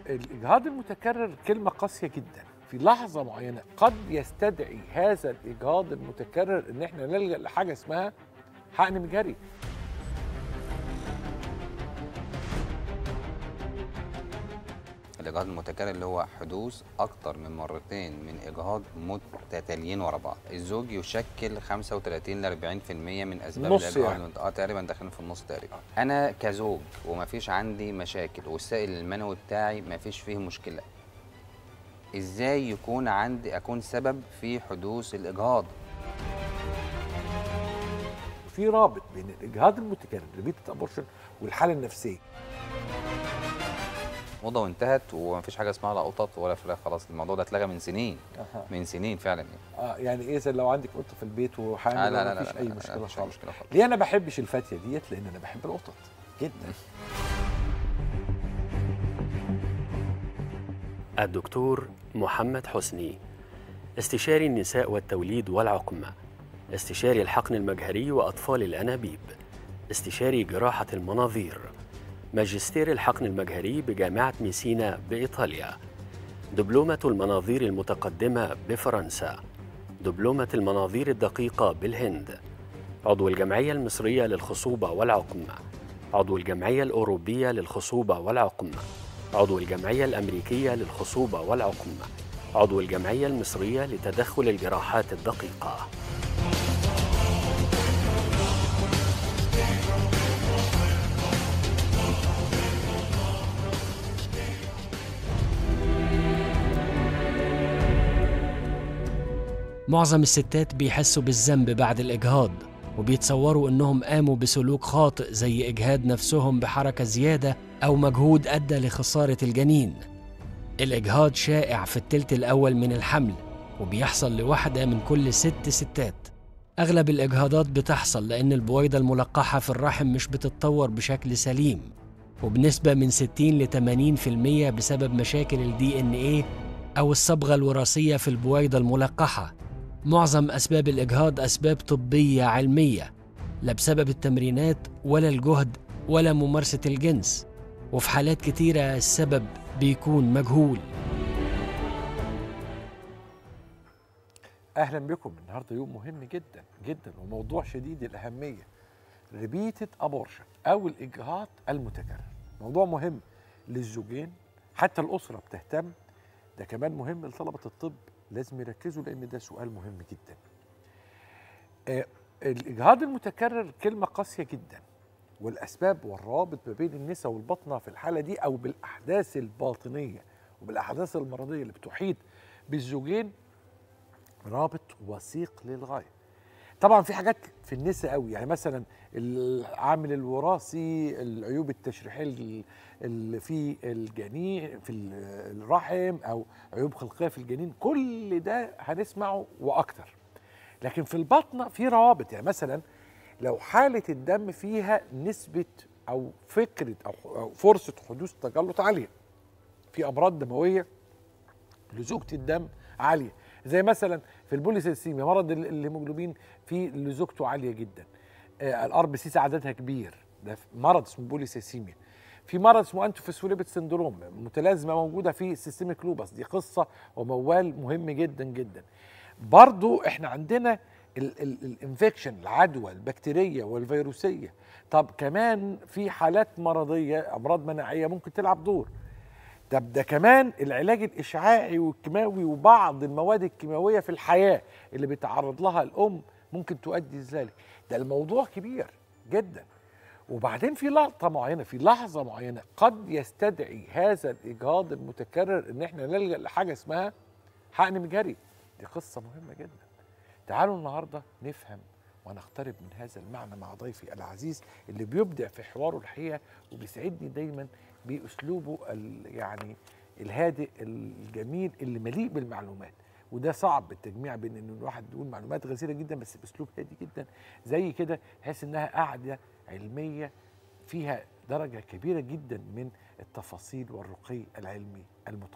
الاجهاض المتكرر كلمه قاسيه جدا في لحظه معينه قد يستدعي هذا الاجهاض المتكرر ان احنا نلجا لحاجه اسمها حقن مجهري الاجهاض المتكرر اللي هو حدوث اكتر من مرتين من اجهاض متتاليين ورا بعض الزوج يشكل 35 ل 40% من اسباب نص الاجهاض يعني. المت- اه تقريبا داخلين في النص تقريبا انا كزوج ومفيش عندي مشاكل والسائل المنوي بتاعي مفيش فيه مشكله ازاي يكون عندي اكون سبب في حدوث الاجهاض في رابط بين الاجهاض المتكرر ريبيتد ابورشن والحاله النفسيه موضه وانتهت ومفيش حاجه اسمها لا قطط ولا فراخ خلاص الموضوع ده اتلغى من سنين أها. من سنين فعلا يعني. اه يعني ايه زي لو عندك قطه في البيت وحامل آه لا لا لا مفيش لا اي لا لا مشكله مفيش أي خالص مشكله خالص ليه انا بحبش الفاتيه ديت لان انا بحب القطط جدا الدكتور محمد حسني استشاري النساء والتوليد والعقم استشاري الحقن المجهري وأطفال الأنابيب استشاري جراحة المناظير ماجستير الحقن المجهري بجامعة ميسينا بإيطاليا دبلومة المناظير المتقدمة بفرنسا دبلومة المناظير الدقيقة بالهند عضو الجمعية المصرية للخصوبة والعقم عضو الجمعية الأوروبية للخصوبة والعقم عضو الجمعية الأمريكية للخصوبة والعقم عضو الجمعية المصرية لتدخل الجراحات الدقيقة معظم الستات بيحسوا بالذنب بعد الإجهاض وبيتصوروا إنهم قاموا بسلوك خاطئ زي إجهاد نفسهم بحركة زيادة أو مجهود أدى لخسارة الجنين الإجهاض شائع في التلت الأول من الحمل وبيحصل لواحدة من كل ست ستات أغلب الإجهاضات بتحصل لأن البويضة الملقحة في الرحم مش بتتطور بشكل سليم وبنسبة من 60 ل 80% بسبب مشاكل الدي ان ايه أو الصبغة الوراثية في البويضة الملقحة معظم أسباب الإجهاض أسباب طبية علمية لا بسبب التمرينات ولا الجهد ولا ممارسة الجنس وفي حالات كتيرة السبب بيكون مجهول اهلا بكم النهارده يوم مهم جدا جدا وموضوع شديد الاهميه ريبيتد ابورشن او الاجهاض المتكرر موضوع مهم للزوجين حتى الاسره بتهتم ده كمان مهم لطلبه الطب لازم يركزوا لان ده سؤال مهم جدا آه الاجهاض المتكرر كلمه قاسيه جدا والاسباب والروابط ما بين النساء والبطنه في الحاله دي او بالاحداث الباطنيه وبالاحداث المرضيه اللي بتحيط بالزوجين رابط وثيق للغايه طبعا في حاجات في النساء قوي يعني مثلا العامل الوراثي العيوب التشريحيه اللي في الجنين في الرحم او عيوب خلقيه في الجنين كل ده هنسمعه واكتر لكن في البطنه في روابط يعني مثلا لو حاله الدم فيها نسبه او فكره او فرصه حدوث تجلط عاليه في امراض دمويه لزوجه الدم عاليه زي مثلا في البوليسيسيميا مرض الهيموجلوبين في لزوجته عاليه جدا آه الار بي سي عددها كبير ده مرض اسمه بوليسيسيميا في مرض اسمه انتوفيسفوليبيد سندروم متلازمه موجوده في السيستميك لوبس دي قصه وموال مهم جدا جدا برضو احنا عندنا الانفكشن العدوى البكتيريه والفيروسيه طب كمان في حالات مرضيه امراض مناعيه ممكن تلعب دور طب ده كمان العلاج الاشعاعي والكيماوي وبعض المواد الكيماويه في الحياه اللي بيتعرض لها الام ممكن تؤدي لذلك ده الموضوع كبير جدا وبعدين في لقطه معينه في لحظه معينه قد يستدعي هذا الاجهاض المتكرر ان احنا نلجا لحاجه اسمها حقن مجهري دي قصه مهمه جدا تعالوا النهارده نفهم ونقترب من هذا المعنى مع ضيفي العزيز اللي بيبدع في حواره الحقيقه وبيسعدني دايما باسلوبه يعني الهادئ الجميل اللي مليء بالمعلومات وده صعب التجميع بين ان الواحد يقول معلومات غزيره جدا بس باسلوب هادي جدا زي كده تحس انها قاعده علميه فيها درجه كبيره جدا من التفاصيل والرقي العلمي المتقن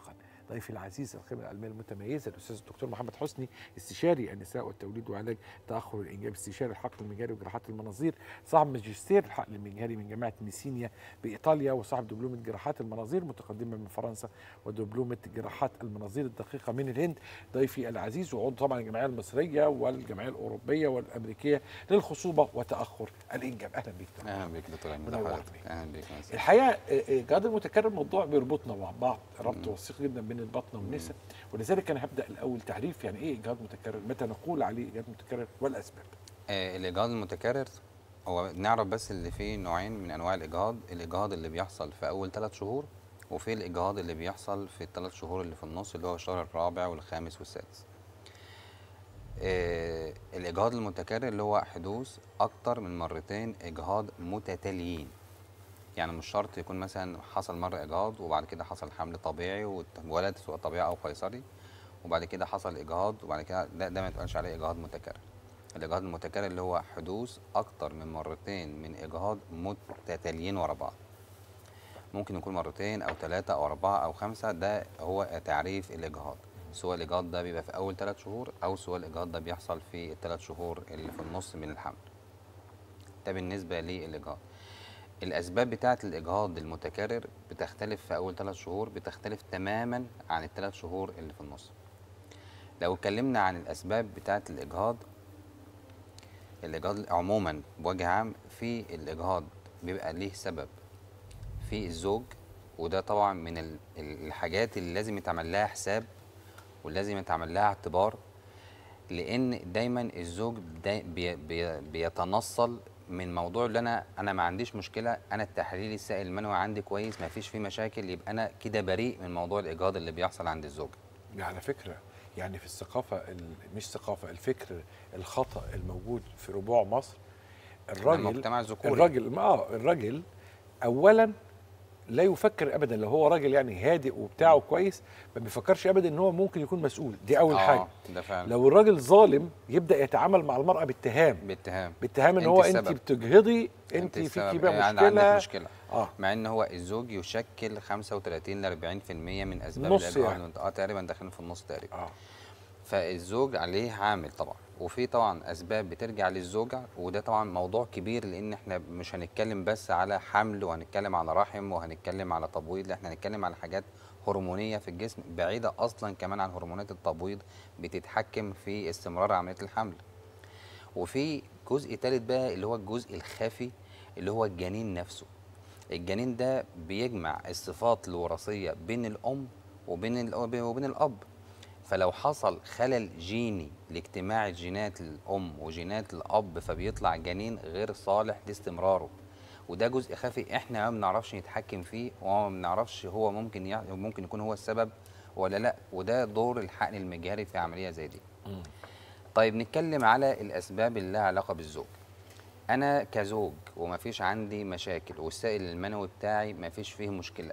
ضيفي العزيز الخبره العلميه المتميزه الاستاذ الدكتور محمد حسني استشاري النساء والتوليد وعلاج تاخر الانجاب استشاري الحقل المجاري وجراحات المناظير صاحب ماجستير الحقل المجاري من جامعه ميسينيا بايطاليا وصاحب دبلومه جراحات المناظير متقدمه من فرنسا ودبلومه جراحات المناظير الدقيقه من الهند ضيفي العزيز وعضو طبعا الجمعيه المصريه والجمعيه الاوروبيه والامريكيه للخصوبه وتاخر الانجاب اهلا بك دكتور. اهلا بك دكتور احمد منور حضرتك بيك. اهلا بك مساء. الحقيقه آه، آه، الجهاد المتكرر موضوع بيربطنا مع بعض ربط وثيق جدا بين البطن والنساء ولذلك انا هبدا الاول تعريف يعني ايه اجهاض متكرر متى نقول عليه اجهاض متكرر والاسباب آه، الاجهاض المتكرر هو نعرف بس اللي فيه نوعين من انواع الاجهاض الاجهاض اللي بيحصل في اول ثلاث شهور وفي الاجهاض اللي بيحصل في الثلاث شهور اللي في النص اللي هو الشهر الرابع والخامس والسادس آه، الاجهاض المتكرر اللي هو حدوث اكتر من مرتين اجهاض متتاليين يعني مش شرط يكون مثلا حصل مره اجهاض وبعد كده حصل حمل طبيعي واتولد سواء طبيعي او قيصري وبعد كده حصل اجهاض وبعد كده ده, ده ما يتقالش عليه اجهاض متكرر الاجهاض المتكرر اللي هو حدوث اكتر من مرتين من اجهاض متتاليين ورا بعض ممكن يكون مرتين او ثلاثه او اربعه او خمسه ده هو تعريف الاجهاض سواء الاجهاض ده بيبقى في اول ثلاث شهور او سواء الاجهاض ده بيحصل في الثلاث شهور اللي في النص من الحمل ده بالنسبه للاجهاض الاسباب بتاعه الاجهاض المتكرر بتختلف في اول ثلاث شهور بتختلف تماما عن الثلاث شهور اللي في النص لو اتكلمنا عن الاسباب بتاعه الاجهاض الاجهاض عموما بوجه عام في الاجهاض بيبقى ليه سبب في الزوج وده طبعا من ال- ال- الحاجات اللي لازم يتعمل لها حساب ولازم يتعمل لها اعتبار لان دايما الزوج داي بي بي بيتنصل من موضوع اللي انا انا ما عنديش مشكله انا التحليل السائل المنوي عندي كويس ما فيش فيه مشاكل يبقى انا كده بريء من موضوع الاجهاض اللي بيحصل عند الزوج يعني على فكره يعني في الثقافه ال- مش ثقافه الفكر الخطا الموجود في ربوع مصر الراجل المجتمع الذكوري. الراجل اه الراجل اولا لا يفكر ابدا لو هو راجل يعني هادئ وبتاعه كويس ما بيفكرش ابدا ان هو ممكن يكون مسؤول دي اول آه، حاجه ده فعلا لو الراجل ظالم يبدا يتعامل مع المراه باتهام باتهام باتهام ان أنت هو انت السبب. بتجهضي انت فيكي السبب. بقى يعني مشكله عندك مشكله اه مع ان هو الزوج يشكل 35 ل 40% من اسباب نص الاجهاض يعني. اه تقريبا داخلين في النص تقريبا اه فالزوج عليه عامل طبعا وفي طبعا اسباب بترجع للزوجه وده طبعا موضوع كبير لان احنا مش هنتكلم بس على حمل وهنتكلم على رحم وهنتكلم على تبويض لا احنا هنتكلم على حاجات هرمونيه في الجسم بعيده اصلا كمان عن هرمونات التبويض بتتحكم في استمرار عمليه الحمل وفي جزء تالت بقى اللي هو الجزء الخفي اللي هو الجنين نفسه الجنين ده بيجمع الصفات الوراثيه بين الام وبين الأب وبين الاب فلو حصل خلل جيني لاجتماع جينات الام وجينات الاب فبيطلع جنين غير صالح لاستمراره وده جزء خفي احنا ما بنعرفش نتحكم فيه وما بنعرفش هو ممكن يع... ممكن يكون هو السبب ولا لا وده دور الحقن المجهري في عمليه زي دي طيب نتكلم على الاسباب اللي لها علاقه بالزوج انا كزوج ومفيش عندي مشاكل والسائل المنوي بتاعي مفيش فيه مشكله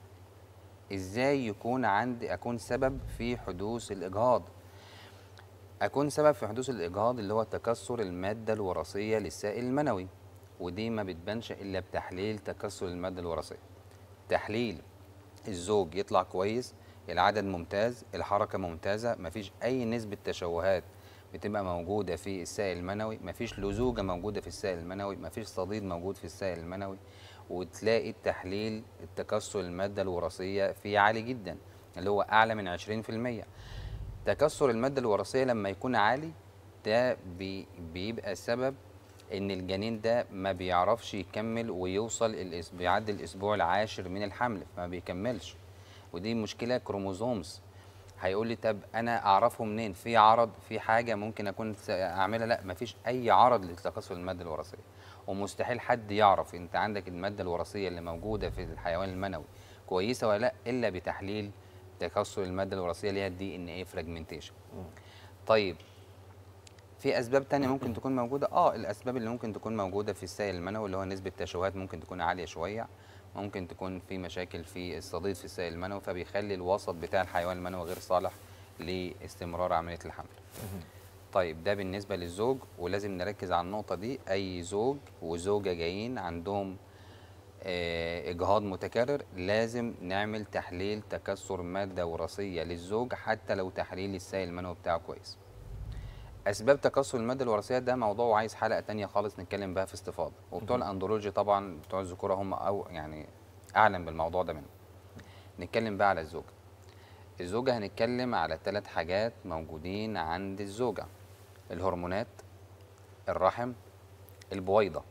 ازاي يكون عندي اكون سبب في حدوث الاجهاض اكون سبب في حدوث الاجهاض اللي هو تكسر الماده الوراثيه للسائل المنوي ودي ما بتبانش الا بتحليل تكسر الماده الوراثيه تحليل الزوج يطلع كويس العدد ممتاز الحركه ممتازه مفيش اي نسبه تشوهات بتبقى موجوده في السائل المنوي مفيش لزوجه موجوده في السائل المنوي مفيش صديد موجود في السائل المنوي وتلاقي التحليل التكسر الماده الوراثيه فيه عالي جدا اللي هو اعلى من 20% تكسر الماده الوراثيه لما يكون عالي ده بي بيبقى سبب ان الجنين ده ما بيعرفش يكمل ويوصل الأس- بيعدي الاسبوع العاشر من الحمل فما بيكملش ودي مشكله كروموزومز هيقول لي طب انا اعرفه منين في عرض في حاجه ممكن اكون س- اعملها لا مفيش اي عرض لتكاثر الماده الوراثيه ومستحيل حد يعرف انت عندك الماده الوراثيه اللي موجوده في الحيوان المنوي كويسه ولا لا الا بتحليل تكاثر الماده الوراثيه اللي هي الدي ان ايه فراجمنتيشن طيب في اسباب تانية ممكن تكون موجوده اه الاسباب اللي ممكن تكون موجوده في السائل المنوي اللي هو نسبه تشوهات ممكن تكون عاليه شويه ممكن تكون في مشاكل في الصديد في السائل المنوي فبيخلي الوسط بتاع الحيوان المنوي غير صالح لاستمرار عمليه الحمل طيب ده بالنسبه للزوج ولازم نركز على النقطه دي اي زوج وزوجه جايين عندهم آه، اجهاض متكرر لازم نعمل تحليل تكسر ماده وراثيه للزوج حتى لو تحليل السائل المنوي بتاعه كويس اسباب تكسر الماده الوراثيه ده موضوع عايز حلقه تانية خالص نتكلم بها في استفاضه وبتوع الاندرولوجي طبعا بتوع الذكوره هم او يعني اعلم بالموضوع ده منه نتكلم بقى على الزوجه الزوجه هنتكلم على ثلاث حاجات موجودين عند الزوجه الهرمونات الرحم البويضه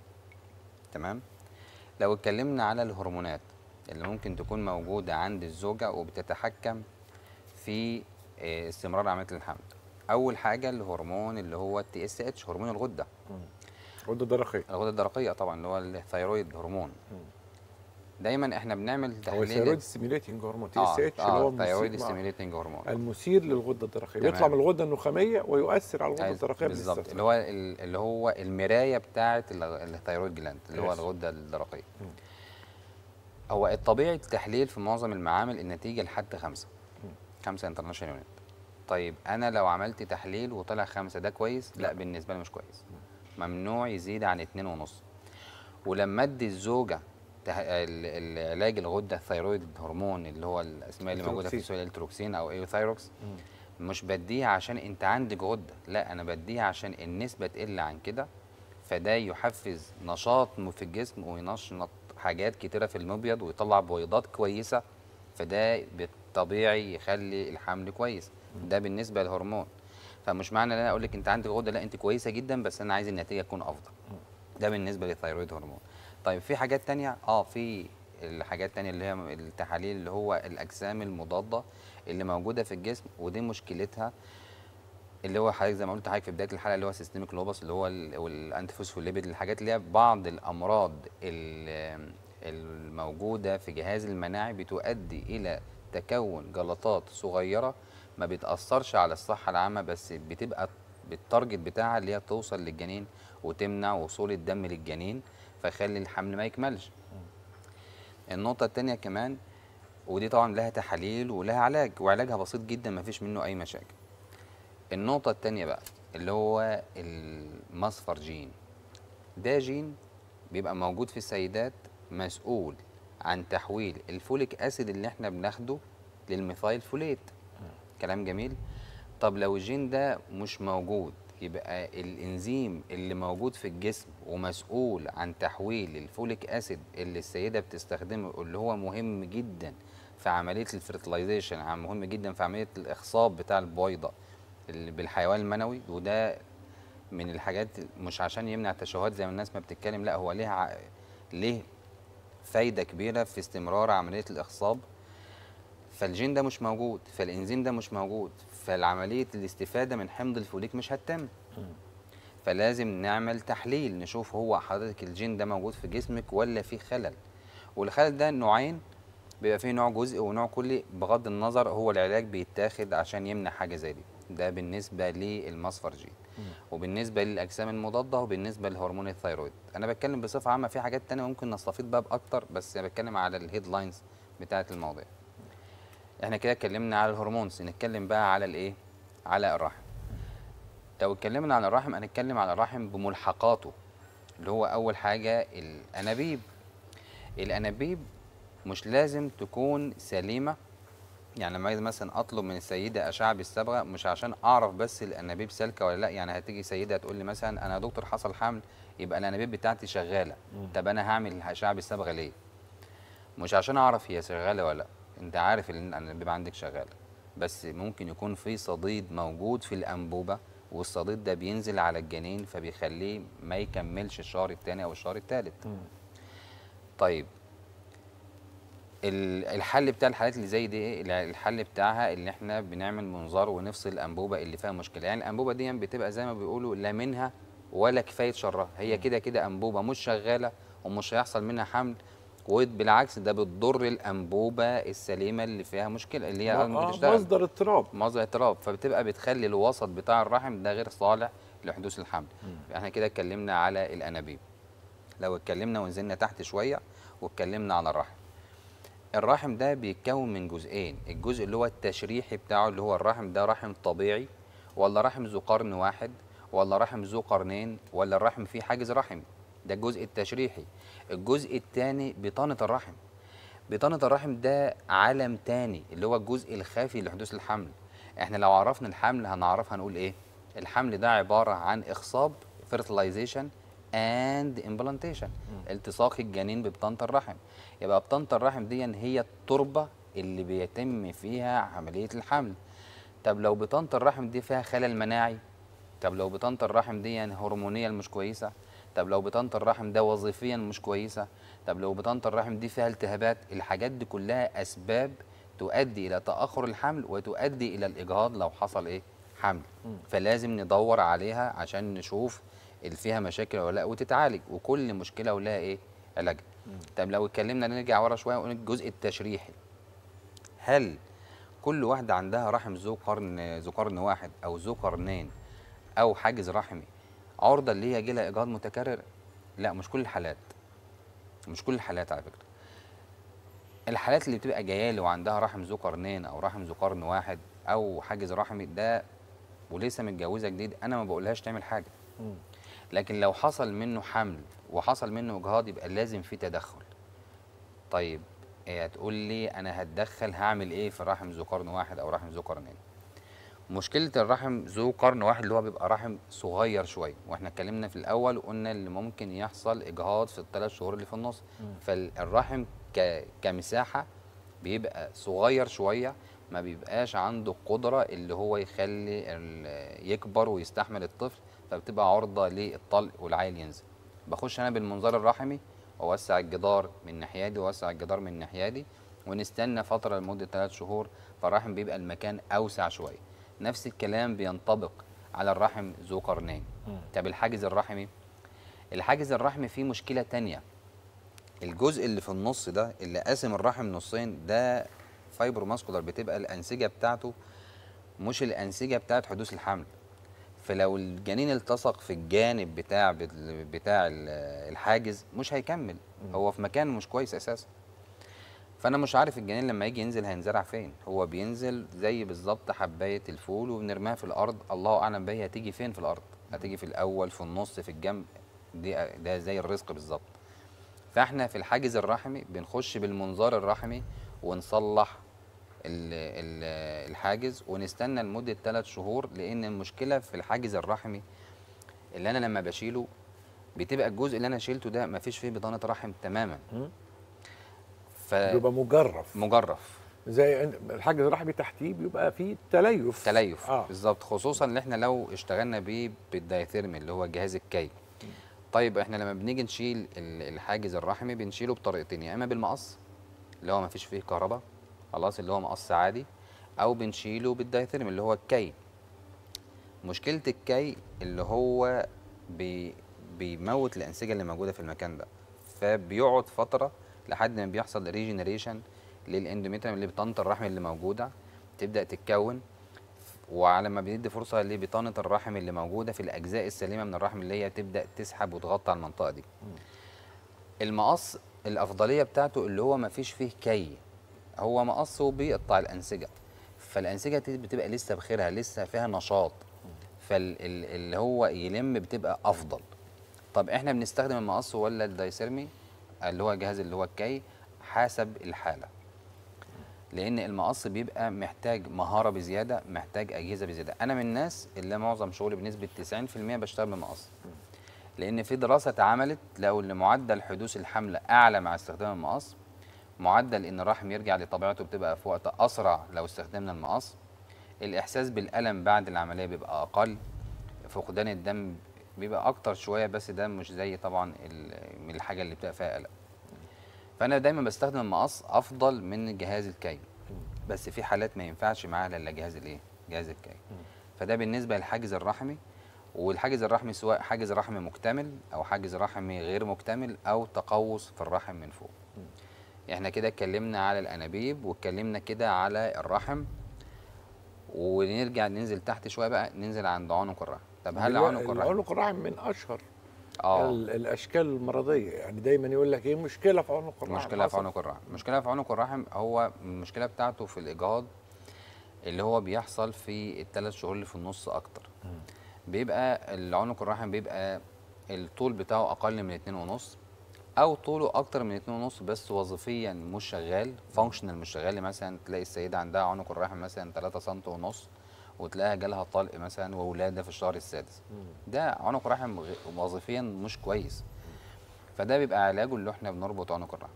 تمام لو اتكلمنا على الهرمونات اللي ممكن تكون موجوده عند الزوجه وبتتحكم في آه، استمرار عمليه الحمل اول حاجه الهرمون اللي هو التي اس اتش هرمون الغده غده درقيه الغده الدرقيه طبعا اللي هو الثيرويد هرمون دايما احنا بنعمل هو تحليل الثيرويد ستيميوليتنج هرمون تي اس اتش اللي هو ثيرويد المثير- ستيميوليتنج هرمون المثير للغده الدرقيه تمام. يطلع من الغده النخاميه ويؤثر على الغده عايز- الدرقيه بالظبط بالاستثناء. اللي هو ال- اللي هو المرايه بتاعه الغ- الثيرويد جلاند اللي هو Yes. الغده الدرقيه هو الطبيعي التحليل في معظم المعامل النتيجه لحد خمسة خمسة انترناشونال يونت طيب انا لو عملت تحليل وطلع خمسة ده كويس لا بالنسبه لي مش كويس ممنوع يزيد عن اتنين ونص ولما ادي الزوجه تح- ال- العلاج الغده الثيرويد هرمون اللي هو الاسماء اللي موجوده في التروكسين. السوق التروكسين او ايوثايروكس مش بديها عشان انت عندك غده لا انا بديها عشان النسبه تقل عن كده فده يحفز نشاط م- في الجسم وينشط حاجات كتيره في المبيض ويطلع بويضات كويسه فده بالطبيعي يخلي الحمل كويس ده بالنسبه للهرمون فمش معنى ان انا اقول لك انت عندك غده لا انت كويسه جدا بس انا عايز النتيجه تكون افضل ده بالنسبه للثيرويد هرمون طيب في حاجات تانية اه في الحاجات التانية اللي هي التحاليل اللي هو الاجسام المضاده اللي موجوده في الجسم ودي مشكلتها اللي هو حضرتك زي ما قلت حضرتك في بدايه الحلقه اللي هو سيستميك لوبس اللي هو ال- والانتي فوسفوليبيد الحاجات اللي هي بعض الامراض ال- الموجوده في جهاز المناعي بتؤدي الى تكون جلطات صغيره ما بتاثرش على الصحه العامه بس بتبقى بالتارجت بتاعها اللي هي توصل للجنين وتمنع وصول الدم للجنين فيخلي الحمل ما يكملش النقطه الثانيه كمان ودي طبعا لها تحاليل ولها علاج وعلاجها بسيط جدا ما فيش منه اي مشاكل النقطة التانية بقى اللي هو المصفر جين ده جين بيبقى موجود في السيدات مسؤول عن تحويل الفوليك اسيد اللي احنا بناخده للميثايل فوليت كلام جميل طب لو الجين ده مش موجود يبقى الانزيم اللي موجود في الجسم ومسؤول عن تحويل الفوليك اسيد اللي السيده بتستخدمه اللي هو مهم جدا في عمليه الفرتلايزيشن مهم جدا في عمليه الاخصاب بتاع البويضه اللي بالحيوان المنوي وده من الحاجات مش عشان يمنع التشوهات زي ما الناس ما بتتكلم لا هو ليه ع- ليه فايده كبيره في استمرار عمليه الاخصاب فالجين ده مش موجود فالانزيم ده مش موجود فالعمليه الاستفاده من حمض الفوليك مش هتتم فلازم نعمل تحليل نشوف هو حضرتك الجين ده موجود في جسمك ولا في خلل والخلل ده نوعين بيبقى فيه نوع جزئي ونوع كلي بغض النظر هو العلاج بيتاخد عشان يمنع حاجه زي دي ده بالنسبه للمصفر جين وبالنسبه للاجسام المضاده وبالنسبه لهرمون الثيرويد انا بتكلم بصفه عامه في حاجات تانية ممكن نستفيد بقى باكتر بس انا بتكلم على الهيدلاينز بتاعه المواضيع احنا كده اتكلمنا على الهرمونز نتكلم بقى على الايه على الرحم لو اتكلمنا عن الرحم هنتكلم على الرحم بملحقاته اللي هو اول حاجه الانابيب الانابيب مش لازم تكون سليمه يعني لما أجي مثلا اطلب من السيده اشعه بالصبغه مش عشان اعرف بس الانابيب سالكه ولا لا يعني هتيجي سيده تقول لي مثلا انا يا دكتور حصل حمل يبقى الانابيب بتاعتي شغاله طب انا هعمل اشعه بالصبغه ليه مش عشان اعرف هي شغاله ولا لا انت عارف ان الانابيب عندك شغاله بس ممكن يكون في صديد موجود في الانبوبه والصديد ده بينزل على الجنين فبيخليه ما يكملش الشهر الثاني او الشهر الثالث طيب ال- الحل بتاع الحالات اللي زي دي ايه الع- الحل بتاعها اللي احنا بنعمل منظار ونفصل الانبوبه اللي فيها مشكله يعني الانبوبه دي بتبقى زي ما بيقولوا لا منها ولا كفايه شرها هي كده كده انبوبه مش شغاله ومش هيحصل منها حمل وبالعكس ده بتضر الانبوبه السليمه اللي فيها مشكله اللي هي آه، بتشتغل مصدر اضطراب مصدر اضطراب فبتبقى بتخلي الوسط بتاع الرحم ده غير صالح لحدوث الحمل احنا كده اتكلمنا على الانابيب لو اتكلمنا ونزلنا تحت شويه واتكلمنا على الرحم الرحم ده بيتكون من جزئين الجزء اللي هو التشريحي بتاعه اللي هو الرحم ده رحم طبيعي ولا رحم ذو قرن واحد ولا رحم ذو قرنين ولا الرحم فيه حاجز رحم ده الجزء التشريحي الجزء الثاني بطانه الرحم بطانه الرحم ده عالم تاني اللي هو الجزء الخافي لحدوث الحمل احنا لو عرفنا الحمل هنعرف هنقول ايه الحمل ده عباره عن اخصاب fertilization and implantation التصاق الجنين ببطانه الرحم يبقى بطانه الرحم دي هي التربه اللي بيتم فيها عمليه الحمل طب لو بطانه الرحم دي فيها خلل مناعي طب لو بطانه الرحم دي هرمونيا مش كويسه طب لو بطانه الرحم ده وظيفيا مش كويسه طب لو بطانه الرحم دي فيها التهابات الحاجات دي كلها اسباب تؤدي الى تاخر الحمل وتؤدي الى الاجهاض لو حصل ايه حمل فلازم ندور عليها عشان نشوف اللي فيها مشاكل ولا لا وتتعالج وكل مشكله ولها ايه علاجها طب لو اتكلمنا نرجع ورا شويه ونقول الجزء التشريحي هل كل واحده عندها رحم ذو قرن ذو قرن واحد او ذو قرنين او حاجز رحمي عرضه اللي هي يجيلها اجهاض متكرر لا مش كل الحالات مش كل الحالات على فكره الحالات اللي بتبقى جايه لي وعندها رحم ذو قرنين او رحم ذو قرن واحد او حاجز رحمي ده ولسه متجوزه جديد انا ما بقولهاش تعمل حاجه لكن لو حصل منه حمل وحصل منه اجهاض يبقى لازم في تدخل طيب إيه هتقول لي انا هتدخل هعمل ايه في رحم ذو قرن واحد او رحم ذو قرنين مشكله الرحم ذو قرن واحد اللي هو بيبقى رحم صغير شويه واحنا اتكلمنا في الاول وقلنا اللي ممكن يحصل اجهاض في الثلاث شهور اللي في النص فالرحم ك... كمساحه بيبقى صغير شويه ما بيبقاش عنده قدره اللي هو يخلي ال- يكبر ويستحمل الطفل فبتبقى عرضه للطلق والعيل ينزل بخش انا بالمنظار الرحمي واوسع الجدار من ناحيه دي واوسع الجدار من ناحيه دي ونستنى فتره لمده ثلاث شهور فالرحم بيبقى المكان اوسع شويه نفس الكلام بينطبق على الرحم ذو قرنين طب الحاجز الرحمي الحاجز الرحمي فيه مشكله تانية الجزء اللي في النص ده اللي قاسم الرحم نصين ده فايبر ماسكولار بتبقى الانسجه بتاعته مش الانسجه بتاعت حدوث الحمل فلو الجنين التصق في الجانب بتاع بتاع ال- الحاجز مش هيكمل هو في مكان مش كويس اساسا فانا مش عارف الجنين لما يجي ينزل هينزرع فين هو بينزل زي بالظبط حبايه الفول وبنرميها في الارض الله اعلم بيها هتيجي فين في الارض هتيجي في الاول في النص في الجنب دي ده زي الرزق بالظبط فاحنا في الحاجز الرحمي بنخش بالمنظار الرحمي ونصلح ال- ال- الحاجز ونستنى لمده ثلاث شهور لان المشكله في الحاجز الرحمي اللي انا لما بشيله بتبقى الجزء اللي انا شيلته ده مفيش فيه بطانه رحم تماما بيبقى مجرف فمجرف زي إن- الحاجز الرحمي تحتيه بيبقى فيه تليف تليف اه بالظبط خصوصا ان احنا لو اشتغلنا بيه بالدايثيرمي اللي هو جهاز الكي طيب احنا لما بنيجي نشيل ال- الحاجز الرحمي بنشيله بطريقتين يا اما بالمقص اللي هو ما فيش فيه كهرباء خلاص اللي هو مقص عادي او بنشيله بالدايثيرمي اللي هو الكي مشكله الكي اللي هو بي بيموت الانسجه اللي موجوده في المكان ده فبيقعد فتره لحد ما بيحصل ريجنريشن للاندوميتريوم اللي بطانه الرحم اللي موجوده تبدا تتكون وعلى ما بندي فرصه لبطانه الرحم اللي موجوده في الاجزاء السليمه من الرحم اللي هي تبدا تسحب وتغطي على المنطقه دي المقص الافضليه بتاعته اللي هو ما فيش فيه كي هو مقص وبيقطع الانسجه فالانسجه دي بتبقى لسه بخيرها لسه فيها نشاط فاللي هو يلم بتبقى افضل طب احنا بنستخدم المقص ولا الدايسيرمي اللي هو الجهاز اللي هو الكي حسب الحاله لان المقص بيبقى محتاج مهاره بزياده محتاج اجهزه بزياده انا من الناس اللي معظم شغلي بنسبه 90% بشتغل بمقص لان في دراسه اتعملت لقوا ان معدل حدوث الحمل اعلى مع استخدام المقص معدل ان الرحم يرجع لطبيعته بتبقى في وقت اسرع لو استخدمنا المقص الاحساس بالالم بعد العمليه بيبقى اقل فقدان الدم بيبقى اكتر شويه بس ده مش زي طبعا ال- من الحاجه اللي بتبقى فيها الم فانا دايما بستخدم المقص افضل من جهاز الكي بس في حالات ما ينفعش معاها الا جهاز الايه جهاز الكي فده بالنسبه للحاجز الرحمي والحاجز الرحمي سواء حاجز رحمي مكتمل او حاجز رحمي غير مكتمل او تقوس في الرحم من فوق احنا كده اتكلمنا على الانابيب واتكلمنا كده على الرحم ونرجع ننزل تحت شويه بقى ننزل عند عنق الرحم طب هل دلوقتي عنق الرحم العنق الرحم من اشهر اه ال- الاشكال المرضيه يعني دايما يقول لك ايه مشكله في عنق الرحم مشكله في حصل. عنق الرحم المشكله في عنق الرحم هو المشكله بتاعته في الاجهاض اللي هو بيحصل في الثلاث شهور اللي في النص اكتر بيبقى العنق الرحم بيبقى الطول بتاعه اقل من اتنين ونص او طوله اكتر من اتنين ونص بس وظيفيا مش شغال فانكشنال مش شغال مثلا تلاقي السيده عندها عنق الرحم مثلا 3 سم ونص وتلاقيها جالها طلق مثلا وولاده في الشهر السادس ده عنق رحم غ- وظيفيا مش كويس فده بيبقى علاجه اللي احنا بنربط عنق الرحم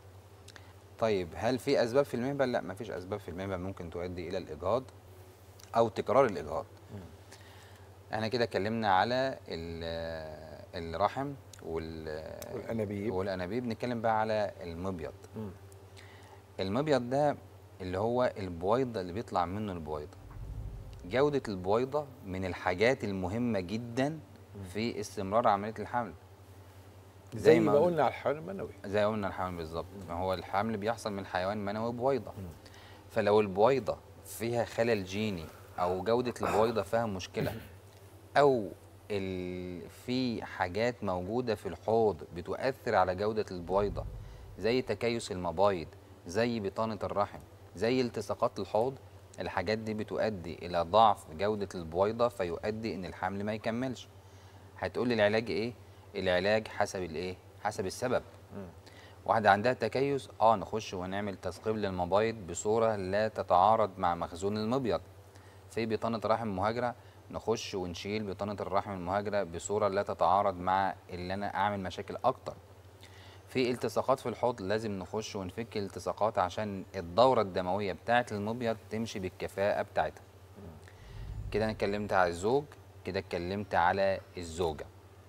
طيب هل في اسباب في المهبل لا مفيش اسباب في المهبل ممكن تؤدي الى الاجهاض او تكرار الاجهاض احنا كده اتكلمنا على ال- الرحم وال والانابيب والانابيب نتكلم بقى على المبيض مم. المبيض ده اللي هو البويضه اللي بيطلع منه البويضه جوده البويضه من الحاجات المهمه جدا في استمرار عمليه الحمل زي ما ما قلنا على الحيوان المنوي زي ما قلنا الحمل بالظبط ما هو الحمل بيحصل من حيوان منوي بويضه فلو البويضه فيها خلل جيني او جوده البويضه فيها مشكله او ال... في حاجات موجوده في الحوض بتؤثر على جوده البويضه زي تكيس المبايض زي بطانه الرحم زي التصاقات الحوض الحاجات دي بتؤدي الى ضعف جوده البويضه فيؤدي ان الحمل ما يكملش هتقول لي العلاج ايه العلاج حسب الايه حسب السبب واحدة عندها تكيس اه نخش ونعمل تثقيب للمبايض بصورة لا تتعارض مع مخزون المبيض في بطانة رحم مهاجرة نخش ونشيل بطانة الرحم المهاجرة بصورة لا تتعارض مع اللي انا اعمل مشاكل اكتر في التصاقات في الحوض لازم نخش ونفك الالتصاقات عشان الدورة الدموية بتاعة المبيض تمشي بالكفاءة بتاعتها كده انا اتكلمت على الزوج كده اتكلمت على الزوجة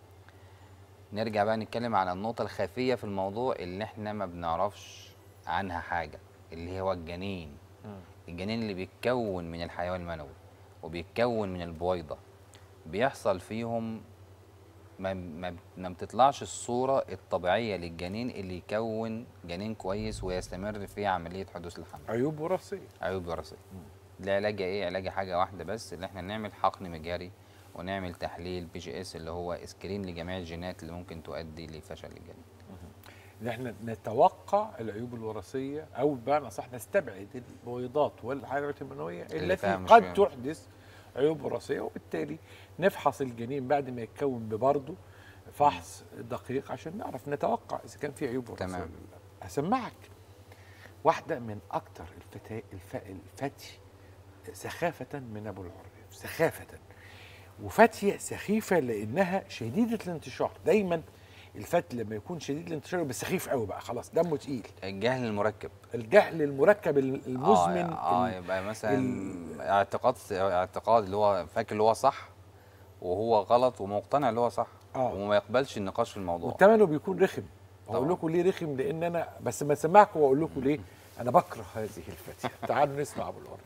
نرجع بقى نتكلم على النقطة الخفية في الموضوع اللي احنا ما بنعرفش عنها حاجة اللي هو الجنين الجنين اللي بيتكون من الحيوان المنوي وبيتكون من البويضة بيحصل فيهم ما, ما, ما بتطلعش الصورة الطبيعية للجنين اللي يكون جنين كويس ويستمر في عملية حدوث الحمل عيوب وراثيه عيوب وراثية العلاج ايه علاج حاجة واحدة بس اللي احنا نعمل حقن مجاري ونعمل تحليل بي جي اس اللي هو اسكرين لجميع الجينات اللي ممكن تؤدي لفشل الجنين ان احنا نتوقع العيوب الوراثيه او بمعنى صح نستبعد البويضات والحيوانات المنويه اللي التي فيها مش قد فيها. تحدث عيوب وراثيه وبالتالي نفحص الجنين بعد ما يتكون ببرده فحص دقيق عشان نعرف نتوقع اذا كان في عيوب وراثيه تمام. ولا لا هسمعك واحده من اكتر الفتا الف... الفتي سخافه من ابو العريف سخافه وفاتيه سخيفه لانها شديده الانتشار دايما الفت لما يكون شديد الانتشار يبقى سخيف قوي بقى خلاص دمه تقيل الجهل المركب الجهل المركب المزمن اه, آه ال- يبقى مثلا ال- اعتقاد اعتقاد اللي هو فاكر اللي هو صح وهو غلط ومقتنع اللي هو صح آه. وما يقبلش النقاش في الموضوع وثمنه بيكون رخم طبعاً. اقول لكم ليه رخم لان انا بس ما اسمعكم واقول لكم ليه انا بكره هذه الفتيه تعالوا نسمع ابو العريف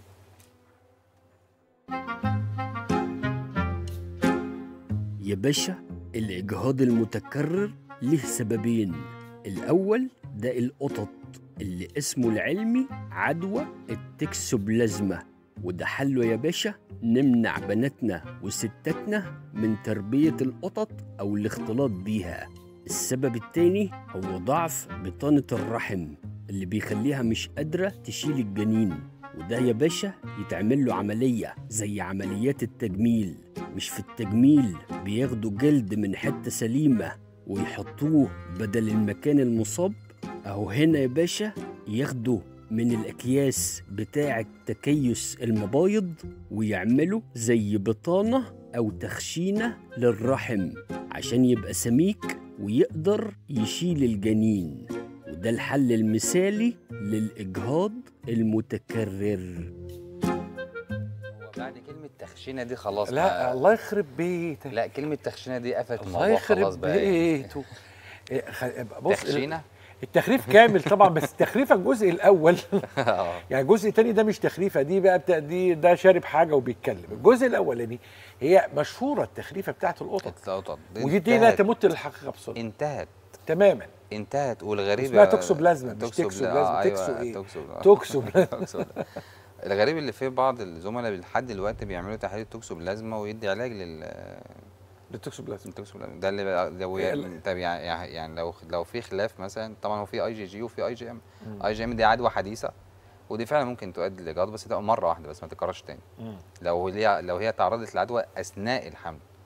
يا باشا الإجهاض المتكرر له سببين الأول ده القطط اللي اسمه العلمي عدوى التكسوبلازما وده حله يا باشا نمنع بناتنا وستاتنا من تربية القطط أو الاختلاط بيها السبب التاني هو ضعف بطانة الرحم اللي بيخليها مش قادرة تشيل الجنين وده يا باشا يتعمل له عملية زي عمليات التجميل مش في التجميل بياخدوا جلد من حتة سليمة ويحطوه بدل المكان المصاب أهو هنا يا باشا ياخدوا من الأكياس بتاعة تكيس المبايض ويعملوا زي بطانة أو تخشينة للرحم عشان يبقى سميك ويقدر يشيل الجنين وده الحل المثالي للإجهاض المتكرر هو بعد كلمة تخشينة دي خلاص لا ما- الله يخرب بيتك لا كلمة تخشينة دي قفلت الله الموضوع خلاص يخرب بقى يعني. بيته إيه، خ- بص تخشينة التخريف كامل طبعا بس تخريفه الجزء الاول اه يعني الجزء الثاني ده مش تخريفه دي بقى بتا دي ده شارب حاجه وبيتكلم الجزء الاولاني هي مشهوره التخريفه بتاعت القطط القطط دي ودي دي لا انتهت- تمت للحقيقه بصدق انتهت تماما انتهت والغريب اسمها توكسوبلازما، مش توكسوبلا- تكسوبلازما. آه، تكسو أيوة، إيه؟ توكسو- توكسوبلازما. توكسوبلازما. الغريب اللي في بعض الزملاء لحد دلوقتي بيعملوا تحليل توكسوبلازما ويدي علاج لل التوكسوبلازما التوكسوبلازما ده اللي بقى لو ال- طب يعني يعني لو لو في خلاف مثلا طبعا هو في اي جي جي وفي اي جي ام اي جي ام دي عدوى حديثه ودي فعلا ممكن تؤدي لاجهاض بس تبقى مره واحده بس ما تكررش تاني مم. لو هي لو هي تعرضت للعدوى اثناء الحمل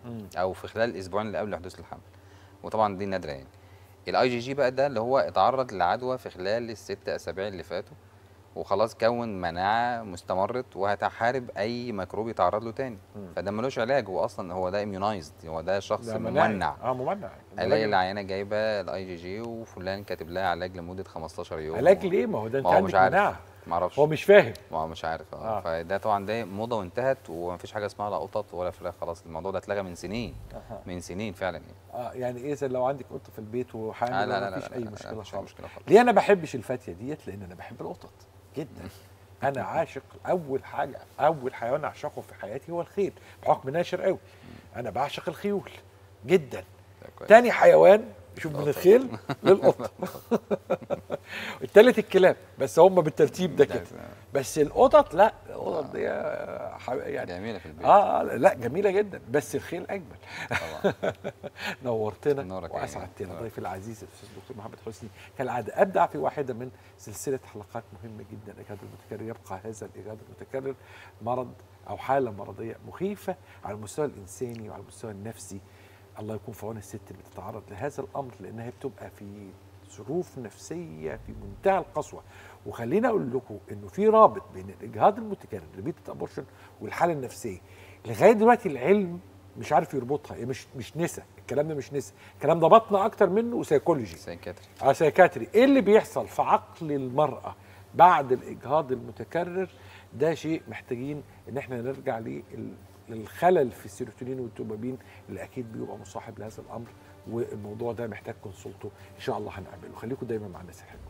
او في خلال الاسبوعين اللي قبل حدوث الحمل وطبعا دي نادره يعني الاي جي جي بقى ده اللي هو اتعرض للعدوى في خلال الست اسابيع اللي فاتوا وخلاص كون مناعه مستمرت وهتحارب اي ميكروب يتعرض له تاني فده ملوش علاج هو اصلا هو ده اميونايزد هو ده شخص ده مناعي. ممنع اه ممنع الاقي الراجل- العيانه جايبه الاي جي جي وفلان كاتب لها علاج لمده 15 يوم علاج ليه ما هو ده انت ما هو عندك مش عارف مناعه معرفش هو مش فاهم ما هو مش عارف اه آه. فده طبعا ده موضه وانتهت ومفيش حاجه اسمها لا قطط ولا فراخ خلاص الموضوع ده اتلغى من سنين أها. من سنين فعلا يعني اه يعني اذا لو عندك قطه في البيت وحامل آه لا لا ما لا فيش لا اي لا لا مشكله مش خالص مشكله خالص ليه انا ما بحبش الفاتيه ديت لان انا بحب القطط جدا انا عاشق اول حاجه اول حيوان اعشقه في حياتي هو الخيل بحكم ناشر قوي انا بعشق الخيول جدا ده كويس. تاني حيوان شوف من القطة. الخيل للقطه التالت الكلاب بس هم بالترتيب ده كده بس القطط لا القطط دي آه، ح- يعني جميله في البيت اه لا جميله جدا بس الخيل اجمل طبعا نورتنا نورك يا واسعدتنا عيني. ضيفي العزيز الاستاذ الدكتور محمد حسني كالعاده ابدع في واحده من سلسله حلقات مهمه جدا الاجهاض المتكرر يبقى هذا الاجهاض المتكرر مرض او حاله مرضيه مخيفه على المستوى الانساني وعلى المستوى النفسي الله يكون في عون الست اللي بتتعرض لهذا الامر لانها بتبقى في ظروف نفسيه في منتهى القسوه وخليني اقول لكم انه في رابط بين الاجهاض المتكرر ريبيتد ابورشن والحاله النفسيه لغايه دلوقتي العلم مش عارف يربطها هي مش مش نسا الكلام ده مش نسا الكلام ده بطنه اكتر منه وسيكولوجي سايكاتري اه سيكاتري ايه اللي بيحصل في عقل المراه بعد الاجهاض المتكرر ده شيء محتاجين ان احنا نرجع ليه ال- للخلل في السيروتونين والدوبامين اللي اكيد بيبقى مصاحب لهذا الامر والموضوع ده محتاج كونسلته ان شاء الله هنعمله خليكم دايما مع الناس الحلوه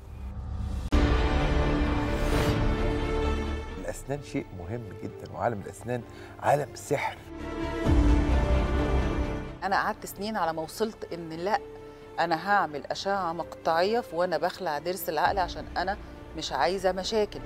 الاسنان شيء مهم جدا وعالم الاسنان عالم سحر انا قعدت سنين على ما وصلت ان لا انا هعمل اشعه مقطعيه في وانا بخلع ضرس العقل عشان انا مش عايزه مشاكل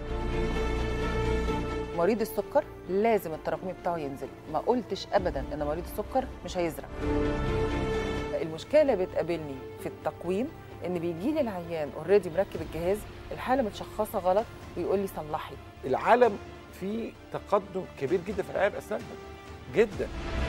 مريض السكر لازم التراكمي بتاعه ينزل ما قلتش ابدا ان مريض السكر مش هيزرع المشكله اللي بتقابلني في التقويم ان بيجي لي العيان اوريدي مركب الجهاز الحاله متشخصه غلط ويقول لي صلحي العالم فيه تقدم كبير جدا في العنايه باسناننا جدا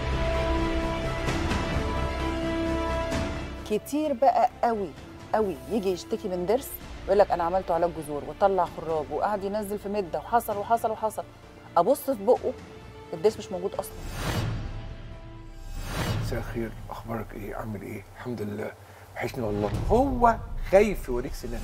كتير بقى قوي قوي يجي يشتكي من ضرس يقول لك انا عملت علاج جذور وطلع خراج وقعد ينزل في مده وحصل وحصل وحصل ابص في بقه الضرس مش موجود اصلا مساء الخير اخبارك ايه عامل ايه الحمد لله وحشني والله هو خايف يوريك سنان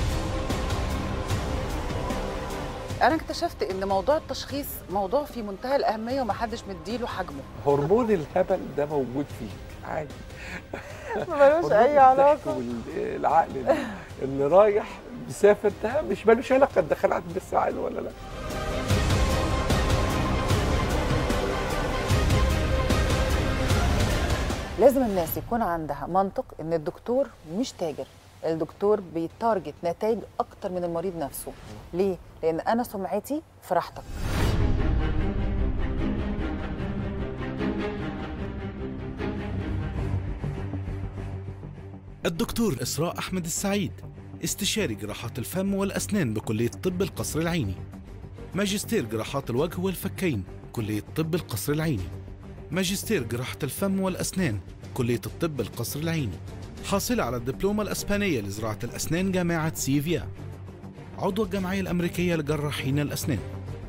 انا اكتشفت ان موضوع التشخيص موضوع في منتهى الاهميه ومحدش مديله حجمه هرمون الهبل ده موجود فيك عادي ملوش هرمون الضحك والعقل اللي- اللي رايح مسافر ده مش ملوش علاقه تدخل عند بالساعد ولا لا لازم الناس يكون عندها منطق ان الدكتور مش تاجر الدكتور بيتارجت نتائج اكتر من المريض نفسه ليه لان انا سمعتي في راحتك الدكتور إسراء أحمد السعيد استشاري جراحات الفم والأسنان بكلية طب القصر العيني ماجستير جراحات الوجه والفكين كلية طب القصر العيني ماجستير جراحة الفم والأسنان كلية الطب القصر العيني حاصلة على الدبلومة الأسبانية لزراعة الأسنان جامعة سيفيا عضو الجمعية الأمريكية لجراحين الأسنان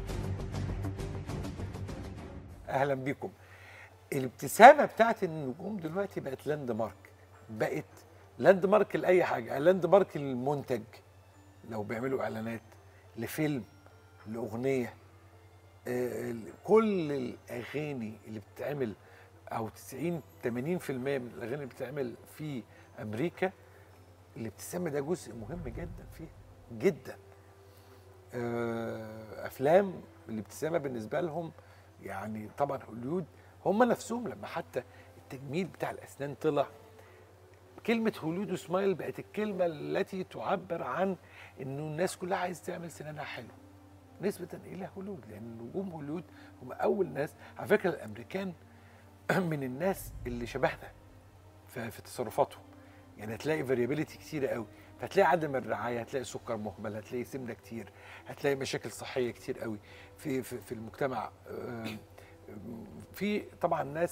اهلا بيكم الابتسامه بتاعت النجوم دلوقتي بقت لاند مارك بقت لاند مارك لاي حاجه لاند مارك للمنتج لو بيعملوا اعلانات لفيلم لاغنيه آه، كل الاغاني اللي بتتعمل او 90 80% من الاغاني اللي بتتعمل في امريكا الابتسامه ده جزء مهم جدا فيها جدا آه، افلام الابتسامه بالنسبه لهم يعني طبعا هوليود هم نفسهم لما حتى التجميل بتاع الاسنان طلع كلمة هوليود وسمايل بقت الكلمة التي تعبر عن انه الناس كلها عايز تعمل سنانها حلو نسبة الى هوليود لان نجوم هوليود هم اول ناس على فكرة الامريكان من الناس اللي شبهنا في, في تصرفاتهم يعني هتلاقي فاريابيليتي كتيرة قوي فهتلاقي عدم الرعاية هتلاقي سكر مهمل هتلاقي سمنة كتير هتلاقي مشاكل صحية كتير قوي في في, في المجتمع آم، في طبعا ناس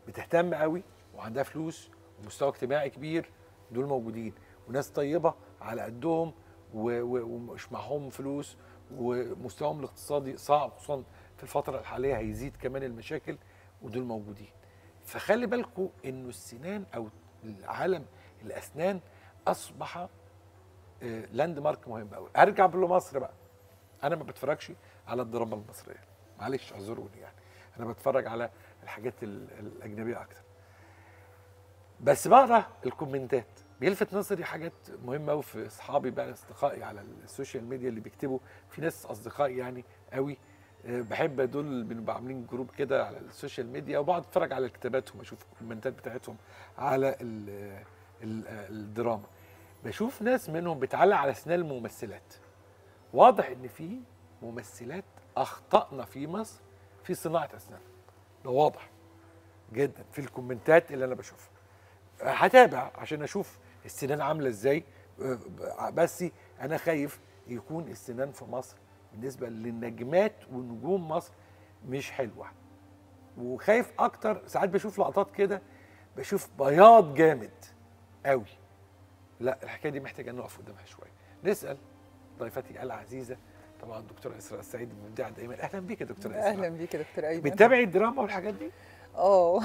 بتهتم قوي وعندها فلوس ومستوى اجتماعي كبير دول موجودين وناس طيبه على قدهم و- و- ومش معاهم فلوس ومستواهم الاقتصادي صعب خصوصا في الفتره الحاليه هيزيد كمان المشاكل ودول موجودين فخلي بالكم انه السنان او العالم الاسنان اصبح آه، لاند مارك مهم قوي ارجع لمصر بقى انا ما بتفرجش على الدراما المصريه معلش اعذروني يعني انا بتفرج على الحاجات ال- الاجنبيه اكتر بس بقرا الكومنتات بيلفت نظري حاجات مهمه قوي في اصحابي بقى اصدقائي على السوشيال ميديا اللي بيكتبوا في ناس اصدقائي يعني قوي آه، بحب دول بنبقى عاملين جروب كده على السوشيال ميديا وبقعد اتفرج على كتاباتهم اشوف الكومنتات بتاعتهم على ال ال الدراما بشوف ناس منهم بتعلق على اسنان الممثلات واضح ان في ممثلات اخطانا في مصر في صناعه اسنان ده واضح جدا في الكومنتات اللي انا بشوفها هتابع عشان اشوف السنان عامله ازاي أه، بس انا خايف يكون السنان في مصر بالنسبه للنجمات ونجوم مصر مش حلوه وخايف اكتر ساعات بشوف لقطات كده بشوف بياض جامد قوي لا الحكايه دي محتاجه نقف قدامها شويه نسال ضيفتي العزيزه طبعا الدكتوره اسراء السعيد مبدعه دايما اهلا بيك يا دكتوره اسراء اهلا بيك يا دكتور ايمن بتتابعي الدراما والحاجات دي؟ اه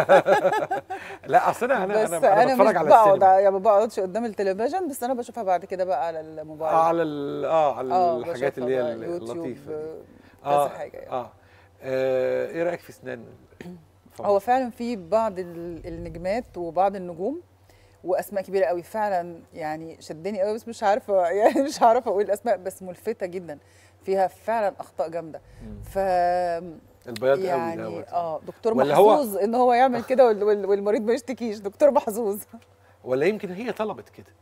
لا اصل انا انا بس انا, أنا انا بتفرج مش على بقعد السينما يعني ما بقعدش قدام التلفزيون بس انا بشوفها بعد كده بقى على الموبايل آه على ال- اه على اه الحاجات بشوفها اللي هي بقى يوتيوب، اللطيفه دي كذا حاجه يعني. آه. اه ايه رايك في اسنان فم- هو فعلا في بعض ال- النجمات وبعض النجوم واسماء كبيره قوي فعلا يعني شدني قوي بس مش عارفه يعني مش عارفه اقول الاسماء بس ملفته جدا فيها فعلا اخطاء جامده ف البياض قوي يعني دوت اه دكتور ولا هو- محظوظ ان هو يعمل كده وال- وال- والمريض ما يشتكيش دكتور محظوظ ولا يمكن هي طلبت كده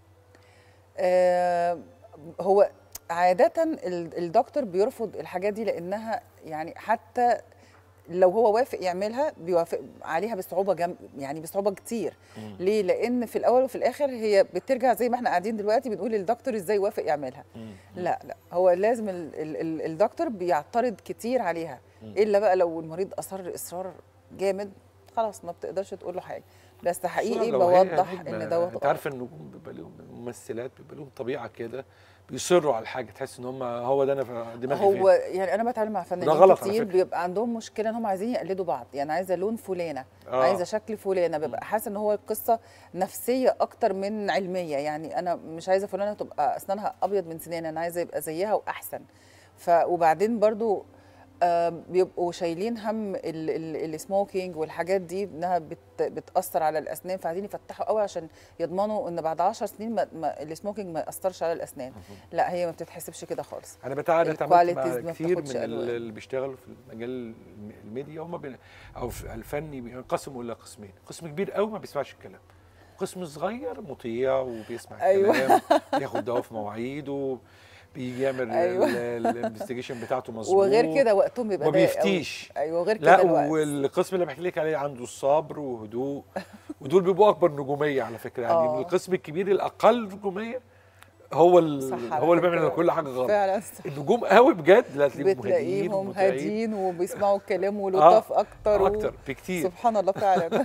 آه، هو عادة ال- الدكتور بيرفض الحاجات دي لأنها يعني حتى لو هو وافق يعملها بيوافق عليها بصعوبة جم يعني بصعوبة كتير مم. ليه؟ لأن في الأول وفي الآخر هي بترجع زي ما احنا قاعدين دلوقتي بنقول للدكتور ازاي يوافق يعملها مم. لا لا هو لازم ال ال ال الدكتور بيعترض كتير عليها مم. إلا بقى لو المريض أصر إصرار جامد خلاص ما بتقدرش تقول له حاجة بس حقيقي لو هي بوضح نجمة، ان دوت انت عارفه النجوم بيبقى لهم الممثلات بيبقى لهم طبيعه كده بيصروا على الحاجه تحس ان هم هو ده انا ف- دماغي هو فين. يعني انا بتعامل مع وده فنانين غلط على كتير فكرة. بيبقى عندهم مشكله ان هم عايزين يقلدوا بعض يعني عايزه لون فلانه آه. آه. عايزه شكل فلانه ببقى حاسه ان هو القصه نفسيه اكتر من علميه يعني انا مش عايزه فلانه تبقى اسنانها ابيض من سناني انا عايزه يبقى زيها واحسن ف وبعدين برضو آه بيبقوا شايلين هم ال- ال- السموكينج والحاجات دي انها بت بتاثر على الاسنان فعايزين يفتحوا قوي عشان يضمنوا ان بعد 10 سنين ما ما السموكينج ما ياثرش على الاسنان لا هي ما بتتحسبش كده خالص انا بتعامل اتعاملت الqualities مع ما كتير بتاخدش من ألوان. ال- اللي بيشتغلوا في المجال الم- الميديا هم بين او في الفني بينقسموا الى قسمين قسم كبير قوي ما بيسمعش الكلام قسم صغير مطيع وبيسمع أيوة. الكلام بياخد دواء في مواعيده بيجي يعمل أيوة. الانفستيجيشن بتاعته مظبوط وغير كده وقتهم بيبقى ما ضيق قوي. بيفتيش ايوه غير كده لا الوقت. والقسم اللي بحكي لك عليه عنده الصبر وهدوء ودول بيبقوا اكبر نجوميه على فكره يعني آه. من القسم الكبير الاقل نجوميه هو ال- صح على هو اللي بيعمل فكرة. كل حاجه غلط فعلا صح. النجوم قوي بجد لا تلاقيهم هاديين بتلاقيهم ومطيعين. هاديين وبيسمعوا الكلام ولطاف اكتر و- اكتر بكتير سبحان الله فعلا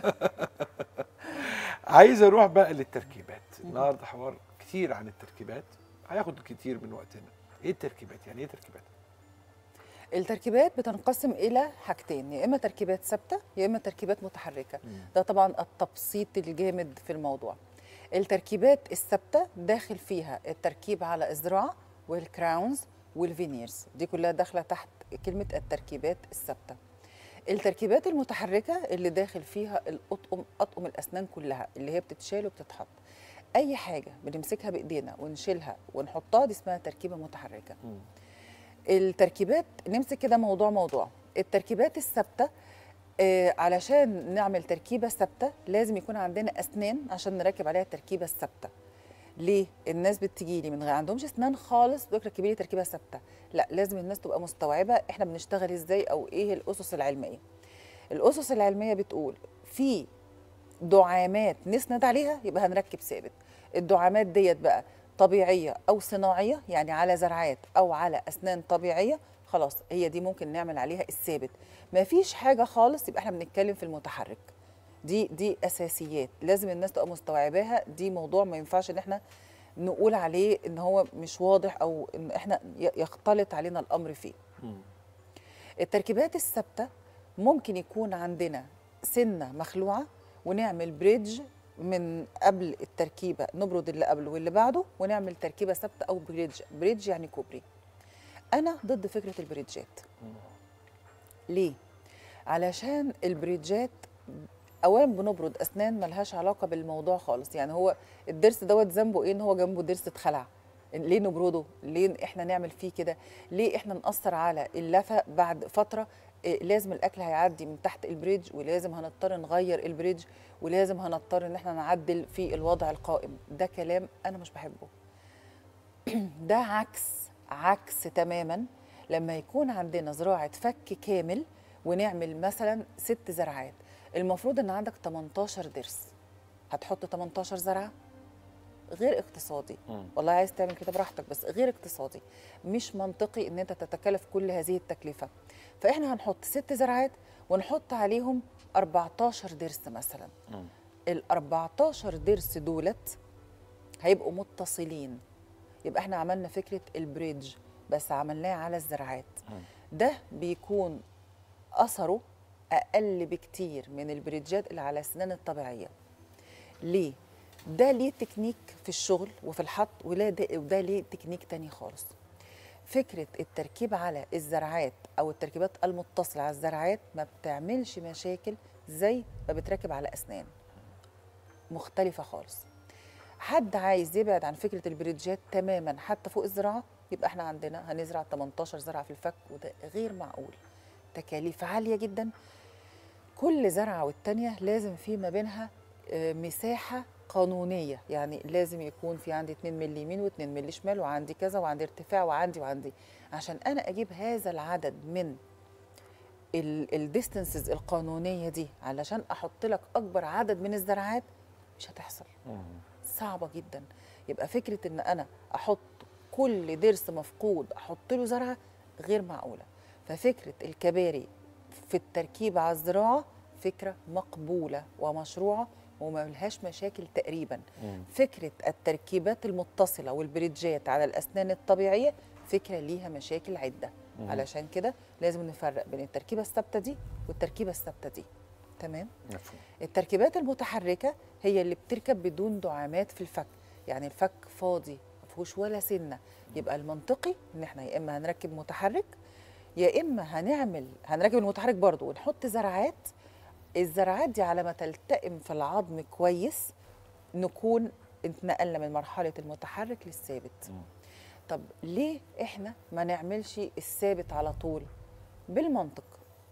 عايز اروح بقى للتركيبات النهارده حوار كتير عن التركيبات هياخد كتير من وقتنا ايه التركيبات يعني ايه تركيبات التركيبات بتنقسم الى حاجتين يا اما تركيبات ثابته يا اما تركيبات متحركه ده طبعا التبسيط الجامد في الموضوع التركيبات الثابته داخل فيها التركيب على الذراع والكراونز والفينيرز دي كلها داخله تحت كلمه التركيبات الثابته التركيبات المتحركه اللي داخل فيها الاطقم اطقم الاسنان كلها اللي هي بتتشال وبتتحط اي حاجه بنمسكها بايدينا ونشيلها ونحطها دي اسمها تركيبه متحركه التركيبات نمسك كده موضوع موضوع التركيبات الثابته آه علشان نعمل تركيبه ثابته لازم يكون عندنا اسنان عشان نركب عليها التركيبه الثابته ليه الناس بتجي لي من غير عندهمش اسنان خالص بيقول ركبي لي تركيبه ثابته لا لازم الناس تبقى مستوعبه احنا بنشتغل ازاي او ايه الاسس العلميه الاسس العلميه بتقول في دعامات نسند عليها يبقى هنركب ثابت الدعامات ديت بقى طبيعيه او صناعيه يعني على زرعات او على اسنان طبيعيه خلاص هي دي ممكن نعمل عليها الثابت ما فيش حاجه خالص يبقى احنا بنتكلم في المتحرك دي دي اساسيات لازم الناس تبقى مستوعباها دي موضوع ما ينفعش ان احنا نقول عليه ان هو مش واضح او ان احنا ي- يختلط علينا الامر فيه التركيبات الثابته ممكن يكون عندنا سنه مخلوعه ونعمل بريدج من قبل التركيبه نبرد اللي قبله واللي بعده ونعمل تركيبه ثابته او بريدج بريدج يعني كوبري انا ضد فكره البريدجات ليه علشان البريدجات اولا بنبرد اسنان ملهاش علاقه بالموضوع خالص يعني هو الضرس دوت ذنبه ايه ان هو جنبه ضرس اتخلع ليه نبرده ليه احنا نعمل فيه كده ليه احنا نأثر على اللثه بعد فتره إيه لازم الاكل هيعدي من تحت البريدج ولازم هنضطر نغير البريدج ولازم هنضطر ان احنا نعدل في الوضع القائم ده كلام انا مش بحبه ده عكس عكس تماما لما يكون عندنا زراعه فك كامل ونعمل مثلا ست زرعات المفروض ان عندك 18 ضرس هتحط 18 زرعه غير اقتصادي والله عايز تعمل كده براحتك بس غير اقتصادي مش منطقي ان انت تتكلف كل هذه التكلفه فاحنا هنحط ست زرعات ونحط عليهم 14 ضرس مثلا ال 14 ضرس دولت هيبقوا متصلين يبقى احنا عملنا فكره البريدج بس عملناه على الزرعات ده بيكون اثره اقل بكتير من البريدجات اللي على السنان الطبيعيه ليه ده ليه تكنيك في الشغل وفي الحط ولا ده وده ليه تكنيك تاني خالص فكره التركيب على الزرعات او التركيبات المتصله على الزرعات ما بتعملش مشاكل زي ما بتركب على اسنان مختلفه خالص حد عايز يبعد عن فكره البريدجات تماما حتى فوق الزراعه يبقى احنا عندنا هنزرع 18 زرعه في الفك وده غير معقول تكاليف عاليه جدا كل زرعه والتانيه لازم في ما بينها آه، مساحه قانونيه يعني لازم يكون في عندي 2 مللي يمين و2 مللي شمال وعندي كذا وعندي ارتفاع وعندي وعندي عشان انا اجيب هذا العدد من الديستنسز القانونيه دي علشان احط لك اكبر عدد من الزرعات مش هتحصل صعبه جدا يبقى فكره ان انا احط كل ضرس مفقود احط له زرعه غير معقوله ففكره الكباري في التركيب على الزراعه فكره مقبوله ومشروعه وما لهاش مشاكل تقريبا فكره التركيبات المتصله والبريدجات على الاسنان الطبيعيه فكره ليها مشاكل عده علشان كده لازم نفرق بين التركيبه الثابته دي والتركيبه الثابته دي تمام مفهوم التركيبات المتحركه هي اللي بتركب بدون دعامات في الفك يعني الفك فاضي ما فيهوش ولا سنه يبقى المنطقي ان احنا يا اما هنركب متحرك يا اما هنعمل هنركب المتحرك برضو ونحط زرعات الزرعات دي على ما تلتئم في العظم كويس نكون اتنقلنا من مرحله المتحرك للثابت طب ليه احنا ما نعملش الثابت على طول بالمنطق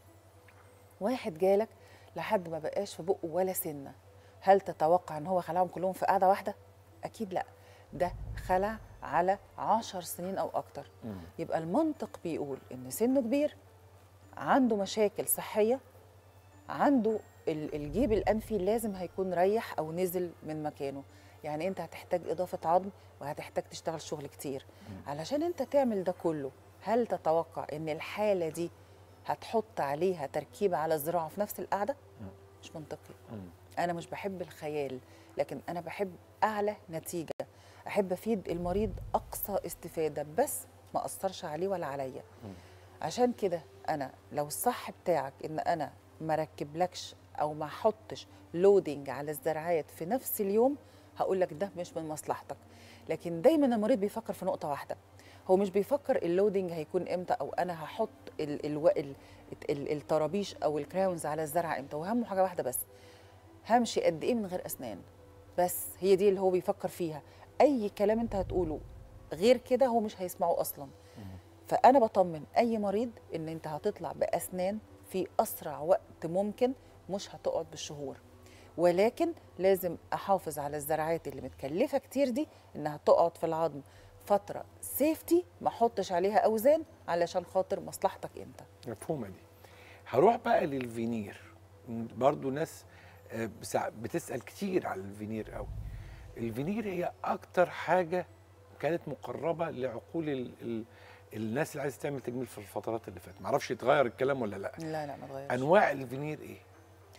واحد جالك لحد ما بقاش في بقه ولا سنه هل تتوقع ان هو خلعهم كلهم في قعده واحده اكيد لا ده خلع على عشر سنين او اكتر يبقى المنطق بيقول ان سنه كبير عنده مشاكل صحيه عنده ال- الجيب الانفي لازم هيكون ريح او نزل من مكانه يعني انت هتحتاج اضافه عظم وهتحتاج تشتغل شغل كتير علشان انت تعمل ده كله هل تتوقع ان الحاله دي هتحط عليها تركيبه على الزراعه في نفس القعده مش منطقي انا مش بحب الخيال لكن انا بحب اعلى نتيجه احب افيد المريض اقصى استفاده بس ما اثرش عليه ولا عليا عشان كده انا لو الصح بتاعك ان انا ما ركبلكش او ما احطش لودنج على الزرعات في نفس اليوم هقول لك ده مش من مصلحتك لكن دايما المريض بيفكر في نقطه واحده هو مش بيفكر اللودنج هيكون امتى او انا هحط ال ال ال ال الطرابيش او الكراونز على الزرعه امتى وهمه حاجه واحده بس همشي قد ايه من غير اسنان بس هي دي اللي هو بيفكر فيها اي كلام انت هتقوله غير كده هو مش هيسمعه اصلا فانا بطمن اي مريض ان انت هتطلع باسنان في اسرع وقت ممكن مش هتقعد بالشهور ولكن لازم احافظ على الزرعات اللي متكلفه كتير دي انها تقعد في العظم فتره سيفتي ما احطش عليها اوزان علشان خاطر مصلحتك انت مفهومه دي هروح بقى للفينير برضو ناس آه، بسع- بتسال كتير على الفينير قوي الفينير هي اكتر حاجه كانت مقربه لعقول ال ال الناس اللي عايزه تعمل تجميل في الفترات اللي فاتت معرفش يتغير الكلام ولا لا لا لا ما تغيرش انواع الفينير ايه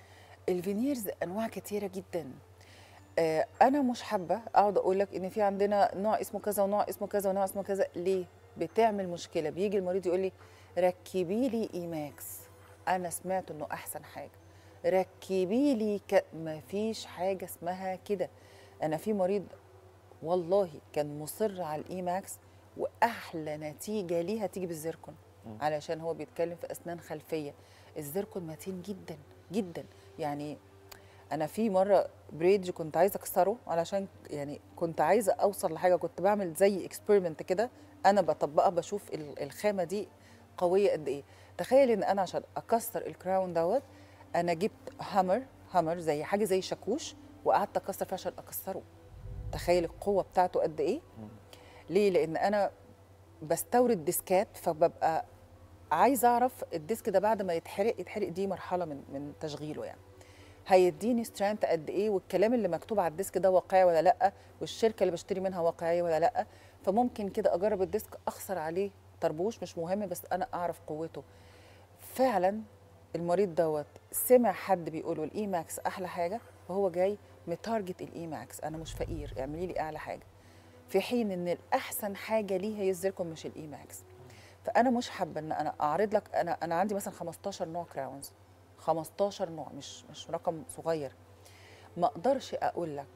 الفينيرز انواع كتيره جدا آه، انا مش حابه اقعد اقول لك ان في عندنا نوع اسمه كذا ونوع اسمه كذا ونوع اسمه كذا ليه بتعمل مشكله بيجي المريض يقول لي ركبي لي ايماكس انا سمعت انه احسن حاجه ركبي لي ك... ما فيش حاجه اسمها كده انا في مريض والله كان مصر على الايماكس واحلى نتيجه ليها تيجي بالزيركون علشان هو بيتكلم في اسنان خلفيه الزيركون متين جدا جدا يعني انا في مره بريدج كنت عايزه اكسره علشان يعني كنت عايزه اوصل لحاجه كنت بعمل زي اكسبيرمنت كده انا بطبقها بشوف ال- الخامه دي قويه قد ايه تخيل ان انا عشان اكسر الكراون دوت انا جبت هامر هامر زي حاجه زي شاكوش وقعدت اكسر فيه عشان اكسره تخيل القوه بتاعته قد ايه ليه لان انا بستورد ديسكات فببقى عايزه اعرف الديسك ده بعد ما يتحرق يتحرق دي مرحله من من تشغيله يعني هيديني سترينث قد ايه والكلام اللي مكتوب على الديسك ده واقعي ولا لا والشركه اللي بشتري منها واقعيه ولا لا فممكن كده اجرب الديسك اخسر عليه طربوش مش مهم بس انا اعرف قوته فعلا المريض دوت سمع حد بيقوله الاي ماكس احلى حاجه فهو جاي متارجت الاي ماكس انا مش فقير اعملي لي اعلى حاجه في حين ان الاحسن حاجه ليه هي الزيركون مش الاي ماكس فانا مش حابه ان انا اعرض لك انا انا عندي مثلا 15 نوع كراونز 15 نوع مش مش رقم صغير ما اقدرش اقول لك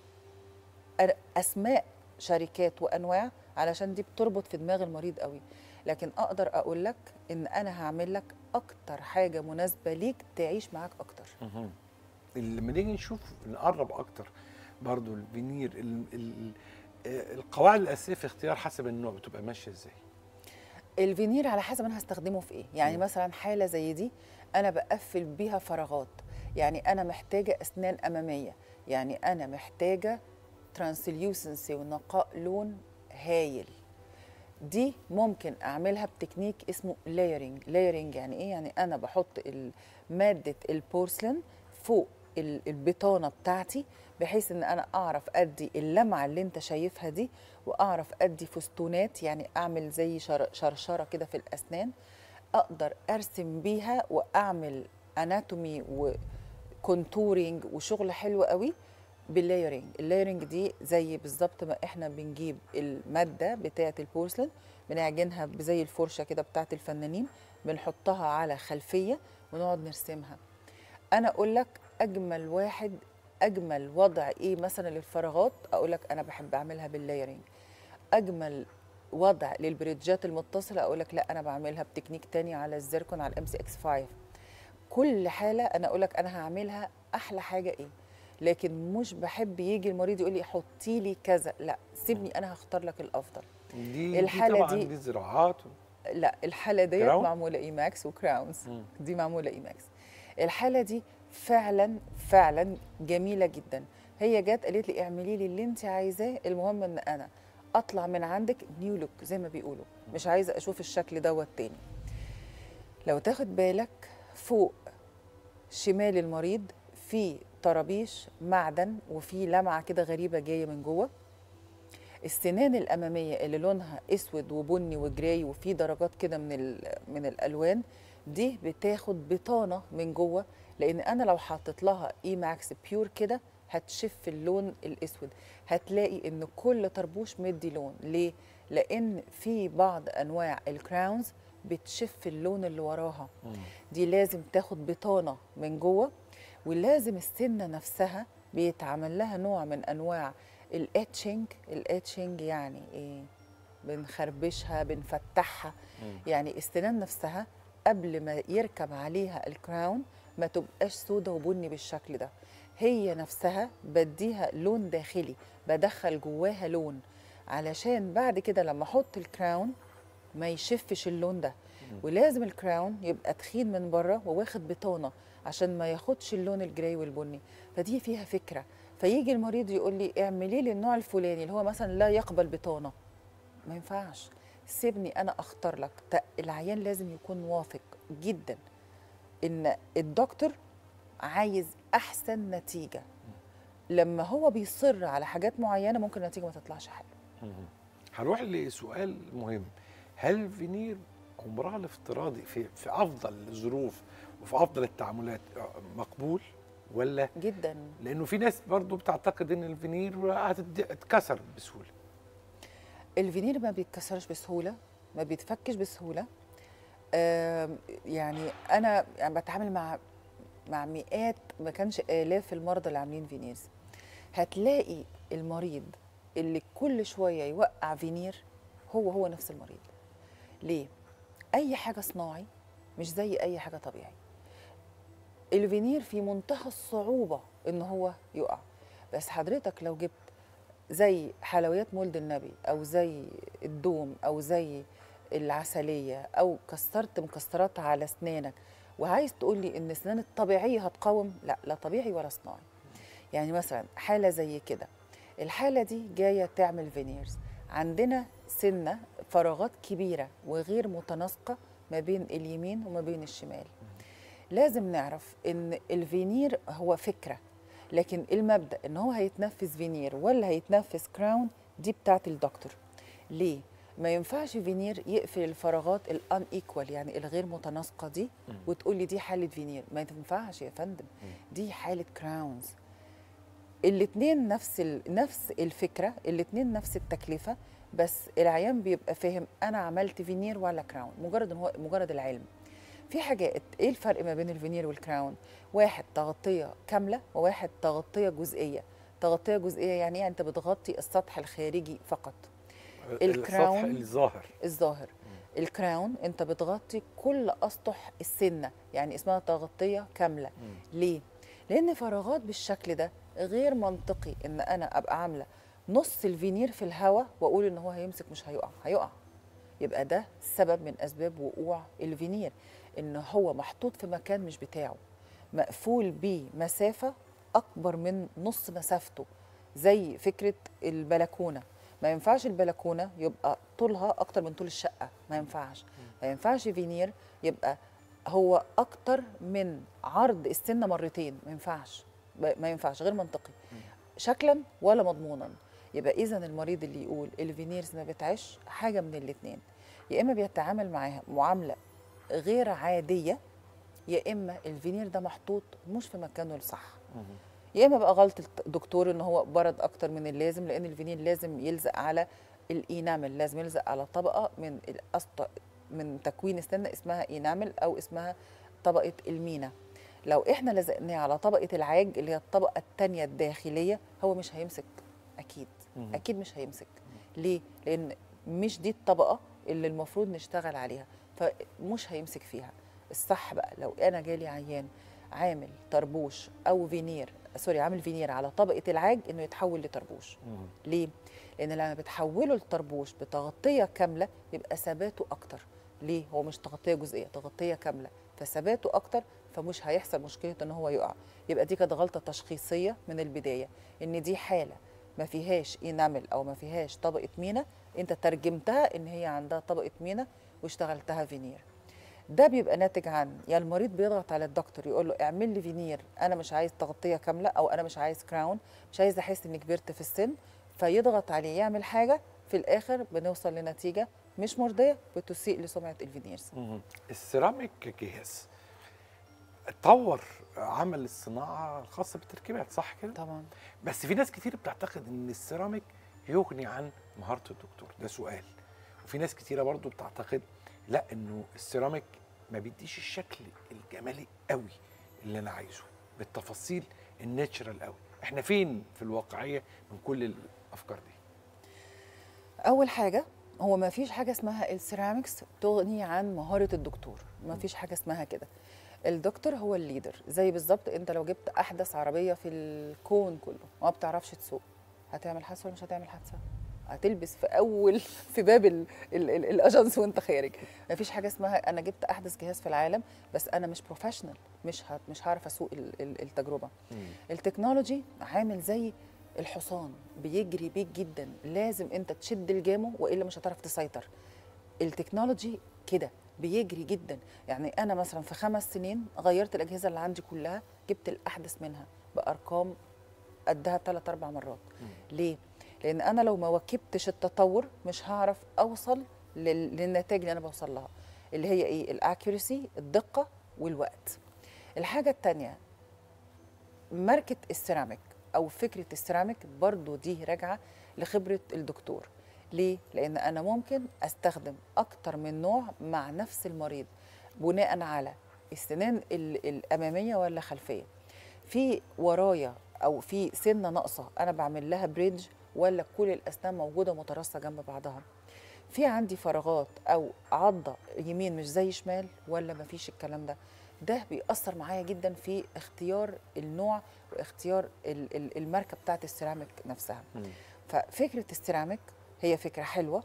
أر- اسماء شركات وانواع علشان دي بتربط في دماغ المريض قوي لكن اقدر اقول لك ان انا هعمل لك اكتر حاجه مناسبه ليك تعيش معاك اكتر لما نيجي نشوف نقرب اكتر برضو الفينير ال ال آه، القواعد الاساسيه في اختيار حسب النوع بتبقى ماشيه ازاي الفينير على حسب انا هستخدمه في ايه يعني مم. مثلا حاله زي دي انا بقفل بيها فراغات يعني انا محتاجه اسنان اماميه يعني انا محتاجه ترانسليوسنسي ونقاء لون هايل دي ممكن اعملها بتكنيك اسمه لايرنج لايرنج يعني ايه يعني انا بحط ال- ماده البورسلين فوق ال- البطانه بتاعتي بحيث ان انا اعرف ادي اللمعه اللي انت شايفها دي واعرف ادي فستونات يعني اعمل زي شر- شرشره كده في الاسنان اقدر ارسم بيها واعمل اناتومي وكونتورينج وشغل حلو قوي باللايرنج اللايرنج دي زي بالظبط ما احنا بنجيب الماده بتاعه البورسلين بنعجنها زي الفرشه كده بتاعه الفنانين بنحطها على خلفيه ونقعد نرسمها انا اقول لك اجمل واحد اجمل وضع ايه مثلا للفراغات اقول لك انا بحب اعملها باللايرنج اجمل وضع للبريدجات المتصله اقول لك لا انا بعملها بتكنيك تاني على الزيركون على الام سي اكس 5 كل حاله انا اقول لك انا هعملها احلى حاجه ايه لكن مش بحب يجي المريض يقول لي حطي لي كذا لا سيبني انا هختار لك الافضل دي الحالة دي طبعا دي- دي زراعات لا الحاله ديت كراون؟ معموله اي ماكس وكراونز مم. دي معموله اي ماكس الحاله دي فعلا فعلا جميله جدا هي جت قالت لي اعملي لي اللي انت عايزاه المهم ان انا اطلع من عندك نيو لوك زي ما بيقولوا مش عايزه اشوف الشكل دوت تاني لو تاخد بالك فوق شمال المريض في طرابيش معدن وفي لمعه كده غريبه جايه من جوه السنان الاماميه اللي لونها اسود وبني وجراي وفي درجات كده من ال- من الالوان دي بتاخد بطانه من جوه لان انا لو حطيت لها اي ماكس بيور كده هتشف اللون الاسود هتلاقي ان كل طربوش مدي لون ليه لان في بعض انواع الكراونز بتشف اللون اللي وراها دي لازم تاخد بطانه من جوه ولازم السنه نفسها بيتعمل لها نوع من انواع الاتشنج الاتشنج يعني ايه بنخربشها بنفتحها يعني السنان نفسها قبل ما يركب عليها الكراون ما تبقاش سودة وبني بالشكل ده هي نفسها بديها لون داخلي بدخل جواها لون علشان بعد كده لما احط الكراون ما يشفش اللون ده ولازم الكراون يبقى تخين من بره وواخد بطانه عشان ما ياخدش اللون الجراي والبني فدي فيها فكره فيجي المريض يقول لي اعملي لي النوع الفلاني اللي هو مثلا لا يقبل بطانه ما ينفعش سيبني انا اختار لك ت- العيان لازم يكون واثق جدا ان الدكتور عايز احسن نتيجه لما هو بيصر على حاجات معينه ممكن النتيجه ما تطلعش حلوه هنروح لسؤال مهم هل الفينير عمرها الافتراضي في في افضل الظروف وفي افضل التعاملات مقبول ولا جدا لانه في ناس برضو بتعتقد ان الفينير هتتكسر بسهوله الفينير ما بيتكسرش بسهوله ما بيتفكش بسهوله آم، يعني انا يعني بتعامل مع مع مئات ما كانش الاف المرضى اللي عاملين فينيرز هتلاقي المريض اللي كل شويه يوقع فينير هو هو نفس المريض ليه اي حاجه صناعي مش زي اي حاجه طبيعي الفينير في منتهى الصعوبه ان هو يقع بس حضرتك لو جبت زي حلويات مولد النبي او زي الدوم او زي العسليه او كسرت مكسرات على اسنانك وعايز تقول لي ان اسنان الطبيعيه هتقاوم لا لا طبيعي ولا صناعي يعني مثلا حاله زي كده الحاله دي جايه تعمل فينيرز عندنا سنه فراغات كبيره وغير متناسقه ما بين اليمين وما بين الشمال لازم نعرف ان الفينير هو فكره لكن المبدا ان هو هيتنفذ فينير ولا هيتنفذ كراون دي بتاعت الدكتور ليه ما ينفعش فينير يقفل الفراغات الان ايكوال يعني الغير متناسقه دي وتقول لي دي حاله فينير ما تنفعش يا فندم دي حاله كراونز الاثنين نفس ال... نفس الفكره الاثنين نفس التكلفه بس العيان بيبقى فاهم انا عملت فينير ولا كراون مجرد ان هو مجرد العلم في حاجات ايه الفرق ما بين الفينير والكراون واحد تغطيه كامله وواحد تغطيه جزئيه تغطيه جزئيه يعني ايه يعني انت بتغطي السطح الخارجي فقط الكراون- السطح الظاهر الظاهر الكراون انت بتغطي كل اسطح السنه يعني اسمها تغطيه كامله ليه لان فراغات بالشكل ده غير منطقي ان انا ابقى عامله نص الفينير في الهواء واقول ان هو هيمسك مش هيقع هيقع يبقى ده سبب من اسباب وقوع الفينير ان هو محطوط في مكان مش بتاعه مقفول بيه مسافه اكبر من نص مسافته زي فكره البلكونه ما ينفعش البلكونه يبقى طولها اكتر من طول الشقه ما ينفعش ما ينفعش فينير يبقى هو اكتر من عرض السنه مرتين ما ينفعش ما ينفعش غير منطقي شكلا ولا مضمونا يبقى اذا المريض اللي يقول الفينيرز ما بتعيش حاجه من الاثنين يا اما بيتعامل معاها معامله غير عاديه يا اما الفينير ده محطوط مش في مكانه الصح يا اما بقى غلط الدكتور ان هو برد اكتر من اللازم لان الفينير لازم يلزق على الاينامل لازم يلزق على طبقه من الأسط... من تكوين السنه اسمها اينامل او اسمها طبقه المينا لو احنا لزقناه على طبقه العاج اللي هي الطبقه الثانيه الداخليه هو مش هيمسك اكيد اكيد مش هيمسك ليه لان مش دي الطبقه اللي المفروض نشتغل عليها فمش هيمسك فيها الصح بقى لو انا جالي عيان عامل طربوش او فينير سوري عامل فينير على طبقه العاج انه يتحول لطربوش ليه لان لما بتحوله لطربوش بتغطيه كامله بيبقى ثباته اكتر ليه هو مش تغطيه جزئيه تغطيه كامله فثباته اكتر فمش هيحصل مشكله ان هو يقع يبقى دي كانت غلطه تشخيصيه من البدايه ان دي حاله ما فيهاش انامل او ما فيهاش طبقه مينا انت ترجمتها ان هي عندها طبقه مينا واشتغلتها فينير ده بيبقى ناتج عن يا المريض بيضغط على الدكتور يقول له اعمل لي فينير انا مش عايز تغطيه كامله او انا مش عايز كراون مش عايز احس اني كبرت في السن فيضغط عليه يعمل حاجه في الاخر بنوصل لنتيجه مش مرضيه بتسيء لسمعه الفينيرز السيراميك كجهاز اتطور عمل الصناعه الخاصه بالتركيبات صح كده طبعا بس في ناس كتير بتعتقد ان السيراميك يغني عن مهاره الدكتور ده سؤال وفي ناس كتيره برضو بتعتقد لا انه السيراميك ما بيديش الشكل الجمالي قوي اللي انا عايزه بالتفاصيل الناتشرال قوي احنا فين في الواقعيه من كل الافكار دي اول حاجه هو ما فيش حاجه اسمها السيراميكس تغني عن مهاره الدكتور ما فيش حاجه اسمها كده الدكتور هو الليدر زي بالظبط انت لو جبت احدث عربيه في الكون كله وما بتعرفش تسوق هتعمل حادثه ولا مش هتعمل حادثه هتلبس في اول في باب ال- ال- ال- الاجنس وانت خارج ما فيش حاجه اسمها انا جبت احدث جهاز في العالم بس انا مش بروفيشنال مش ه- مش هعرف اسوق ال- ال- التجربه التكنولوجي عامل زي الحصان بيجري بيك جدا لازم انت تشد الجامه والا مش هتعرف تسيطر التكنولوجي كده بيجري جدا يعني انا مثلا في خمس سنين غيرت الاجهزه اللي عندي كلها جبت الاحدث منها بارقام قدها ثلاث اربع مرات ليه لان انا لو ما واكبتش التطور مش هعرف اوصل لل- للنتائج اللي انا بوصل لها اللي هي ايه الاكيورسي الدقه والوقت الحاجه الثانيه ماركه السيراميك او فكره السيراميك برضو دي راجعه لخبره الدكتور ليه لان انا ممكن استخدم اكتر من نوع مع نفس المريض بناء على السنان ال- الاماميه ولا خلفيه في ورايا او في سنه ناقصه انا بعمل لها بريدج ولا كل الاسنان موجوده متراصه جنب بعضها في عندي فراغات او عضه يمين مش زي شمال ولا مفيش الكلام ده ده بيأثر معايا جدا في اختيار النوع واختيار ال- ال- الماركه بتاعت السيراميك نفسها ففكره السيراميك هي فكره حلوه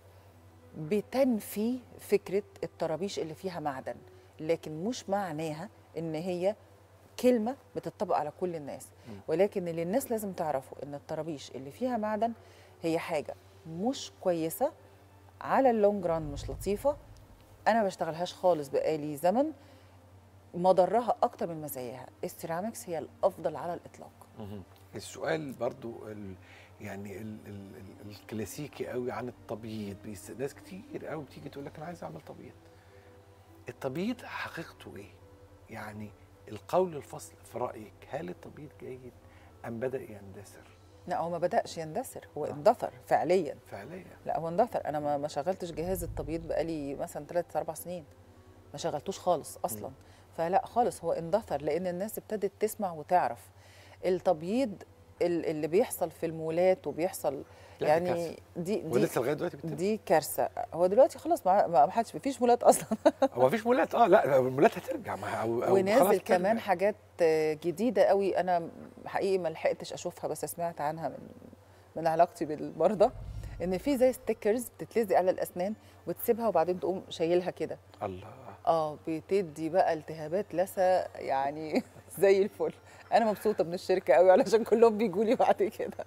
بتنفي فكره الطرابيش اللي فيها معدن لكن مش معناها ان هي كلمه بتطبق على كل الناس ولكن اللي الناس لازم تعرفه ان الطرابيش اللي فيها معدن هي حاجه مش كويسه على اللونج ران مش لطيفه انا ما بشتغلهاش خالص بقالي زمن مضرها اكتر من مزاياها السيراميكس هي الافضل على الاطلاق السؤال برضو ال يعني ال ال ال الكلاسيكي قوي عن التبييض بيس- ناس كتير قوي بتيجي تقول لك انا عايز اعمل تبييض التبييض حقيقته ايه يعني القول الفصل في رايك هل التبييض جيد ام بدا يندثر لا هو ما بداش يندثر هو آه. اندثر فعليا فعليا لا هو اندثر انا ما ما شغلتش جهاز التبييض بقالي مثلا 3 4 سنين ما شغلتوش خالص اصلا فلا خالص هو اندثر لان الناس ابتدت تسمع وتعرف التبييض ال- اللي بيحصل في المولات وبيحصل لا، دي يعني كارثة. دي دي ولسه لغايه دلوقتي بتتم دي كارثه هو دلوقتي خلاص ما ما حدش مفيش مولات اصلا هو مفيش مولات اه لا المولات هترجع ما او, أو خلاص ونازل كمان بترجع. حاجات آه، جديده قوي انا حقيقي ما لحقتش اشوفها بس سمعت عنها من من علاقتي بالمرضى ان في زي ستيكرز بتتلزق على الاسنان وتسيبها وبعدين تقوم شايلها كده الله اه بتدي بقى التهابات لثه يعني زي الفل انا مبسوطه من الشركه قوي علشان كلهم بيجوا لي بعد كده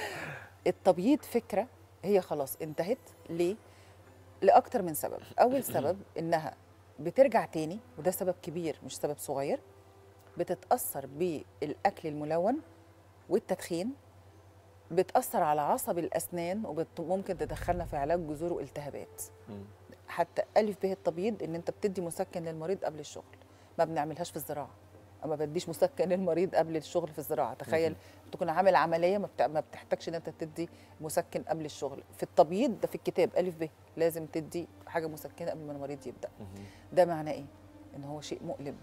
التبييض فكره هي خلاص انتهت ليه لاكتر من سبب اول سبب انها بترجع تاني وده سبب كبير مش سبب صغير بتتاثر بالاكل الملون والتدخين بتاثر على عصب الاسنان وممكن تدخلنا في علاج جذور والتهابات مم. حتى الف به التبييض ان انت بتدي مسكن للمريض قبل الشغل ما بنعملهاش في الزراعه ما بديش مسكن للمريض قبل الشغل في الزراعه تخيل تكون عامل عمليه ما, بتع... ما بتحتاجش ان انت تدي مسكن قبل الشغل في التبييض ده في الكتاب الف ب لازم تدي حاجه مسكنه قبل ما المريض يبدا ده معناه ايه ان هو شيء مؤلم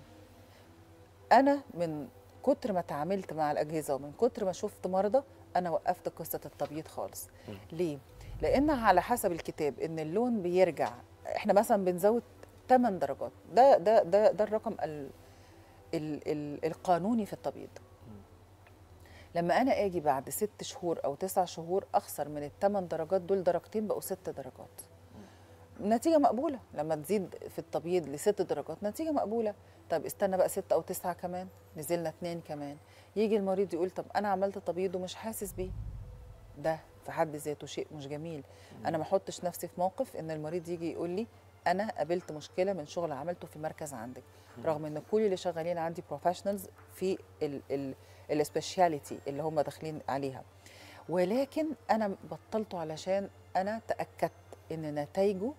انا من كتر ما تعاملت مع الاجهزه ومن كتر ما شفت مرضى انا وقفت قصه التبييض خالص ليه لان على حسب الكتاب ان اللون بيرجع احنا مثلا بنزود 8 درجات ده ده ده ده الرقم ال ال ال القانوني في التبييض لما انا اجي بعد ست شهور او تسع شهور اخسر من الثمان درجات دول درجتين بقوا ست درجات نتيجه مقبوله لما تزيد في التبييض لست درجات نتيجه مقبوله طب استنى بقى ستة او تسعة كمان نزلنا اتنين كمان يجي المريض يقول طب انا عملت تبييض ومش حاسس بيه ده في حد ذاته شيء مش جميل انا ما احطش نفسي في موقف ان المريض يجي يقول لي انا قابلت مشكله من شغل عملته في مركز عندك رغم ان كل اللي شغالين عندي بروفيشنالز في السبيشاليتي اللي هم داخلين عليها ولكن انا بطلته علشان انا تاكدت ان نتائجه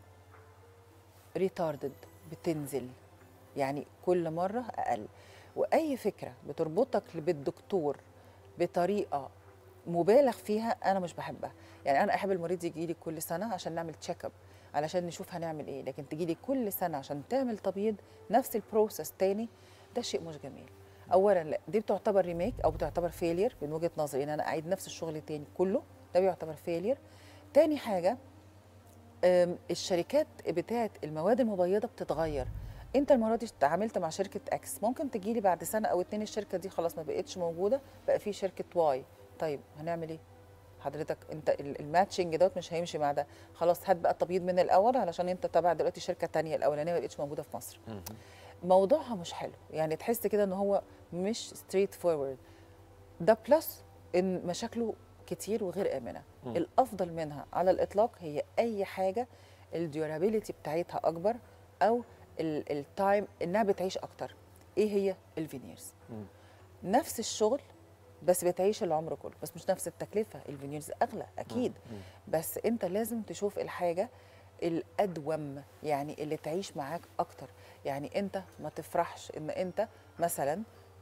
ريتاردد بتنزل يعني كل مره اقل واي فكره بتربطك بالدكتور بطريقه مبالغ فيها انا مش بحبها يعني انا احب المريض يجي لي كل سنه عشان نعمل تشيك اب علشان نشوف هنعمل ايه لكن تجي لي كل سنه عشان تعمل تبييض نفس البروسيس تاني ده شيء مش جميل اولا لا دي بتعتبر ريميك او بتعتبر فيلير من وجهه نظري ان انا اعيد نفس الشغل تاني كله ده بيعتبر فيلير تاني حاجه أم، الشركات بتاعه المواد المبيضه بتتغير انت المره دي اتعاملت مع شركه اكس ممكن تجي لي بعد سنه او اتنين الشركه دي خلاص ما بقتش موجوده بقى في شركه واي طيب هنعمل ايه حضرتك انت ال- الماتشنج دوت مش هيمشي مع ده خلاص هات بقى التبييض من الاول علشان انت تبع دلوقتي شركه تانية الاولانيه ما بقتش موجوده في مصر موضوعها مش حلو يعني تحس كده ان هو مش ستريت فورورد ده بلس ان مشاكله كتير وغير امنه مم. الافضل منها على الاطلاق هي اي حاجه الديورابيليتي بتاعتها اكبر او التايم انها بتعيش اكتر ايه هي الفينيرز مم. نفس الشغل بس بتعيش العمر كله بس مش نفس التكلفه الفينيرز اغلى اكيد مم. بس انت لازم تشوف الحاجه الادوم يعني اللي تعيش معاك اكتر يعني انت ما تفرحش ان انت مثلا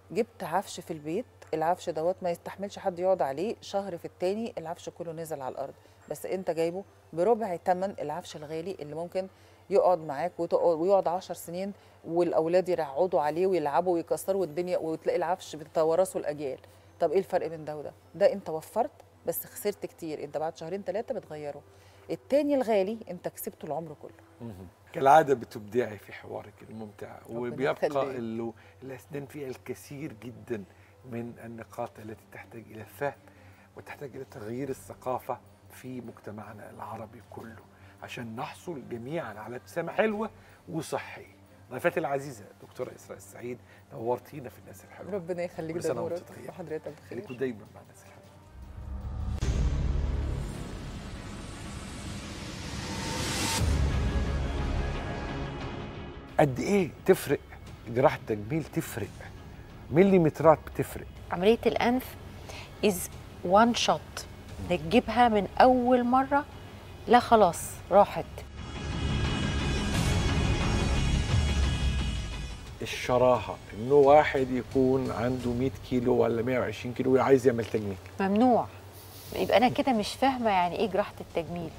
جبت عفش في البيت العفش دوت ما يستحملش حد يقعد عليه شهر في التاني العفش كله نزل على الارض بس انت جايبه بربع ثمن العفش الغالي اللي ممكن يقعد معاك وتقعد ويقعد 10 سنين والاولاد يرعدوا عليه ويلعبوا ويكسروا الدنيا وتلاقي العفش بتتوارثه الاجيال طب ايه الفرق بين ده وده ده انت وفرت بس خسرت كتير انت بعد شهرين ثلاثه بتغيره التاني الغالي انت كسبته العمر كله كالعاده بتبدعي في حوارك الممتع ربنا وبيبقى يخليك. ال- الاسنان فيها الكثير جدا من النقاط التي تحتاج الى الفهم وتحتاج الى تغيير الثقافه في مجتمعنا العربي كله عشان نحصل جميعا على ابتسامه حلوه وصحيه. ضيفتي العزيزه دكتوره اسراء السعيد نورتينا في الناس الحلوه ربنا يخليك كل ده سنة وأنت نورك طيب. وحضرتك خليكوا بخير دايما مع الناس الحلوه. قد ايه تفرق جراحه التجميل تفرق مليمترات بتفرق عملية الأنف از وان شوت نجيبها من أول مرة لا خلاص راحت الشراهه انه واحد يكون عنده 100 كيلو ولا 120 كيلو وعايز يعمل تجميل ممنوع يبقى أنا كده مش فاهمة يعني إيه جراحة التجميل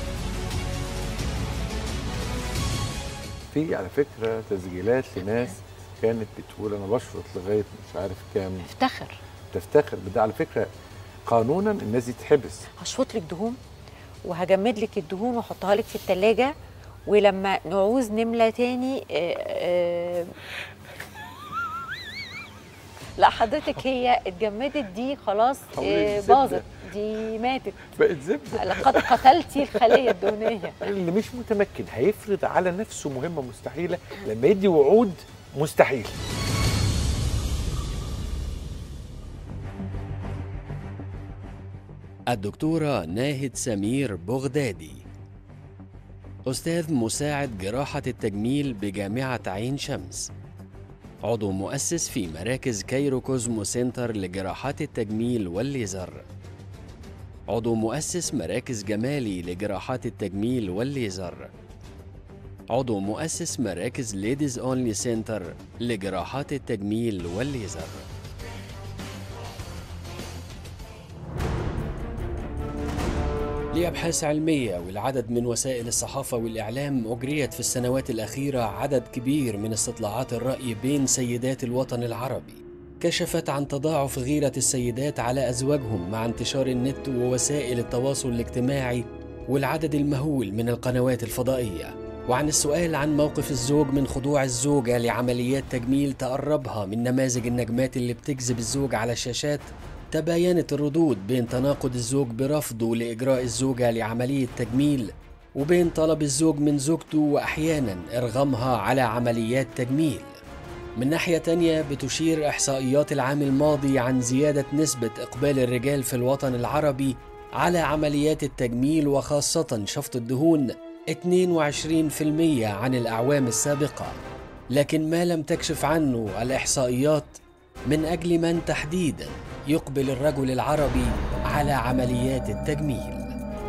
في على فكره تسجيلات لناس كانت بتقول انا بشرط لغايه مش عارف كام افتخر تفتخر بده على فكره قانونا الناس دي تحبس هشفط لك دهون وهجمد لك الدهون واحطها لك في التلاجة ولما نعوز نملى تاني آه، آه، لا حضرتك هي اتجمدت دي خلاص حوالين آه، الزبدة. باظت دي ماتت بقت زبده لقد قتلتي الخلية الدهنية اللي مش متمكن هيفرض على نفسه مهمه مستحيله لما يدي وعود مستحيل الدكتورة ناهد سمير بغدادي أستاذ مساعد جراحة التجميل بجامعة عين شمس عضو مؤسس في مراكز كايرو كوزمو سنتر لجراحات التجميل والليزر عضو مؤسس مراكز جمالي لجراحات التجميل والليزر عضو مؤسس مراكز ليديز اونلي سنتر لجراحات التجميل والليزر لأبحاث علمية والعدد من وسائل الصحافة والإعلام أجريت في السنوات الأخيرة عدد كبير من استطلاعات الرأي بين سيدات الوطن العربي كشفت عن تضاعف غيرة السيدات على أزواجهم مع انتشار النت ووسائل التواصل الاجتماعي والعدد المهول من القنوات الفضائية وعن السؤال عن موقف الزوج من خضوع الزوجة لعمليات تجميل تقربها من نماذج النجمات اللي بتجذب الزوج على الشاشات تباينت الردود بين تناقض الزوج برفضه لإجراء الزوجة لعملية تجميل وبين طلب الزوج من زوجته وأحيانا إرغامها على عمليات تجميل من ناحية تانية بتشير إحصائيات العام الماضي عن زيادة نسبة إقبال الرجال في الوطن العربي على عمليات التجميل وخاصة شفط الدهون 22% عن الأعوام السابقة لكن ما لم تكشف عنه الإحصائيات من أجل من تحديدا يقبل الرجل العربي على عمليات التجميل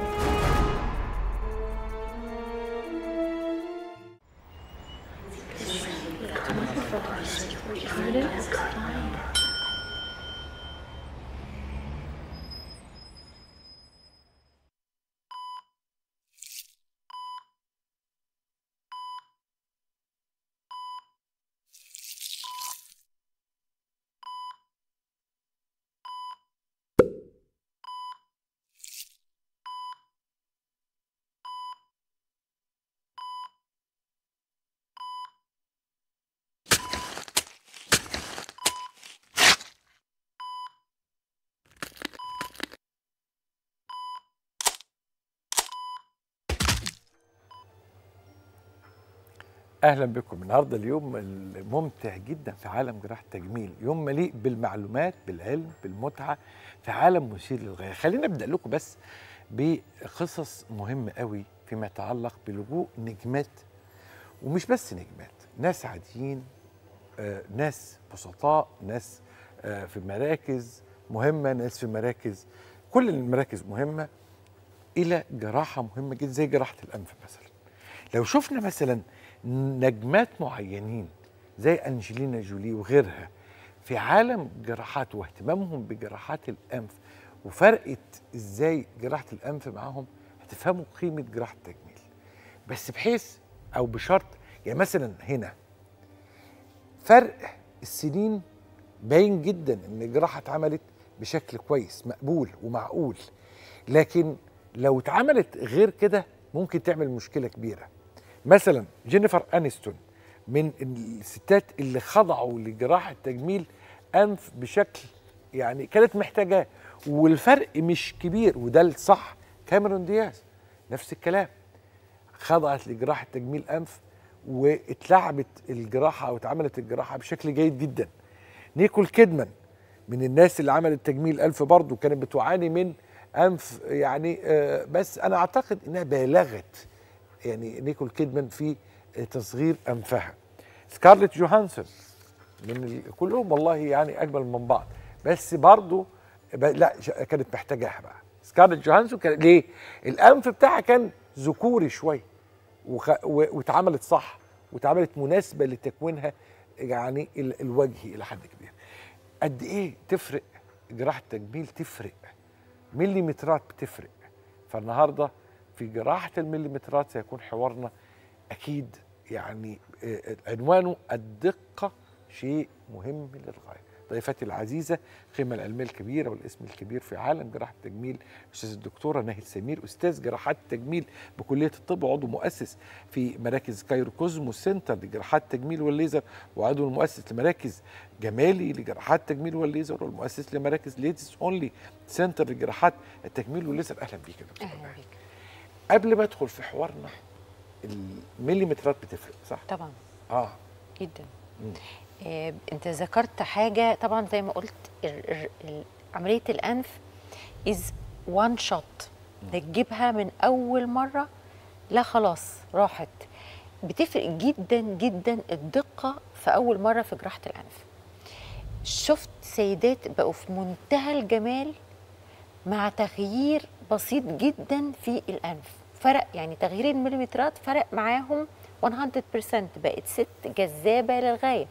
اهلا بكم النهارده اليوم الممتع جدا في عالم جراحه التجميل يوم مليء بالمعلومات بالعلم بالمتعه في عالم مثير للغايه خلينا ابدا لكم بس بقصص مهمه قوي فيما يتعلق بلجوء نجمات ومش بس نجمات ناس عاديين آه، ناس بسطاء ناس آه، في مراكز مهمه ناس في مراكز كل المراكز مهمه الى جراحه مهمه جدا زي جراحه الانف مثلا لو شفنا مثلا نجمات معينين زي انجلينا جولي وغيرها في عالم جراحات واهتمامهم بجراحات الانف وفرقت ازاي جراحه الانف معاهم هتفهموا قيمه جراحه التجميل بس بحيث او بشرط يعني مثلا هنا فرق السنين باين جدا ان الجراحه اتعملت بشكل كويس مقبول ومعقول لكن لو اتعملت غير كده ممكن تعمل مشكله كبيره مثلا جينيفر انستون من الستات اللي خضعوا لجراحه تجميل انف بشكل يعني كانت محتاجاه والفرق مش كبير وده الصح كاميرون دياز نفس الكلام خضعت لجراحه تجميل انف واتلعبت الجراحه او اتعملت الجراحه بشكل جيد جدا نيكول كيدمان من الناس اللي عملت تجميل انف برضه كانت بتعاني من انف يعني آه، بس انا اعتقد انها بالغت يعني نيكول كيدمان في تصغير انفها سكارليت جوهانسون من ال... كلهم والله يعني اجمل من بعض بس برضه ب... لا ش- كانت محتاجاها بقى سكارليت جوهانسون كان ليه الانف بتاعها كان ذكوري شويه وخ... و... واتعملت صح واتعملت مناسبه لتكوينها يعني ال... الوجهي الى حد كبير قد ايه تفرق جراحه التجميل تفرق مليمترات بتفرق فالنهارده في جراحه المليمترات سيكون حوارنا اكيد يعني آه، عنوانه الدقه شيء مهم للغايه ضيفتي العزيزه القيمه العلميه الكبيره والاسم الكبير في عالم جراحه التجميل استاذ الدكتوره ناهد سمير استاذ جراحات التجميل بكليه الطب وعضو مؤسس في مراكز كايرو كوزمو سنتر لجراحات التجميل والليزر وعضو المؤسس لمراكز جمالي لجراحات التجميل والليزر والمؤسس لمراكز ليديز اونلي سنتر لجراحات التجميل والليزر اهلا بيك يا دكتوره اهلا ناهد. بيك قبل ما ادخل في حوارنا المليمترات بتفرق صح؟ طبعا اه جدا مم. آه انت ذكرت حاجه طبعا زي ما قلت ال- ال- ال- عمليه الانف از وان شوت تجيبها من اول مره لا خلاص راحت بتفرق جدا جدا الدقه في اول مره في جراحه الانف شفت سيدات بقوا في منتهى الجمال مع تغيير بسيط جدا في الانف فرق يعني تغيير المليمترات فرق معاهم 100% بقت ست جذابه للغايه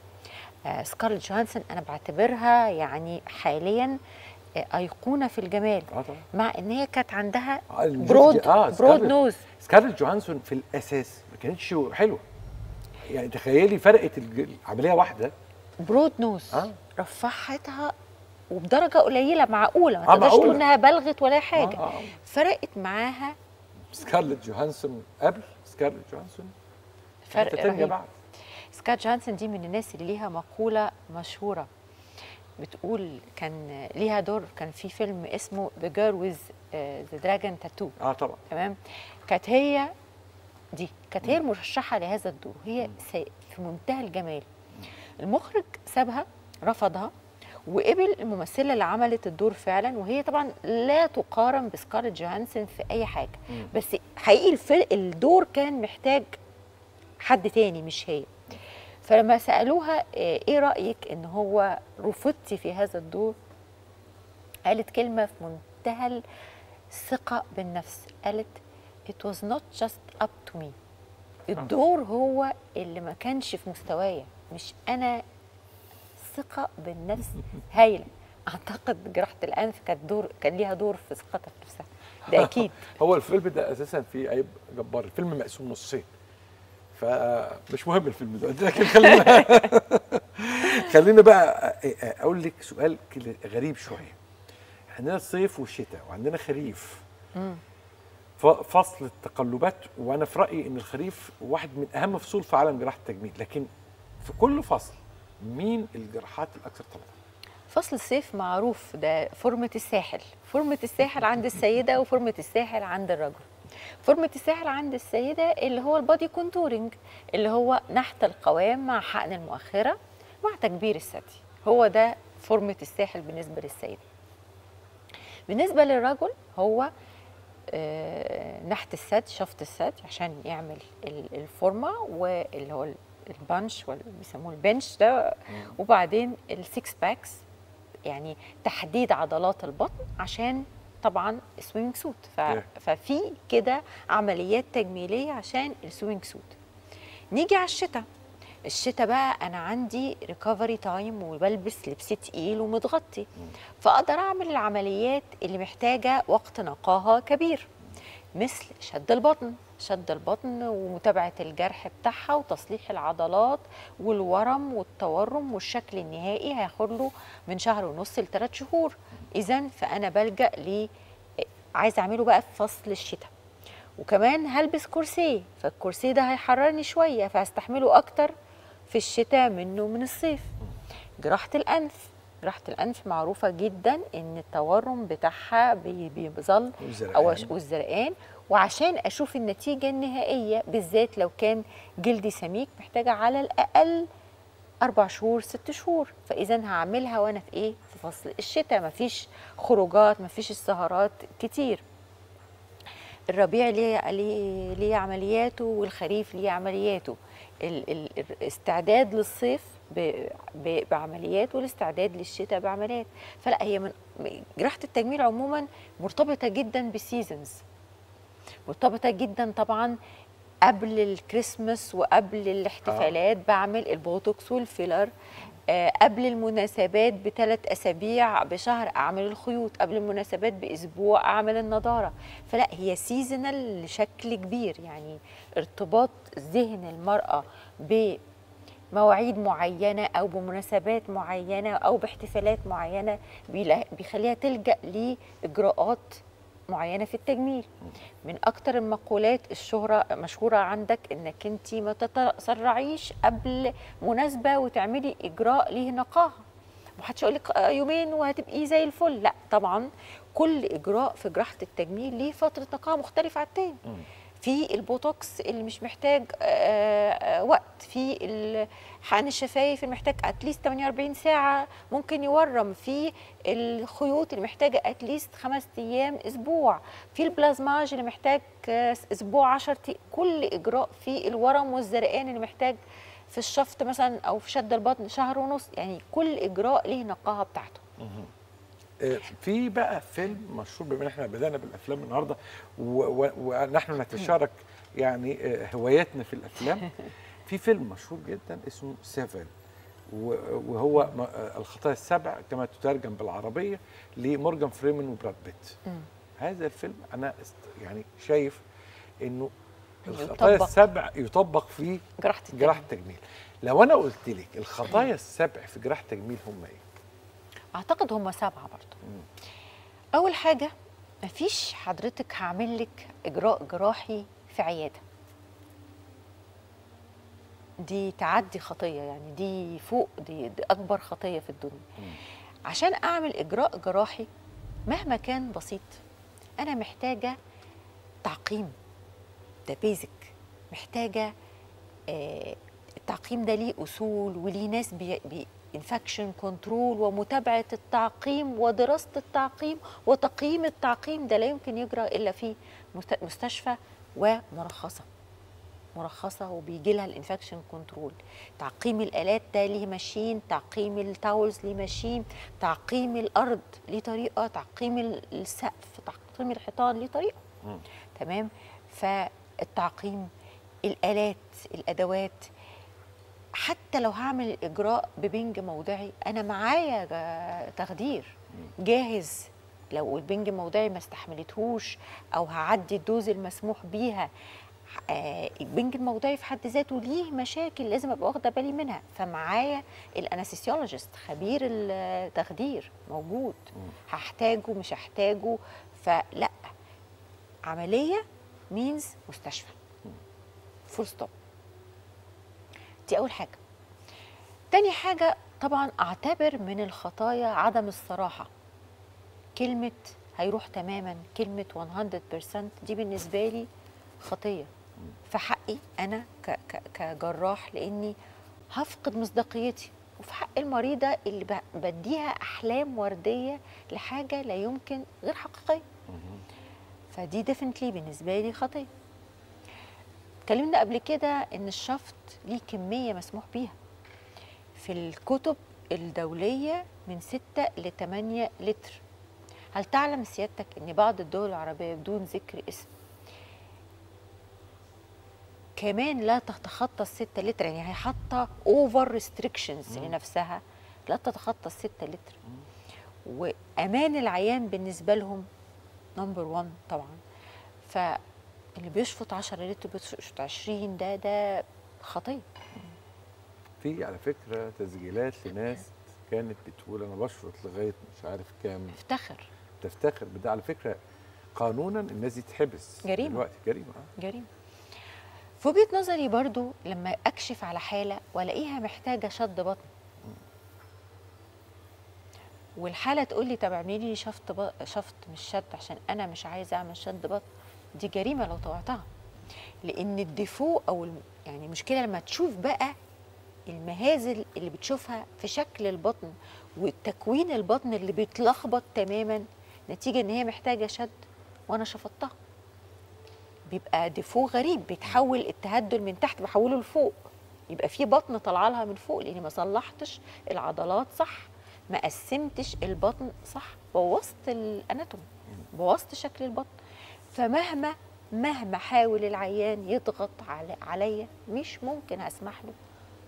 آه سكارلت جوهانسون انا بعتبرها يعني حاليا آه ايقونه في الجمال اه طبعا مع ان هي كانت عندها آه، الجزء- برود آه، برود سكارلت. نوز سكارلت جوهانسون في الاساس ما كانتش حلوه يعني تخيلي فرقت الج- العمليه واحده برود نوز آه. رفعتها وبدرجه قليله معقوله ما آه، تقدرش معقولة. تقول انها بلغت ولا حاجه آه، آه. فرقت معاها سكارلت جوهانسون قبل سكارلت جوهانسون فرق حتة تانية رهيب. بعد سكات جانسون دي من الناس اللي ليها مقولة مشهورة بتقول كان ليها دور كان في فيلم اسمه The Girl with uh, the Dragon Tattoo اه طبعا تمام كانت هي دي كانت هي المرشحة لهذا الدور هي سي- في منتهى الجمال المخرج سابها رفضها وقبل الممثلة اللي عملت الدور فعلا وهي طبعا لا تقارن بسكارلت جوهانسون في أي حاجة بس حقيقي الفيلم الدور كان محتاج حد تاني مش هي فلما سالوها آه، ايه رايك ان هو رفضتي في هذا الدور قالت كلمه في منتهى الثقه بالنفس قالت it was not just up to me الدور هو اللي ما كانش في مستوايا مش انا ثقه بالنفس هايله اعتقد جراحه الانف كانت دور كان ليها دور في ثقتها في نفسها ده اكيد هو الفيلم ده اساسا فيه عيب جبار الفيلم مقسوم نصين فمش مهم الفيلم ده لكن خلينا خلينا بقى اقول لك سؤال كده غريب شويه عندنا الصيف والشتاء وعندنا خريف ف- فصل التقلبات وانا في رايي ان الخريف واحد من اهم فصول في عالم جراحه التجميل لكن في كل فصل مين الجراحات الاكثر طلبا فصل الصيف معروف ده فورمة الساحل فورمة الساحل عند السيدة وفورمة الساحل عند الرجل فورمة الساحل عند السيدة اللي هو البادي كونتورنج اللي هو نحت القوام مع حقن المؤخرة مع تكبير الثدي هو ده فورمة الساحل بالنسبة للسيدة بالنسبة للرجل هو آه، نحت الثدي شفط الثدي عشان يعمل ال- الفورمة واللي هو ال- البانش واللي بيسموه البنش ده وبعدين السكس باكس يعني تحديد عضلات البطن عشان طبعا سوينج سوت ف... إيه. ففي كده عمليات تجميليه عشان السوينج سوت نيجي على الشتاء الشتاء بقى انا عندي ريكفري تايم وبلبس لبس تقيل ومتغطي فاقدر اعمل العمليات اللي محتاجه وقت نقاهه كبير مثل شد البطن شد البطن ومتابعه الجرح بتاعها وتصليح العضلات والورم والتورم والشكل النهائي هياخد له من شهر ونص لثلاث شهور اذا فانا بلجا ل عايزه اعمله بقى في فصل الشتاء وكمان هلبس كورسيه فالكورسيه ده هيحررني شويه فهستحمله اكتر في الشتاء منه من الصيف جراحه الانف جراحه الانف معروفه جدا ان التورم بتاعها بي- بيظل او والزرقان. والزرقان وعشان اشوف النتيجه النهائيه بالذات لو كان جلدي سميك محتاجه على الاقل اربع شهور ست شهور فاذا هعملها وانا في ايه في فصل الشتاء مفيش خروجات مفيش السهرات كتير الربيع ليه ليه ليه عملياته والخريف ليه عملياته ال- ال- الاستعداد للصيف ب- ب- بعمليات والاستعداد للشتاء بعمليات فلا هي من جراحه التجميل عموما مرتبطه جدا بالسيزونز مرتبطه جدا طبعا قبل الكريسماس وقبل الاحتفالات بعمل البوتوكس والفيلر آه، قبل المناسبات بثلاث اسابيع بشهر اعمل الخيوط قبل المناسبات باسبوع اعمل النضاره فلا هي سيزونال لشكل كبير يعني ارتباط ذهن المراه بمواعيد معينه او بمناسبات معينه او باحتفالات معينه بيلا- بيخليها تلجا لاجراءات معينه في التجميل من اكتر المقولات الشهرة مشهورة عندك انك انت ما تتسرعيش قبل مناسبة وتعملي اجراء ليه نقاهة محدش يقول لك يومين وهتبقي زي الفل لا طبعا كل اجراء في جراحة التجميل ليه فترة نقاهة مختلفة عن التاني في البوتوكس اللي مش محتاج آه، آه، وقت في ال- حقن الشفايف اللي محتاج اتليست 48 ساعه ممكن يورم في الخيوط اللي محتاجه اتليست خمس ايام اسبوع في البلازماج اللي محتاج آه، اسبوع 10 أيام. كل اجراء في الورم والزرقان اللي محتاج في الشفط مثلا او في شد البطن شهر ونص يعني كل اجراء ليه نقاهه بتاعته آه، في بقى فيلم مشهور بما ان احنا بدانا بالافلام النهارده و- و- ونحن نتشارك يعني آه، هواياتنا في الافلام في فيلم مشهور جدا اسمه سيفن و- وهو م- آه، الخطايا السبع كما تترجم بالعربيه لمورجان فريمان وبراد بيت هذا الفيلم انا است- يعني شايف انه الخطايا يطبق. السبع يطبق في جراحه التجميل. جراحه التجميل لو انا قلت لك الخطايا السبع في جراحه التجميل هم ايه اعتقد هم سبعه برضو اول حاجه مفيش حضرتك هعمل لك اجراء جراحي في عياده دي تعدي خطيه يعني دي فوق دي, دي اكبر خطيه في الدنيا عشان اعمل اجراء جراحي مهما كان بسيط انا محتاجه تعقيم ده بيزك محتاجه آه، التعقيم ده ليه اصول وليه ناس بي بي انفكشن كنترول ومتابعه التعقيم ودراسه التعقيم وتقييم التعقيم ده لا يمكن يجرى الا في مست- مستشفى ومرخصه مرخصه وبيجي لها الانفكشن كنترول تعقيم الالات ده ليه ماشين تعقيم التاولز ليه ماشين تعقيم الارض ليه طريقه تعقيم ال- السقف تعقيم الحيطان ليه طريقه تمام فالتعقيم الالات الادوات حتى لو هعمل الاجراء ببنج موضعي انا معايا جا- تخدير جاهز لو البنج موضعي ما استحملتهوش او هعدي الدوز المسموح بيها آه، البنج الموضعي في حد ذاته ليه مشاكل لازم ابقى واخده بالي منها فمعايا الانستيسيولوجيست خبير التخدير موجود هحتاجه مش هحتاجه فلا عمليه مينز مستشفى فول ستوب دي اول حاجه تاني حاجه طبعا اعتبر من الخطايا عدم الصراحه كلمه هيروح تماما كلمه 100% دي بالنسبه لي خطيه في حقي انا ك- ك- كجراح لاني هفقد مصداقيتي وفي حق المريضه اللي ب- بديها احلام ورديه لحاجه لا يمكن غير حقيقيه فدي ديفنتلي بالنسبه لي خطيه اتكلمنا قبل كده ان الشفط ليه كميه مسموح بيها في الكتب الدوليه من 6 ل 8 لتر هل تعلم سيادتك ان بعض الدول العربيه بدون ذكر اسم وكمان لا تتخطى الستة لتر يعني هي حاطه اوفر ريستريكشنز لنفسها لا تتخطى الستة لتر وامان العيان بالنسبه لهم نمبر 1 طبعا فاللي بيشفط 10 لتر بيشفط 20 ده ده خطيه في على فكره تسجيلات لناس كانت بتقول انا بشفط لغايه مش عارف كام افتخر تفتخر بده على فكره قانونا الناس دي تحبس جريمة. دلوقتي جريمه آه. جريمه في وجهه نظري برضو لما اكشف على حاله والاقيها محتاجه شد بطن والحاله تقول لي طب اعملي لي شفط ب... شفط مش شد عشان انا مش عايزه اعمل شد بطن دي جريمه لو طوعتها لان الديفو او الم... يعني المشكله لما تشوف بقى المهازل اللي بتشوفها في شكل البطن وتكوين البطن اللي بيتلخبط تماما نتيجه ان هي محتاجه شد وانا شفطتها بيبقى ديفو غريب بيتحول التهدل من تحت بحوله لفوق يبقى في بطن طالعه لها من فوق لاني ما صلحتش العضلات صح ما قسمتش البطن صح بوظت الاناتومي بوظت شكل البطن فمهما مهما حاول العيان يضغط على عليا مش ممكن اسمح له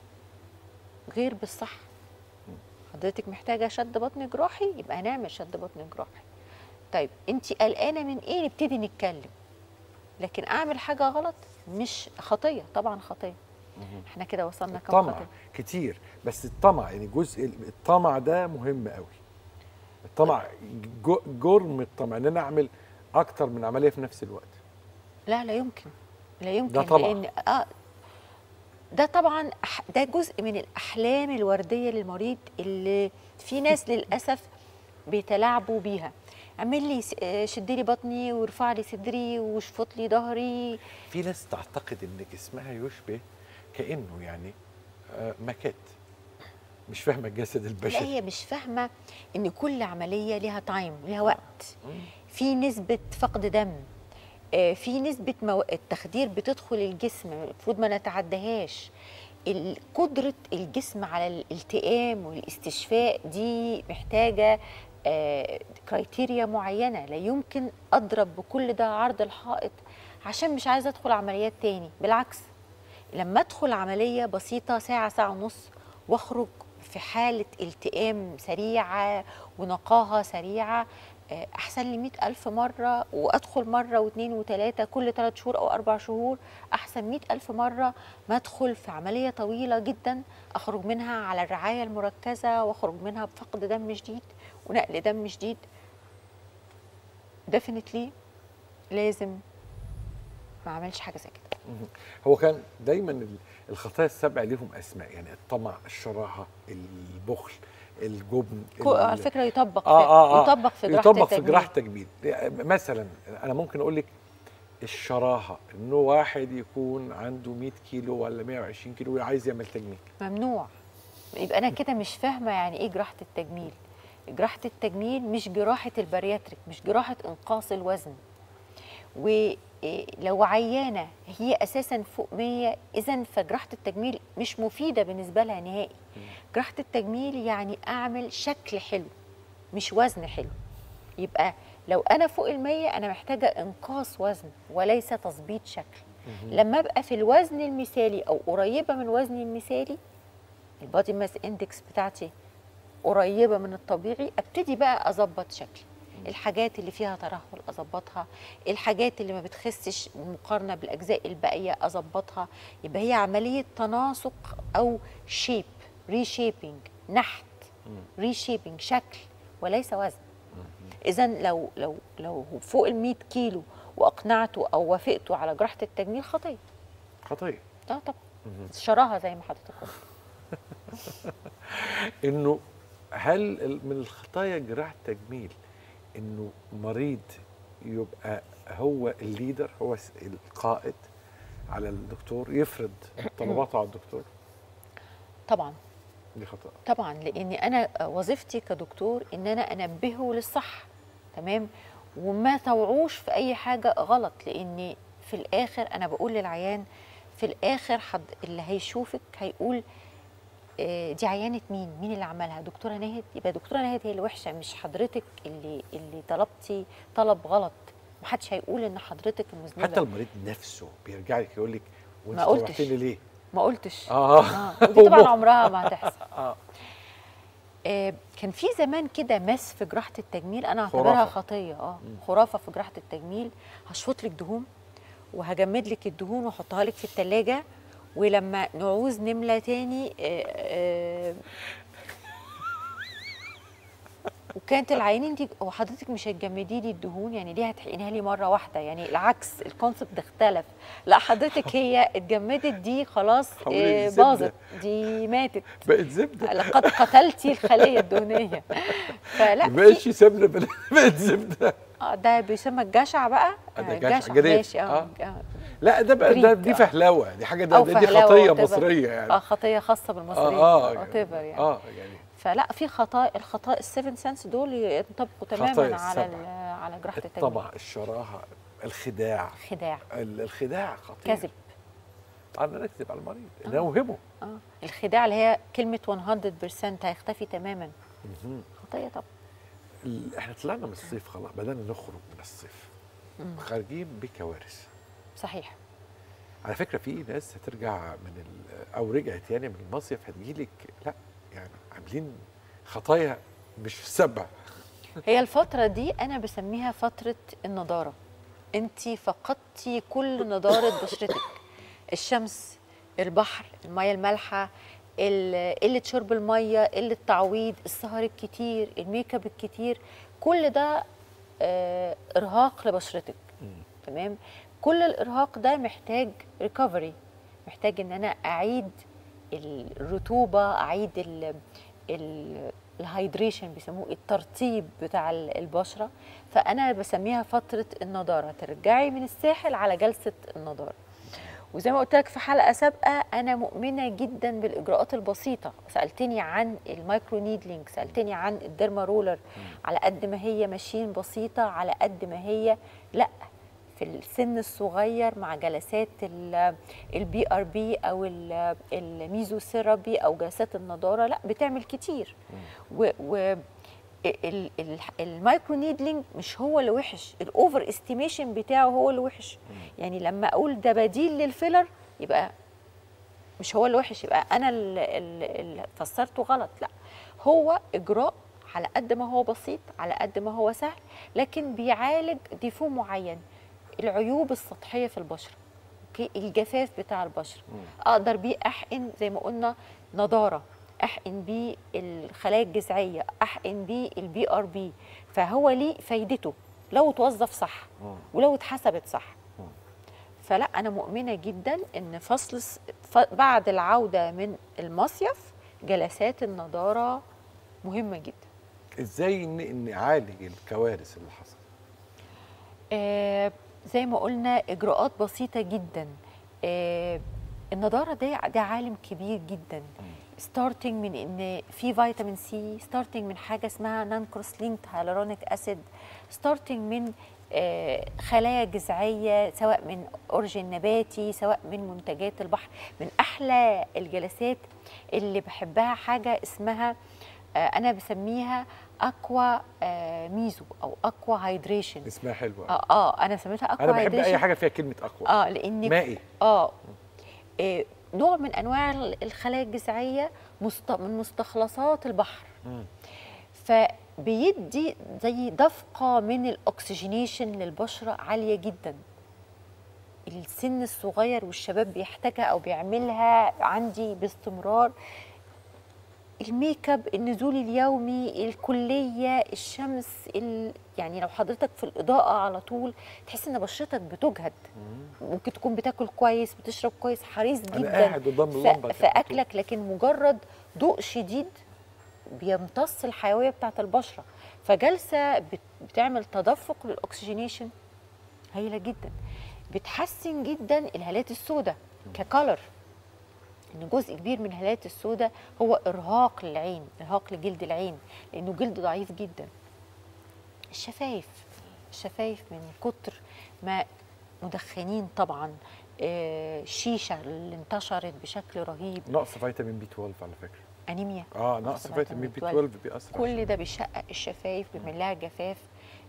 غير بالصح حضرتك محتاجه شد بطن جراحي يبقى هنعمل شد بطن جراحي طيب انت قلقانه من ايه نبتدي نتكلم لكن اعمل حاجه غلط مش خطيه طبعا خطيه احنا كده وصلنا كم الطمع خطيه كتير بس الطمع يعني جزء الطمع ده مهم قوي الطمع جو- جرم الطمع ان انا اعمل اكتر من عمليه في نفس الوقت لا لا يمكن لا يمكن ده طبعا. لان اه ده طبعا أح- ده جزء من الاحلام الورديه للمريض اللي في ناس للاسف بيتلاعبوا بيها اعمل لي س- آه، شد لي بطني وارفع لي صدري واشفط لي ظهري في ناس تعتقد ان جسمها يشبه كانه يعني آه، ماكيت مش فاهمه الجسد لا البشري هي مش فاهمه ان كل عمليه ليها تايم ليها وقت في نسبه فقد دم آه، في نسبه مو... التخدير بتدخل الجسم المفروض ما نتعدهاش ال- قدره الجسم على الالتئام والاستشفاء دي محتاجه آه، كرايتيريا معينه لا يمكن اضرب بكل ده عرض الحائط عشان مش عايزه ادخل عمليات تاني بالعكس لما ادخل عمليه بسيطه ساعه ساعه ونص واخرج في حاله التئام سريعه ونقاهه سريعه آه، احسن لي مئة ألف مرة وأدخل مرة واثنين وثلاثة كل ثلاث شهور أو أربع شهور أحسن مئة ألف مرة ما أدخل في عملية طويلة جدا أخرج منها على الرعاية المركزة وأخرج منها بفقد دم شديد ونقل دم شديد definitely لازم ما أعملش حاجة زي كده هو كان دايما ال- الخطايا السبع ليهم اسماء يعني الطمع الشراهه البخل الجبن كو- ال- على فكرة يطبق آه في آه آه يطبق في جراحة يطبق في التجميل. جراحه التجميل مثلا انا ممكن اقول لك الشراهه انه واحد يكون عنده 100 كيلو ولا 120 كيلو وعايز يعمل تجميل ممنوع يبقى انا كده مش فاهمه يعني ايه جراحه التجميل جراحه التجميل مش جراحه البارياتريك مش جراحه انقاص الوزن ولو عيانه هي اساسا فوق 100 اذا فجراحه التجميل مش مفيده بالنسبه لها نهائي جراحه التجميل يعني اعمل شكل حلو مش وزن حلو يبقى لو انا فوق المية انا محتاجه انقاص وزن وليس تظبيط شكل لما ابقى في الوزن المثالي او قريبه من وزني المثالي البادي ماس اندكس بتاعتي قريبه من الطبيعي ابتدي بقى اظبط شكلي الحاجات اللي فيها ترهل اظبطها الحاجات اللي ما بتخسش مقارنه بالاجزاء الباقيه اظبطها يبقى هي عمليه تناسق او شيب ريشيبنج نحت ريشيبنج شكل وليس وزن اذا لو لو لو هو فوق ال 100 كيلو واقنعته او وافقته على جراحه التجميل خطيه خطيه اه طبعا شراها زي ما حضرتك قلت انه هل ال- من الخطايا جراحه التجميل انه مريض يبقى هو الليدر هو الس- القائد على الدكتور يفرض طلباته على الدكتور طبعا دي خطا طبعا لاني انا وظيفتي كدكتور ان انا انبهه للصح تمام وما توعوش في اي حاجه غلط لاني في الاخر انا بقول للعيان في الاخر حد اللي هيشوفك هيقول آه، دي عيانه مين مين اللي عملها دكتوره ناهد يبقى دكتوره ناهد هي اللي وحشه مش حضرتك اللي اللي طلبتي طلب غلط محدش هيقول ان حضرتك المذنبه حتى المريض نفسه بيرجع لك يقول لك وانت ما قلتش. طوعتني ليه ما قلتش اه اه ودي طبعا عمرها ما هتحصل اه آه، كان في زمان كده مس في جراحه التجميل انا اعتبرها خرافة. خطيه اه خرافه في جراحه التجميل هشفط لك دهون وهجمد لك الدهون واحطها لك في التلاجة ولما نعوز نملى تاني آه، آه، وكانت العينين دي هو حضرتك مش هتجمدي لي الدهون يعني ليه هتحقنيها لي مره واحده يعني العكس الكونسبت اختلف لا حضرتك هي اتجمدت دي خلاص حولي آه، زبدة. باظت دي ماتت بقت زبده لقد قتلتي الخليه الدهنيه فلا ما في بقتش سمنه بل- بقت زبده آه، ده بيسمى الجشع بقى آه، ده آه، جشع، جريت. ماشي اه آه. آه. لا ده بقى ده جريد، دي آه. فهلوه دي حاجه ده أو ده دي فهلوة خطيه whatever. مصريه يعني اه خطيه خاصه بالمصريين اه اه اه whatever يعني اه يعني فلا في خطايا الخطايا السيفن سنس دول ينطبقوا خطايا تماما على السبع. ال- على جراحه التجميل الطمع الشراهه الخداع خداع ال- الخداع خطير كذب انا نكذب على المريض نوهمه اه الخداع اللي هي كلمه 100% هيختفي تماما خطيه طبعا ال- احنا طلعنا من الصيف خلاص بدانا نخرج من الصيف خارجين بكوارث صحيح على فكره في ناس هترجع من ال- او رجعت يعني من المصيف هتجيلك لا يعني عاملين خطايا مش سبع هي الفترة دي أنا بسميها فترة النضارة أنت فقدتي كل نضارة بشرتك الشمس البحر المية المالحة ال- قلة شرب المية قلة تعويض السهر الكتير الميك اب الكتير كل ده آه إرهاق لبشرتك تمام كل الإرهاق ده محتاج ريكفري محتاج إن أنا أعيد الرطوبة أعيد ال ال الهايدريشن بيسموه الترطيب بتاع ال- البشره فانا بسميها فتره النضاره ترجعي من الساحل على جلسه النضاره وزي ما قلت لك في حلقه سابقه انا مؤمنه جدا بالاجراءات البسيطه سالتني عن المايكرو نيدلينج سالتني عن الديرما رولر على قد ما هي ماشين بسيطه على قد ما هي لا في السن الصغير مع جلسات البي ار بي او ال- الميزوثيرابي او جلسات النضاره لا بتعمل كتير و, و ال- ال- المايكرو نيدلينج مش هو اللي وحش الاوفر استيميشن بتاعه هو اللي وحش يعني لما اقول ده بديل للفيلر يبقى مش هو اللي وحش يبقى انا اللي فسرته غلط لا هو اجراء على قد ما هو بسيط على قد ما هو سهل لكن بيعالج ديفو معين العيوب السطحيه في البشره اوكي الجفاف بتاع البشره اقدر بيه احقن زي ما قلنا نضاره احقن بيه الخلايا الجذعيه احقن بيه البي ار بي فهو ليه فايدته لو توظف صح ولو اتحسبت صح فلا انا مؤمنه جدا ان فصل الس- ف- بعد العوده من المصيف جلسات النضاره مهمه جدا ازاي ن- نعالج الكوارث اللي حصلت آه زي ما قلنا اجراءات بسيطه جدا آه النضاره ده ده عالم كبير جدا ستارتنج من ان في فيتامين سي ستارتنج من حاجه اسمها نان كروس لينكد هيالورونيك اسيد ستارتنج من آه، خلايا جذعيه سواء من اورجين نباتي سواء من منتجات البحر من احلى الجلسات اللي بحبها حاجه اسمها آه، انا بسميها اكوا آه، ميزو او اكوا هايدريشن اسمها حلوه اه اه انا سميتها اكوا انا بحب هايدريشن اي حاجه فيها كلمه اقوى اه لان مائي اه إيه، نوع من انواع ال- الخلايا الجذعيه مست... من مستخلصات البحر فبيدي زي دفقه من الاكسجينيشن للبشره عاليه جدا السن الصغير والشباب بيحتاجها او بيعملها عندي باستمرار الميك اب النزول اليومي الكليه الشمس ال... يعني لو حضرتك في الاضاءه على طول تحس ان بشرتك بتجهد ممكن تكون بتاكل كويس بتشرب كويس حريص انا جدا قاعد قدام ف- اللمبه في كده على طول. اكلك لكن مجرد ضوء شديد بيمتص الحيويه بتاعه البشره فجلسه بت- بتعمل تدفق للاكسجينيشن هايله جدا بتحسن جدا الهالات السوداء ككالر ان جزء كبير من الهالات السوداء هو ارهاق للعين ارهاق لجلد العين لانه جلد ضعيف جدا الشفايف الشفايف من كتر ما مدخنين طبعا آه، الشيشه اللي انتشرت بشكل رهيب نقص فيتامين بي 12 على فكره انيميا اه نقص فيتامين بي 12 بيأثر على كل ده بيشقق الشفايف بيعمل لها جفاف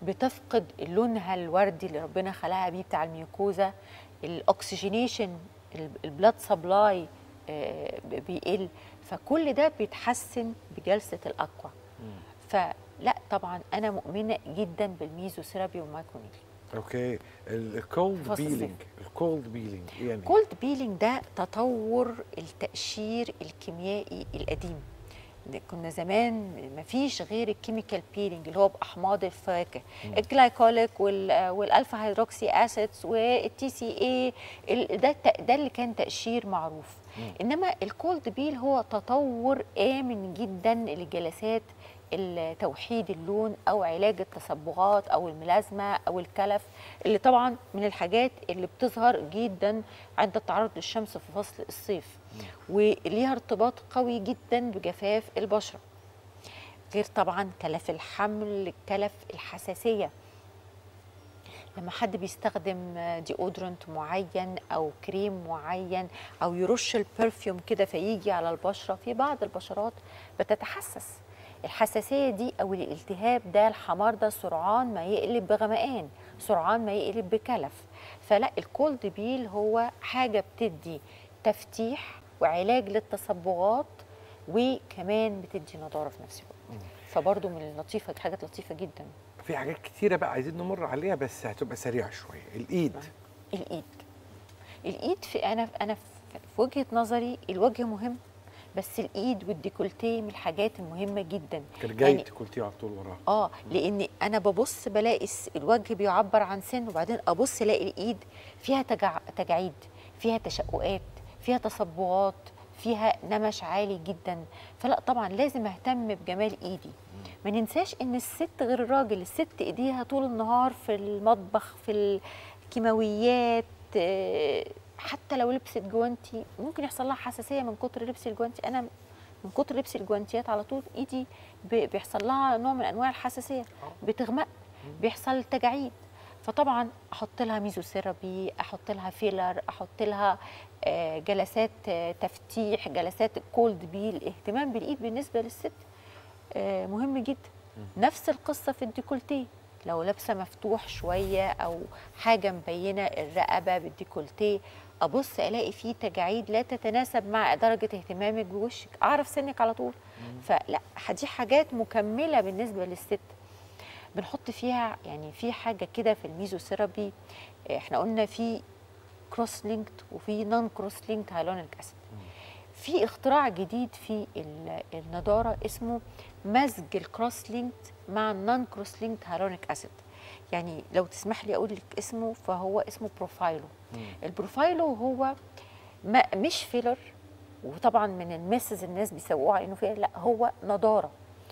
بتفقد لونها الوردي اللي ربنا خلقها بيه بتاع الميوكوزا الاكسجينيشن البلاد سبلاي بيقل فكل ده بيتحسن بجلسه الاقوى فلا طبعا انا مؤمنه جدا بالميزوثيرابي والمايكرونيدل اوكي الكولد فصل الصيف. بيلينج الكولد بيلينج يعني كولد بيلينج ده تطور التقشير الكيميائي القديم ده كنا زمان مفيش غير الكيميكال بيلينج اللي هو باحماض الفواكه الجلايكوليك وال- والالفا هيدروكسي اسيدز والتي سي اي ده الت- ده اللي كان تقشير معروف انما الكولد بيل هو تطور امن جدا لجلسات ال- توحيد اللون او علاج التصبغات او الملازمه او الكلف اللي طبعا من الحاجات اللي بتظهر جدا عند التعرض للشمس في فصل الصيف وليها ارتباط قوي جدا بجفاف البشره غير طبعا كلف الحمل كلف الحساسيه لما حد بيستخدم ديودرنت معين او كريم معين او يرش البرفيوم كده فيجي على البشره في بعض البشرات بتتحسس الحساسيه دي او الالتهاب ده الحمار ده سرعان ما يقلب بغمقان سرعان ما يقلب بكلف فلا الكولد بيل هو حاجه بتدي تفتيح وعلاج للتصبغات وكمان بتدي نضاره في نفس الوقت فبرضه من اللطيفه حاجات لطيفه جدا في حاجات كتيره بقى عايزين نمر عليها بس هتبقى سريعه شويه الايد الايد الايد في انا انا في في وجهه نظري الوجه مهم بس الايد والديكولتيه من الحاجات المهمه جدا كان جاي يعني- تكولتيه على طول وراها اه لان انا ببص بلاقي الس- الوجه بيعبر عن سن وبعدين ابص الاقي الايد فيها تجع... تجاعيد فيها تشققات فيها تصبغات فيها نمش عالي جدا فلا طبعا لازم اهتم بجمال ايدي ما ننساش ان الست غير الراجل الست ايديها طول النهار في المطبخ في الكيماويات آه، حتى لو لبست جوانتي ممكن يحصل لها حساسيه من كتر لبس الجوانتي انا من كتر لبس الجوانتيات على طول ايدي ب- بيحصل لها نوع من انواع الحساسيه بتغمق بيحصل تجاعيد فطبعا احط لها ميزوثيرابي احط لها فيلر احط لها آه، جلسات آه، تفتيح جلسات كولد بيل اهتمام بالايد بالنسبه للست آه، مهم جدا نفس القصه في الديكولتيه لو لابسه مفتوح شويه او حاجه مبينه الرقبه بالديكولتيه ابص الاقي فيه تجاعيد لا تتناسب مع درجه اهتمامك بوشك اعرف سنك على طول فلا دي حاجات مكمله بالنسبه للست بنحط فيها يعني في حاجه كده في الميزوثيرابي احنا قلنا في كروس لينكد وفي نون كروس لينكد هايلونيك اسيد في اختراع جديد في ال- النضاره اسمه مزج الكروس لينكد مع النون كروس لينكد هايلونيك اسيد يعني لو تسمح لي اقول لك اسمه فهو اسمه بروفايلو البروفايلو هو ما مش فيلر وطبعا من المسز الناس بيسوقوه على انه فيلر لا هو نضاره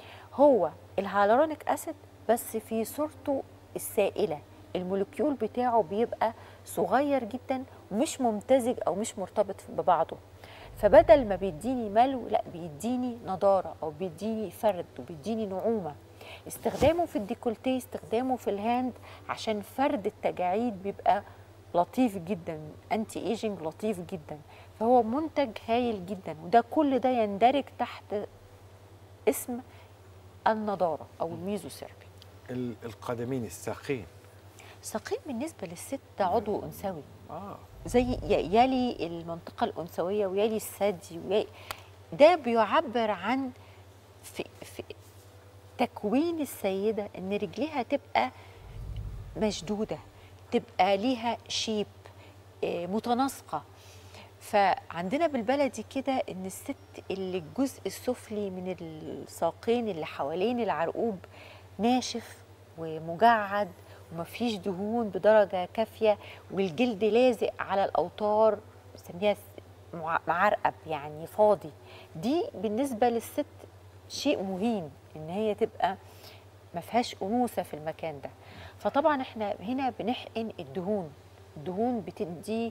هو الهالورونيك اسيد بس في صورته السائله المولكيول بتاعه بيبقى صغير جدا ومش ممتزج او مش مرتبط ببعضه فبدل ما بيديني ملو لا بيديني نضاره او بيديني فرد وبيديني نعومه استخدامه في الديكولتيه استخدامه في الهاند عشان فرد التجاعيد بيبقى لطيف جدا انتي ايجينج لطيف جدا فهو منتج هايل جدا وده كل ده يندرج تحت اسم النضاره او الميزوثيرابي ال- القدمين الساقين ساقين بالنسبه للست ده عضو انثوي اه زي ي- يلي المنطقه الانثويه ويلي الثدي ويلي ده بيعبر عن في, في تكوين السيده ان رجليها تبقى مشدوده تبقى ليها شيب آه، متناسقه فعندنا بالبلدي كده ان الست اللي الجزء السفلي من الساقين اللي حوالين العرقوب ناشف ومجعد ومفيش دهون بدرجه كافيه والجلد لازق على الاوتار بنسميها س- مع- معرقب يعني فاضي دي بالنسبه للست شيء مهين ان هي تبقى ما فيهاش انوثه في المكان ده فطبعا احنا هنا بنحقن الدهون الدهون بتدي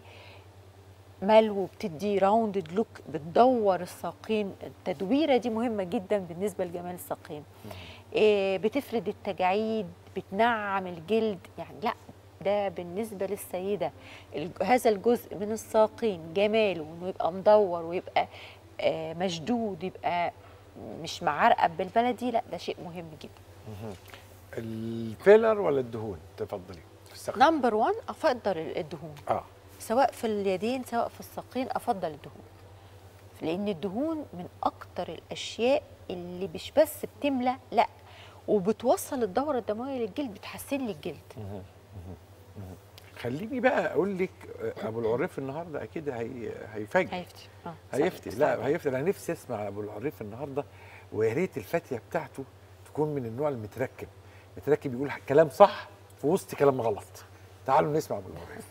ملو بتدي راوندد لوك بتدور الساقين التدويره دي مهمه جدا بالنسبه لجمال الساقين إيه بتفرد التجاعيد بتنعم الجلد يعني لا ده بالنسبه للسيده الج- هذا الجزء من الساقين جماله انه يبقى مدور ويبقى آه، مشدود يبقى مش معرقب بالبلدي لا ده شيء مهم جدا الفيلر ولا الدهون تفضلي في السقف نمبر 1 افضل الدهون اه سواء في اليدين سواء في الساقين افضل الدهون لان الدهون من اكتر الاشياء اللي مش بس بتملى لا وبتوصل الدوره الدمويه للجلد بتحسن لي الجلد خليني بقى اقول لك آه، ابو العريف النهارده اكيد هي هيفاجئ هيفتي اه هيفتي صحيح، لا صحيح. هيفتي انا نفسي اسمع ابو العريف النهارده ويا ريت الفتيه بتاعته تكون من النوع المتركب متركب يقول كلام صح في وسط كلام غلط تعالوا نسمع ابو العريف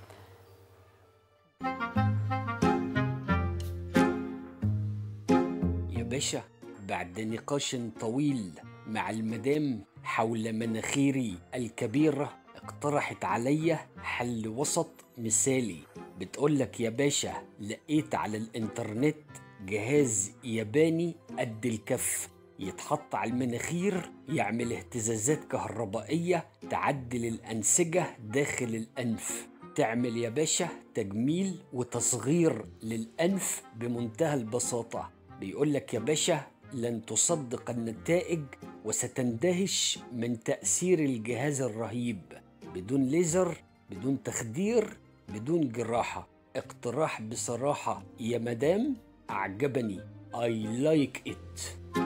يا باشا بعد نقاش طويل مع المدام حول مناخيري الكبيرة اقترحت عليا حل وسط مثالي بتقولك يا باشا لقيت على الانترنت جهاز ياباني قد الكف يتحط على المناخير يعمل اهتزازات كهربائية تعدل الأنسجة داخل الأنف تعمل يا باشا تجميل وتصغير للأنف بمنتهى البساطة بيقول لك يا باشا لن تصدق النتائج وستندهش من تأثير الجهاز الرهيب بدون ليزر بدون تخدير بدون جراحة اقتراح بصراحة يا مدام أعجبني I like it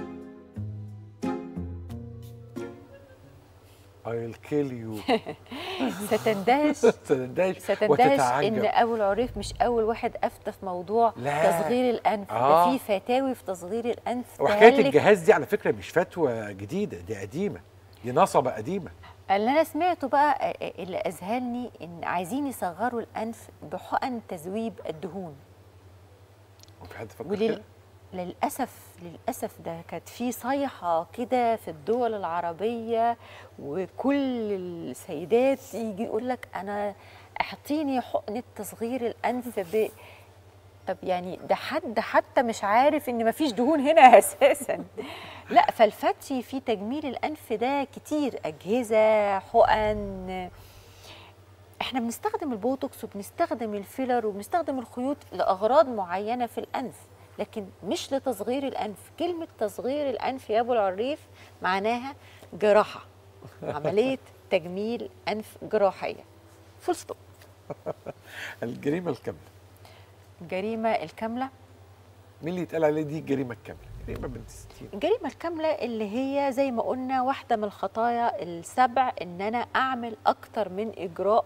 I'll kill you ستندهش ستندهش ستندهش وتتعجب. ان ابو العريف مش اول واحد افتى في موضوع لا. تصغير الانف آه. ده في فتاوي في تصغير الانف وحكايه تهلك. الجهاز دي على فكره مش فتوى جديده دي قديمه دي نصبه قديمه اللي انا سمعته بقى آه، آه، اللي اذهلني ان عايزين يصغروا الانف بحقن تذويب الدهون هو في حد فكر ولل... كده؟ للاسف للاسف ده كانت في صيحه كده في الدول العربيه وكل السيدات يجي يقول لك انا اعطيني حقنه تصغير الانف ب طب يعني ده حد حتى مش عارف ان مفيش دهون هنا اساسا لا فالفتي في تجميل الانف ده كتير اجهزه حقن احنا بنستخدم البوتوكس وبنستخدم الفيلر وبنستخدم الخيوط لاغراض معينه في الانف لكن مش لتصغير الانف كلمه تصغير الانف يا ابو العريف معناها جراحه عمليه تجميل انف جراحيه فول ستوب الجريمه الكامله الجريمه الكامله مين اللي يتقال عليه دي الجريمه الكامله جريمه بنت 60 الجريمة الكاملة اللي هي زي ما قلنا واحدة من الخطايا السبع ان انا اعمل اكتر من اجراء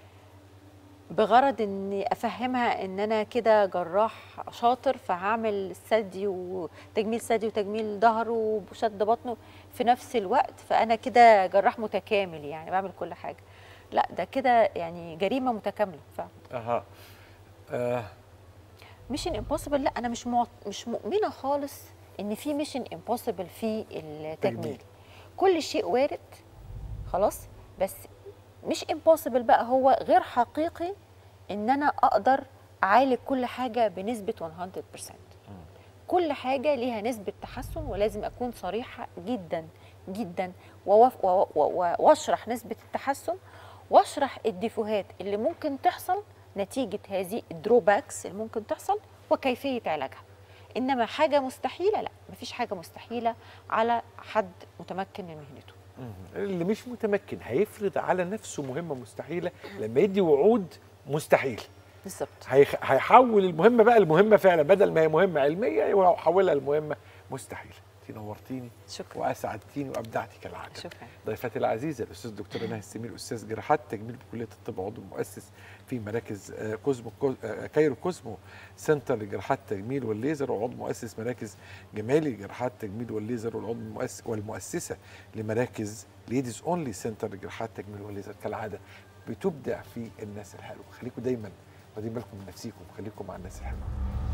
بغرض اني افهمها ان انا كده جراح شاطر فهعمل ثدي وتجميل ثدي وتجميل ظهر وشد بطنه في نفس الوقت فانا كده جراح متكامل يعني بعمل كل حاجة لا ده كده يعني جريمة متكاملة فعلا اها آه ميشن امبوسيبل لا انا مش معت... مش مؤمنه خالص ان في ميشن امبوسيبل في التجميل تجميل. كل شيء وارد خلاص بس مش امبوسيبل بقى هو غير حقيقي ان انا اقدر اعالج كل حاجه بنسبه 100% كل حاجه ليها نسبه تحسن ولازم اكون صريحه جدا جدا ووف- و- و- و- واشرح نسبه التحسن واشرح الديفوهات اللي ممكن تحصل نتيجه هذه الدروباكس اللي ممكن تحصل وكيفيه علاجها انما حاجه مستحيله لا مفيش حاجه مستحيله على حد متمكن من مهنته اللي مش متمكن هيفرض على نفسه مهمه مستحيله لما يدي وعود مستحيل بالظبط هيخ- هيحول المهمه بقى المهمه فعلا بدل ما هي مهمه علميه يحولها لمهمه مستحيله انت نورتيني شكرا واسعدتيني وابدعتي كالعاده شكرا ضيفتي العزيزه الاستاذ الدكتور نهى السمير استاذ جراحات تجميل بكليه الطب عضو مؤسس في مراكز آه، كوزمو كو- آه، كايرو كوزمو سنتر لجراحات التجميل والليزر وعضو مؤسس مراكز جمالي لجراحات التجميل والليزر والعضو المؤسس والمؤسسه لمراكز ليديز اونلي سنتر لجراحات التجميل والليزر كالعاده بتبدع في الناس الحلوه خليكم دايما واخدين بالكم من نفسيكم خليكم مع الناس الحلوه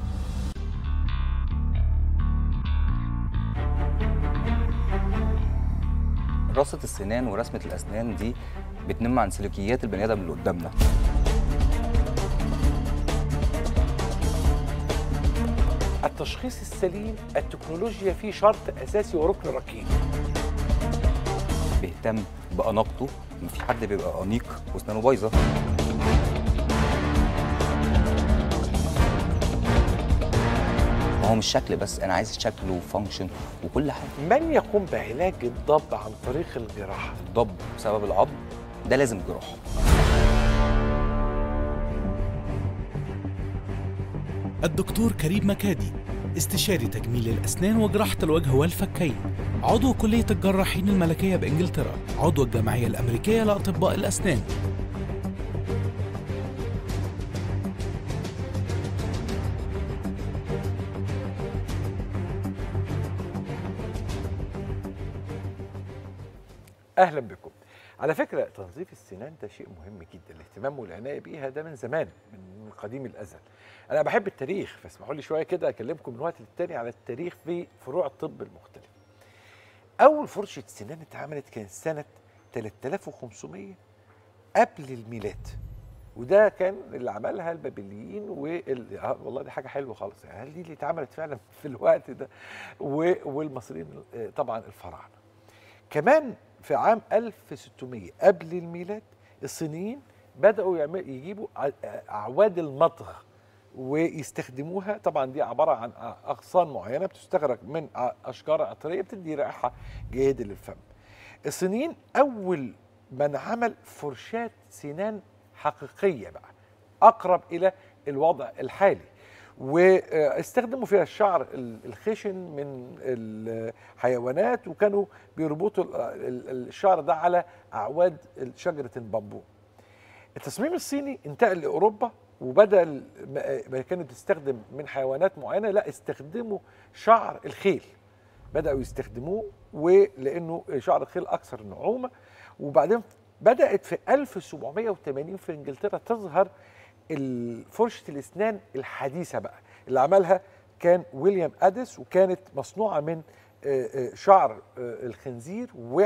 رصة السنان ورسمة الأسنان دي بتنم عن سلوكيات البني آدم اللي قدامنا التشخيص السليم التكنولوجيا فيه شرط اساسي وركن ركين بيهتم بأناقته إن في حد بيبقى أنيق وأسنانه بايظة ما هو مش شكل بس أنا عايز شكل وفانكشن وكل حاجة من يقوم بعلاج الضب عن طريق الجراحه الضب بسبب العظم ده لازم جراحة الدكتور كريم مكادي استشاري تجميل الأسنان وجراحة الوجه والفكين عضو كلية الجراحين الملكية بإنجلترا عضو الجمعية الأمريكية لأطباء الأسنان اهلا بكم على فكره تنظيف السنان ده شيء مهم جدا الاهتمام والعنايه بيها ده من زمان من قديم الازل انا بحب التاريخ فاسمحوا لي شويه كده اكلمكم من وقت للتاني على التاريخ في فروع الطب المختلفه اول فرشه سنان اتعملت كانت سنه 3500 قبل الميلاد وده كان اللي عملها البابليين وال... آه والله دي حاجه حلوه خالص يعني هل دي اللي اتعملت فعلا في الوقت ده و... والمصريين آه، طبعا الفراعنه كمان في عام 1600 قبل الميلاد الصينيين بدأوا يعمل يجيبوا ع- أعواد المضغ ويستخدموها طبعا دي عبارة عن أغصان معينة بتستخرج من ع- أشجار عطرية بتدي رائحة جيدة للفم الصينيين أول من عمل فرشاة سنان حقيقية بقى أقرب إلى الوضع الحالي واستخدموا فيها الشعر ال- الخشن من الحيوانات وكانوا بيربطوا ال- ال- الشعر ده على اعواد شجره البامبو. التصميم الصيني انتقل لاوروبا وبدل ما- ما كانت تستخدم من حيوانات معينه لا استخدموا شعر الخيل. بداوا يستخدموه ولانه شعر الخيل اكثر نعومه وبعدين بدات في 1780 في انجلترا تظهر ال- فرشه الاسنان الحديثه بقى اللي عملها كان ويليام اديس وكانت مصنوعه من آه، آه، شعر آه، الخنزير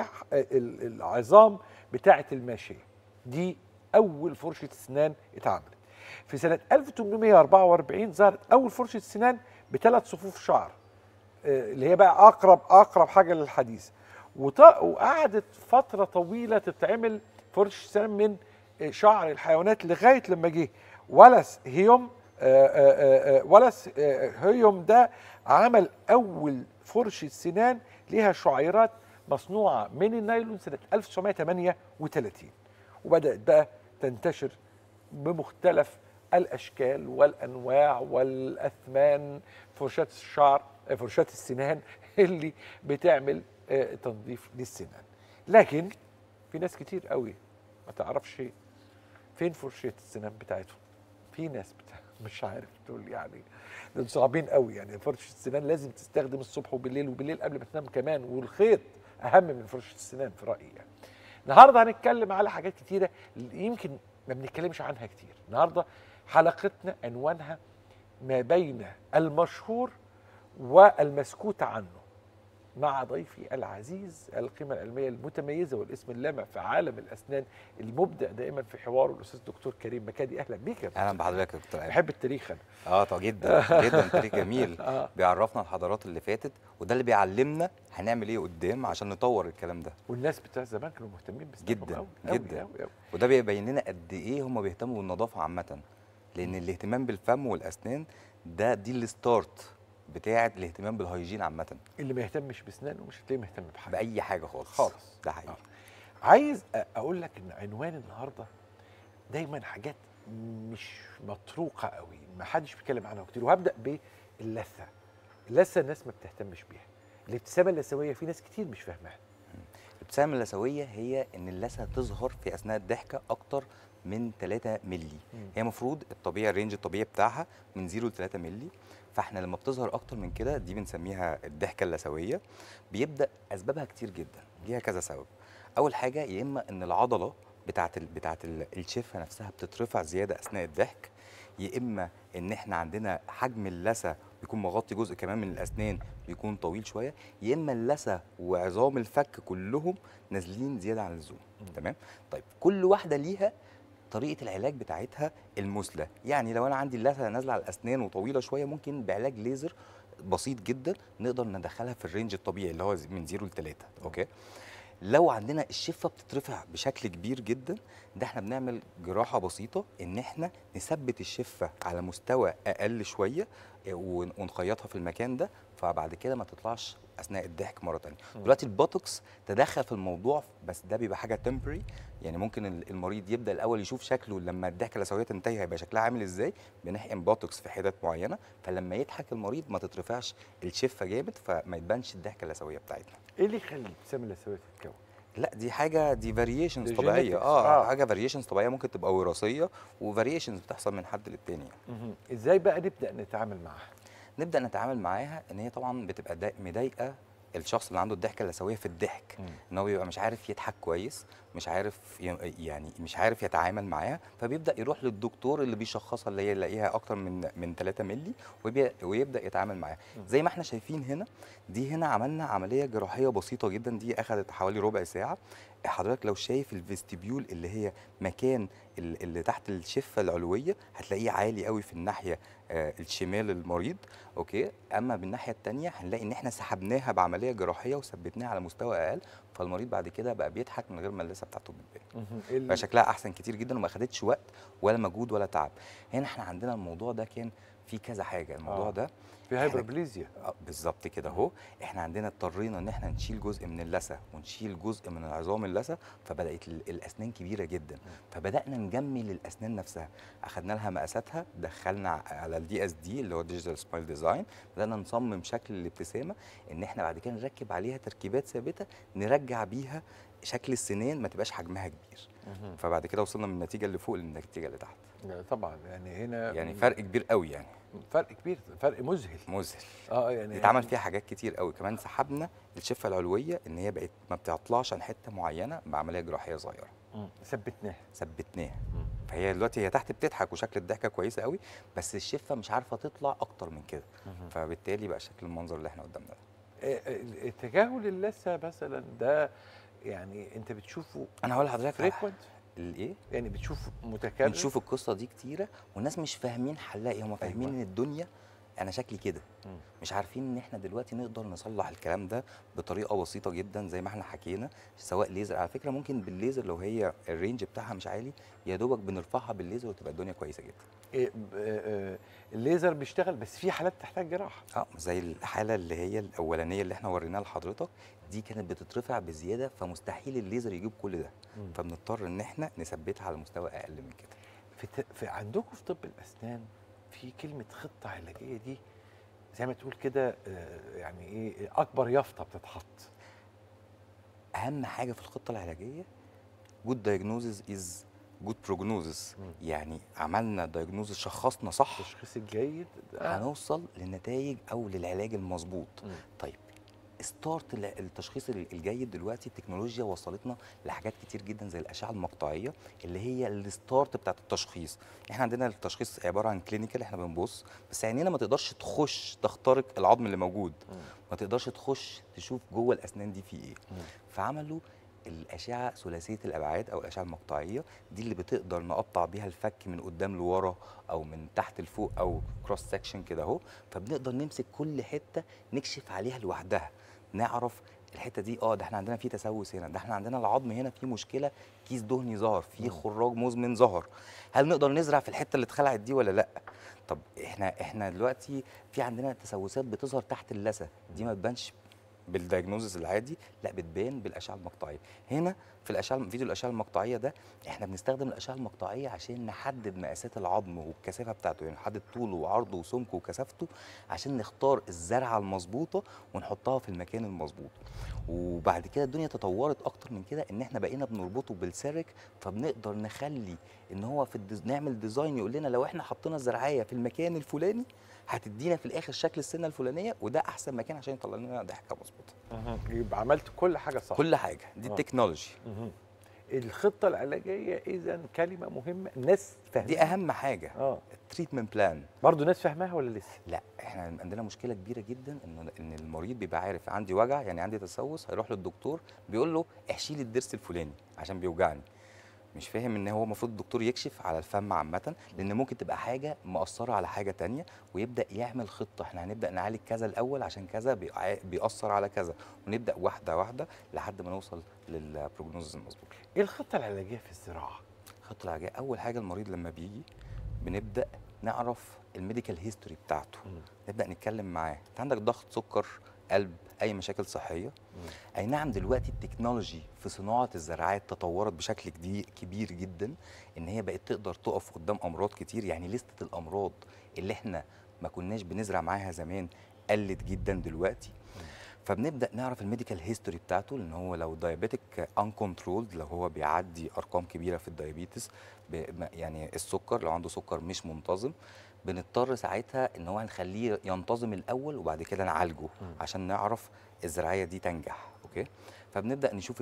والعظام بتاعه الماشيه دي اول فرشه اسنان اتعملت في سنه 1844 ظهرت اول فرشه سنان بثلاث صفوف شعر آه، اللي هي بقى اقرب اقرب حاجه للحديث وط- وقعدت فتره طويله تتعمل فرش سنان من آه، شعر الحيوانات لغايه لما جه ولس هيوم آه، آه، آه، ولس آه، هيوم ده عمل اول فرشه سنان ليها شعيرات مصنوعه من النايلون سنه 1938 وبدات بقى تنتشر بمختلف الاشكال والانواع والاثمان فرشات الشعر آه، فرشات السنان اللي بتعمل آه، تنظيف للسنان لكن في ناس كتير قوي ما تعرفش فين فرشة السنان بتاعتهم في ناس بتاع مش عارف تقول يعني دول صعبين قوي يعني فرشة السنان لازم تستخدم الصبح وبالليل وبالليل قبل ما تنام كمان والخيط اهم من فرشة السنان في رأيي يعني النهارده هنتكلم على حاجات كتيرة يمكن ما بنتكلمش عنها كتير النهارده حلقتنا عنوانها ما بين المشهور والمسكوت عنه مع ضيفي العزيز القيمة العلمية المتميزة والاسم اللامع في عالم الأسنان المبدع دائما في حواره الأستاذ دكتور كريم مكادي أهلا بيك يا اهلا دكتور. بحضرتك يا دكتور ايمن بحب التاريخ أنا اه طبعا جدا جدا تاريخ جميل آه. بيعرفنا الحضارات اللي فاتت وده اللي بيعلمنا هنعمل ايه قدام عشان نطور الكلام ده والناس بتاع زمان كانوا مهتمين بأسنانهم جدا أوي، أوي، جدا أوي، أوي. وده بيبين لنا قد ايه هم بيهتموا بالنظافه عامه لان الاهتمام بالفم والاسنان ده دي الستارت بتاعه الاهتمام بالهيجين عامه اللي ما يهتمش بأسنانه مش هتلاقيه مهتم بحاجة باي حاجه خالص خالص. ده حقيقي آه. عايز أ- أقول لك إن عنوان النهاردة دايما حاجات مش مطروقة قوي ما حدش بيتكلم عنها كتير وهبدأ باللثة اللثة الناس ما بتهتمش بيها الابتسامة اللثوية في ناس كتير مش فاهماها الابتسامه اللثويه هي ان اللثه تظهر في اثناء الضحكه اكتر من 3 مللي مم. هي المفروض الطبيعي الرينج الطبيعي بتاعها من 0 ل 3 مللي فاحنا لما بتظهر اكتر من كده دي بنسميها الضحكه اللثويه بيبدا اسبابها كتير جدا ليها كذا سبب اول حاجه يا اما ان العضله بتاعه ال بتاعه ال- الشفه نفسها بتترفع زياده اثناء الضحك يا اما ان احنا عندنا حجم اللثه بيكون مغطي جزء كمان من الاسنان بيكون طويل شويه يا اما اللثه وعظام الفك كلهم نازلين زياده عن اللزوم تمام طيب كل واحده ليها طريقه العلاج بتاعتها المثلى يعني لو انا عندي اللثه نازله على الاسنان وطويله شويه ممكن بعلاج ليزر بسيط جدا نقدر ندخلها في الرينج الطبيعي اللي هو من 0 ل 3 اوكي لو عندنا الشفه بتترفع بشكل كبير جدا ده احنا بنعمل جراحه بسيطه ان احنا نثبت الشفه على مستوى اقل شويه ون- ونخيطها في المكان ده فبعد كده ما تطلعش اثناء الضحك مره تانية مم. دلوقتي البوتوكس تدخل في الموضوع بس ده بيبقى حاجه تمبري يعني ممكن ال- المريض يبدا الاول يشوف شكله لما الضحكه اللثويه تنتهي هيبقى شكلها عامل ازاي بنحقن بوتوكس في حتت معينه فلما يضحك المريض ما تترفعش الشفه جامد فما يبانش الضحكه اللثويه بتاعتنا ايه اللي يخلي الابتسامه اللثويه تتكون؟ لا دي حاجه دي فاريشنز دي طبيعيه genetics. اه, آه. حاجه فاريشنز طبيعيه ممكن تبقى وراثيه وفاريشنز بتحصل من حد للتاني يعني. مهم. ازاي بقى نبدا نتعامل معاها؟ نبدا نتعامل معاها ان هي طبعا بتبقى دا- مضايقه الشخص اللي عنده الضحكه اللثويه في الضحك مم. ان هو بيبقى مش عارف يضحك كويس مش عارف ي- يعني مش عارف يتعامل معاها فبيبدا يروح للدكتور اللي بيشخصها اللي هي يلاقيها اكتر من من 3 مللي وبي- ويبدا يتعامل معاها زي ما احنا شايفين هنا دي هنا عملنا عمليه جراحيه بسيطه جدا دي اخذت حوالي ربع ساعه حضرتك لو شايف الفيستيبيول اللي هي مكان ال- اللي تحت الشفه العلويه هتلاقيه عالي قوي في الناحيه آه، الشمال المريض اوكي اما بالناحيه الثانيه هنلاقي ان احنا سحبناها بعمليه جراحيه وثبتناها على مستوى اقل فالمريض بعد كده بقى بيضحك من غير ما اللثه بتاعته بتبان مهم. إيه ال- بقى شكلها احسن كتير جدا وما خدتش وقت ولا مجهود ولا تعب هنا احنا عندنا الموضوع ده كان فيه كذا حاجه الموضوع آه. ده في هايبربليزيا آه، بالظبط كده اهو احنا عندنا اضطرينا ان احنا نشيل جزء من اللثه ونشيل جزء من عظام اللثه فبدات ال- الاسنان كبيره جدا فبدانا نجمل الاسنان نفسها اخدنا لها مقاساتها دخلنا ع- على الدي اس دي اللي هو ديجيتال سمايل ديزاين بدانا نصمم شكل الابتسامه ان احنا بعد كده نركب عليها تركيبات ثابته نرجع بيها شكل السنان ما تبقاش حجمها كبير مهم. فبعد كده وصلنا من النتيجه اللي فوق للنتيجه اللي تحت طبعا يعني هنا يعني فرق كبير قوي يعني فرق كبير فرق مذهل مذهل اه يعني اتعمل فيها حاجات كتير قوي كمان سحبنا الشفه العلويه ان هي بقت ما بتعطلاش عن حته معينه بعمليه جراحيه صغيره مم. ثبتناها ثبتناها مم. فهي دلوقتي هي تحت بتضحك وشكل الضحكه كويسه قوي بس الشفه مش عارفه تطلع اكتر من كده مهم. فبالتالي بقى شكل المنظر اللي احنا قدامنا ده آه، آه، تجاهل اللثه مثلا ده يعني انت بتشوفه انا هقول لحضرتك على فريكوينت الايه يعني بتشوفه متكرر بنشوف القصه دي كتيره والناس مش فاهمين حلها ايه هم فاهمين أيوة. ان الدنيا انا شكلي كده مم. مش عارفين ان احنا دلوقتي نقدر نصلح الكلام ده بطريقه بسيطه جدا زي ما احنا حكينا سواء ليزر على فكره ممكن بالليزر لو هي الرينج بتاعها مش عالي يا دوبك بنرفعها بالليزر وتبقى الدنيا كويسه جدا إيه، ب- آه، آه، الليزر بيشتغل بس في حالات تحتاج جراحه اه زي الحاله اللي هي الاولانيه اللي احنا وريناها لحضرتك دي كانت بتترفع بزياده فمستحيل الليزر يجيب كل ده مم. فبنضطر ان احنا نثبتها على مستوى اقل من كده في, ت... في عندكم في طب الاسنان في كلمه خطه علاجيه دي زي ما تقول كده آه، يعني ايه اكبر يافطه بتتحط اهم حاجه في الخطه العلاجيه جود دايجنوزز از جود بروجنوزس مم. يعني عملنا دايجنوزس شخصنا صح التشخيص الجيد ده هنوصل للنتائج او للعلاج المظبوط مم. طيب ستارت التشخيص ال- الجيد دلوقتي التكنولوجيا وصلتنا لحاجات كتير جدا زي الاشعه المقطعيه اللي هي الستارت بتاعت التشخيص احنا عندنا التشخيص عباره عن كلينيكال احنا بنبص بس عينينا ما تقدرش تخش تخترق العظم اللي موجود مم. ما تقدرش تخش تشوف جوه الاسنان دي في ايه مم. فعملوا الاشعه ثلاثيه الابعاد او الاشعه المقطعيه دي اللي بتقدر نقطع بيها الفك من قدام لورا او من تحت لفوق او كروس سكشن كده اهو فبنقدر نمسك كل حته نكشف عليها لوحدها نعرف الحته دي اه ده احنا عندنا في تسوس هنا ده احنا عندنا العظم هنا في مشكله كيس دهني ظهر في خراج مزمن ظهر هل نقدر نزرع في الحته اللي اتخلعت دي ولا لا طب احنا احنا دلوقتي في عندنا تسوسات بتظهر تحت اللثه دي ما تبانش بالدايجنوزس العادي لا بتبان بالاشعه المقطعيه هنا في الاشعه فيديو الاشعه المقطعيه ده احنا بنستخدم الاشعه المقطعيه عشان نحدد مقاسات العظم والكثافه بتاعته يعني نحدد طوله وعرضه وسمكه وكثافته عشان نختار الزرعه المظبوطه ونحطها في المكان المظبوط وبعد كده الدنيا تطورت اكتر من كده ان احنا بقينا بنربطه بالسيرك فبنقدر نخلي ان هو في الديز... نعمل ديزاين يقول لنا لو احنا حطينا الزرعيه في المكان الفلاني هتدينا في الاخر شكل السنه الفلانيه وده احسن مكان عشان يطلع لنا ضحكه مظبوطه يبقى عملت كل حاجه صح كل حاجه دي آه. التكنولوجي مهم. الخطه العلاجيه اذا كلمه مهمه الناس فاهمه دي اهم حاجه اه التريتمنت بلان برضه الناس فاهماها ولا لسه لا احنا عندنا مشكله كبيره جدا ان ان المريض بيبقى عارف عندي وجع يعني عندي تسوس هيروح للدكتور بيقول له احشي لي الضرس الفلاني عشان بيوجعني مش فاهم ان هو المفروض الدكتور يكشف على الفم عامه لان ممكن تبقى حاجه مأثره على حاجه تانية ويبدا يعمل خطه احنا هنبدا نعالج كذا الاول عشان كذا بيع- بيأثر على كذا ونبدا واحده واحده لحد ما نوصل للبروجنوز المظبوط ايه الخطه العلاجيه في الزراعه الخطه العلاجيه اول حاجه المريض لما بيجي بنبدا نعرف الميديكال هيستوري بتاعته نبدا نتكلم معاه انت عندك ضغط سكر قلب اي مشاكل صحيه اي نعم دلوقتي التكنولوجي في صناعه الزراعات تطورت بشكل جدي- كبير جدا ان هي بقت تقدر تقف قدام امراض كتير يعني لستة الامراض اللي احنا ما كناش بنزرع معاها زمان قلت جدا دلوقتي فبنبدا نعرف الميديكال هيستوري بتاعته لان هو لو دايابيتك ان كنترولد لو هو بيعدي ارقام كبيره في الدايابيتس ب- ما- يعني السكر لو عنده سكر مش منتظم بنضطر ساعتها ان هو هنخليه ينتظم الاول وبعد كده نعالجه عشان نعرف الزراعيه دي تنجح اوكي فبنبدا نشوف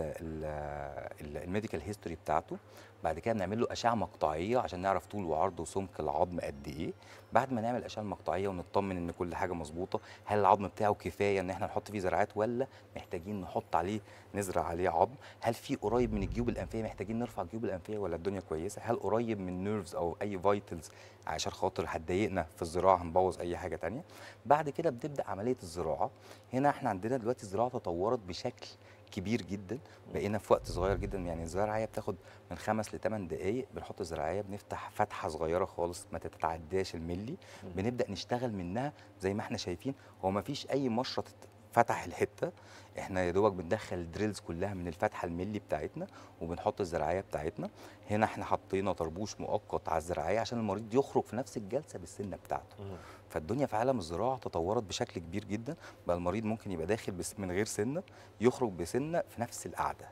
الميديكال هيستوري بتاعته بعد كده بنعمل له اشعه مقطعيه عشان نعرف طول وعرض وسمك العظم قد ايه بعد ما نعمل الاشعه المقطعيه ونطمن ان كل حاجه مظبوطه هل العظم بتاعه كفايه ان احنا نحط فيه زراعات ولا محتاجين نحط عليه نزرع عليه عظم هل في قريب من الجيوب الانفيه محتاجين نرفع الجيوب الانفيه ولا الدنيا كويسه هل قريب من نيرفز او اي فايتلز عشان خاطر هتضايقنا في الزراعه هنبوظ اي حاجه تانية بعد كده بتبدا عمليه الزراعه هنا احنا عندنا دلوقتي الزراعه تطورت بشكل كبير جدا بقينا في وقت صغير جدا يعني الزراعيه بتاخد من خمس لثمان دقائق بنحط الزراعيه بنفتح فتحه صغيره خالص ما تتعداش الملي بنبدا نشتغل منها زي ما احنا شايفين هو ما فيش اي مشرط فتح الحته احنا يا دوبك بندخل الدريلز كلها من الفتحه الملي بتاعتنا وبنحط الزراعيه بتاعتنا هنا احنا حطينا طربوش مؤقت على الزراعيه عشان المريض يخرج في نفس الجلسه بالسنه بتاعته فالدنيا في عالم الزراعه تطورت بشكل كبير جدا بقى المريض ممكن يبقى داخل بس من غير سنه يخرج بسنه في نفس القعده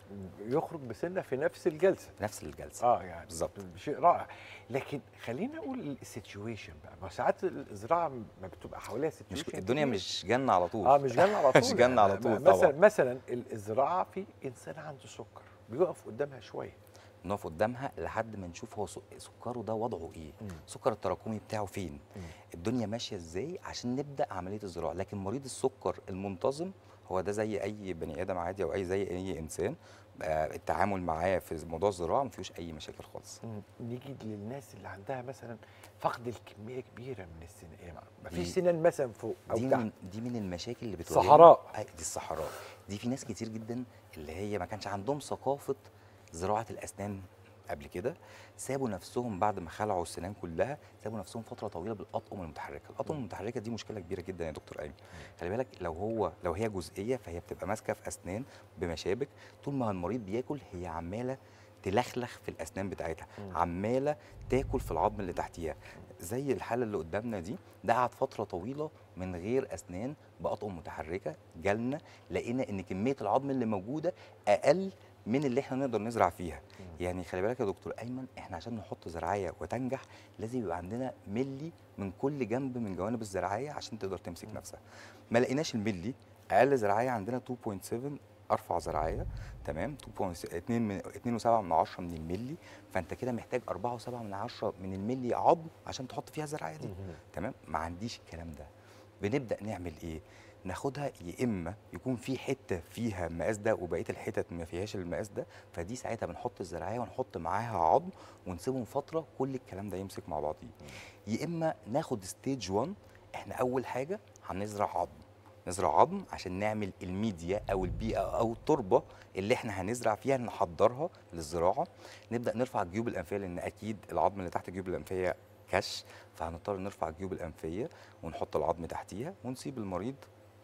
يخرج بسنه في نفس الجلسه في نفس الجلسه اه يعني بالظبط. شيء رائع لكن خلينا نقول السيتويشن بقى ما ساعات الزراعه ما بتبقى حواليها مش سيتويشن الدنيا مش جنه على طول اه مش جنة على طول مش جنة على يعني طول مثلا طبعا مثلا ال- الزراعه في انسان عنده سكر بيقف قدامها شويه نقف قدامها لحد ما نشوف هو سك- سكره ده وضعه ايه مم. السكر التراكمي بتاعه فين مم. الدنيا ماشيه ازاي عشان نبدا عمليه الزراعه لكن مريض السكر المنتظم هو ده زي اي بني ادم عادي او اي زي اي انسان آه، التعامل معاه في موضوع الزراعه ما فيهوش اي مشاكل خالص نيجي للناس اللي عندها مثلا فقد الكميه كبيره من السنان يعني ما فيش دي- سنان مثلا فوق او دي تحت من دي من المشاكل اللي بتواجهنا صحراء. أي دي الصحراء دي في ناس كتير جدا اللي هي ما كانش عندهم ثقافه زراعه الاسنان قبل كده سابوا نفسهم بعد ما خلعوا السنان كلها سابوا نفسهم فتره طويله بالاطقم المتحركه الاطقم المتحركه دي مشكله كبيره جدا يا دكتور ايمن خلي بالك لو هو لو هي جزئيه فهي بتبقى ماسكه في اسنان بمشابك طول ما المريض بياكل هي عماله تلخلخ في الاسنان بتاعتها عماله تاكل في العظم اللي تحتيها زي الحاله اللي قدامنا دي ده قعد فتره طويله من غير اسنان باطقم متحركه جالنا لقينا ان كميه العظم اللي موجوده اقل من اللي احنا نقدر نزرع فيها يعني خلي بالك يا دكتور ايمن احنا عشان نحط زراعيه وتنجح لازم يبقى عندنا ملي من كل جنب من جوانب الزراعيه عشان تقدر تمسك نفسها ما لقيناش الملي اقل زراعيه عندنا 2.7 ارفع زراعيه تمام 2.2 من 2.7 من 10 من الملي فانت كده محتاج 4.7 من 10 من الملي عظم عشان تحط فيها الزراعيه دي تمام ما عنديش الكلام ده بنبدا نعمل ايه ناخدها يا اما يكون في حته فيها المقاس ده وبقيه الحتت ما فيهاش المقاس ده فدي ساعتها بنحط الزراعيه ونحط معاها عظم ونسيبهم فتره كل الكلام ده يمسك مع بعضيه يا اما ناخد ستيج 1 احنا اول حاجه هنزرع عظم نزرع عظم عشان نعمل الميديا او البيئه او التربه اللي احنا هنزرع فيها نحضرها للزراعه نبدا نرفع الجيوب الانفيه لان اكيد العظم اللي تحت الجيوب الانفيه كش فهنضطر نرفع الجيوب الانفيه ونحط العظم تحتيها ونسيب المريض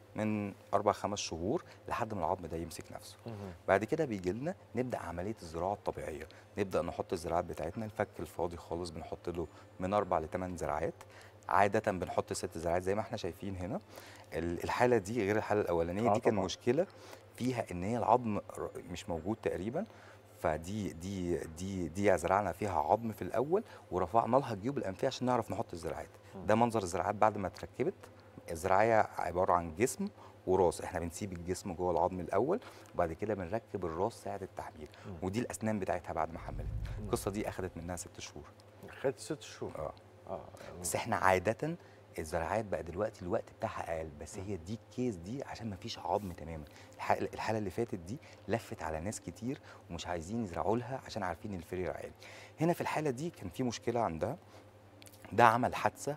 من اربع خمس شهور لحد ما العظم ده يمسك نفسه بعد كده بيجي لنا نبدا عمليه الزراعه الطبيعيه نبدا نحط الزراعات بتاعتنا الفك الفاضي خالص بنحط له من اربع لثمان زراعات عاده بنحط ست زراعات زي ما احنا شايفين هنا ال- الحاله دي غير الحاله الاولانيه آه دي كان طبعاً. مشكله فيها ان هي العظم ر- مش موجود تقريبا فدي دي دي دي زرعنا فيها عظم في الاول ورفعنا لها الجيوب الانفيه عشان نعرف نحط الزراعات ده منظر الزراعات بعد ما اتركبت الزراعيه عباره عن جسم وراس احنا بنسيب الجسم جوه العظم الاول وبعد كده بنركب الراس ساعه التحميل ودي الاسنان بتاعتها بعد ما حملت القصه دي اخذت منها ست شهور خدت ست شهور اه اه بس احنا عاده الزراعات بقى دلوقتي الوقت بتاعها اقل بس هي دي الكيس دي عشان ما فيش عظم تماما الح- الحاله اللي فاتت دي لفت على ناس كتير ومش عايزين يزرعوا لها عشان عارفين ان الفيلير عالي هنا في الحاله دي كان في مشكله عندها ده عمل حادثه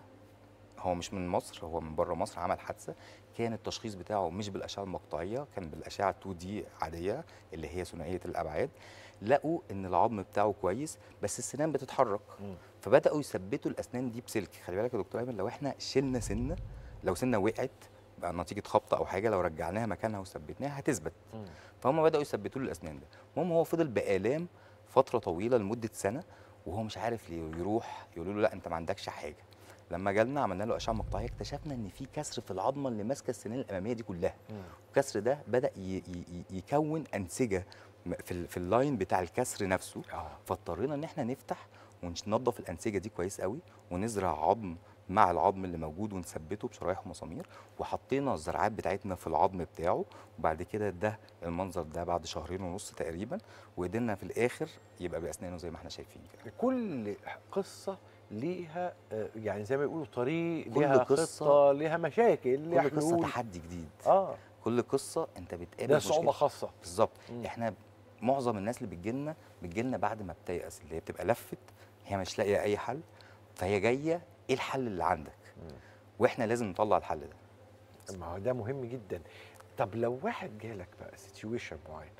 هو مش من مصر هو من بره مصر عمل حادثه كان التشخيص بتاعه مش بالاشعه المقطعيه كان بالاشعه 2 دي عاديه اللي هي ثنائيه الابعاد لقوا ان العظم بتاعه كويس بس السنان بتتحرك فبداوا يثبتوا الاسنان دي بسلك خلي بالك يا دكتور ايمن لو احنا شلنا سنه لو سنه وقعت بقى نتيجه خبطه او حاجه لو رجعناها مكانها وثبتناها هتثبت مم. فهم بداوا يثبتوا له الاسنان ده المهم هو فضل بالام فتره طويله لمده سنه وهو مش عارف ليه يروح يقولوا له لا انت ما عندكش حاجه لما جالنا عملنا له اشعه مقطعيه اكتشفنا ان في كسر في العظمه اللي ماسكه السنان الاماميه دي كلها مم. الكسر ده بدا ي- ي- ي- يكون انسجه م- في ال- في اللاين بتاع الكسر نفسه اه فاضطرينا ان احنا نفتح وننظف الانسجه دي كويس قوي ونزرع عظم مع العظم اللي موجود ونثبته بشرايح ومسامير وحطينا الزرعات بتاعتنا في العظم بتاعه وبعد كده ده المنظر ده بعد شهرين ونص تقريبا وقدرنا في الاخر يبقى باسنانه زي ما احنا شايفين كده كل قصه ليها آه، يعني زي ما يقولوا طريق كل ليها قصة- خطه ليها مشاكل ليها كل قصه حلول تحدي جديد اه كل قصه انت بتقابل ده مشكلة. صعوبه خاصه بالظبط مم. احنا معظم الناس اللي بتجيلنا بتجيلنا بعد ما بتيأس اللي هي بتبقى لفت هي مش لاقيه اي حل فهي جايه ايه الحل اللي عندك مم. واحنا لازم نطلع الحل ده ما هو ده مهم جدا طب لو واحد جالك بقى سيتويشن معين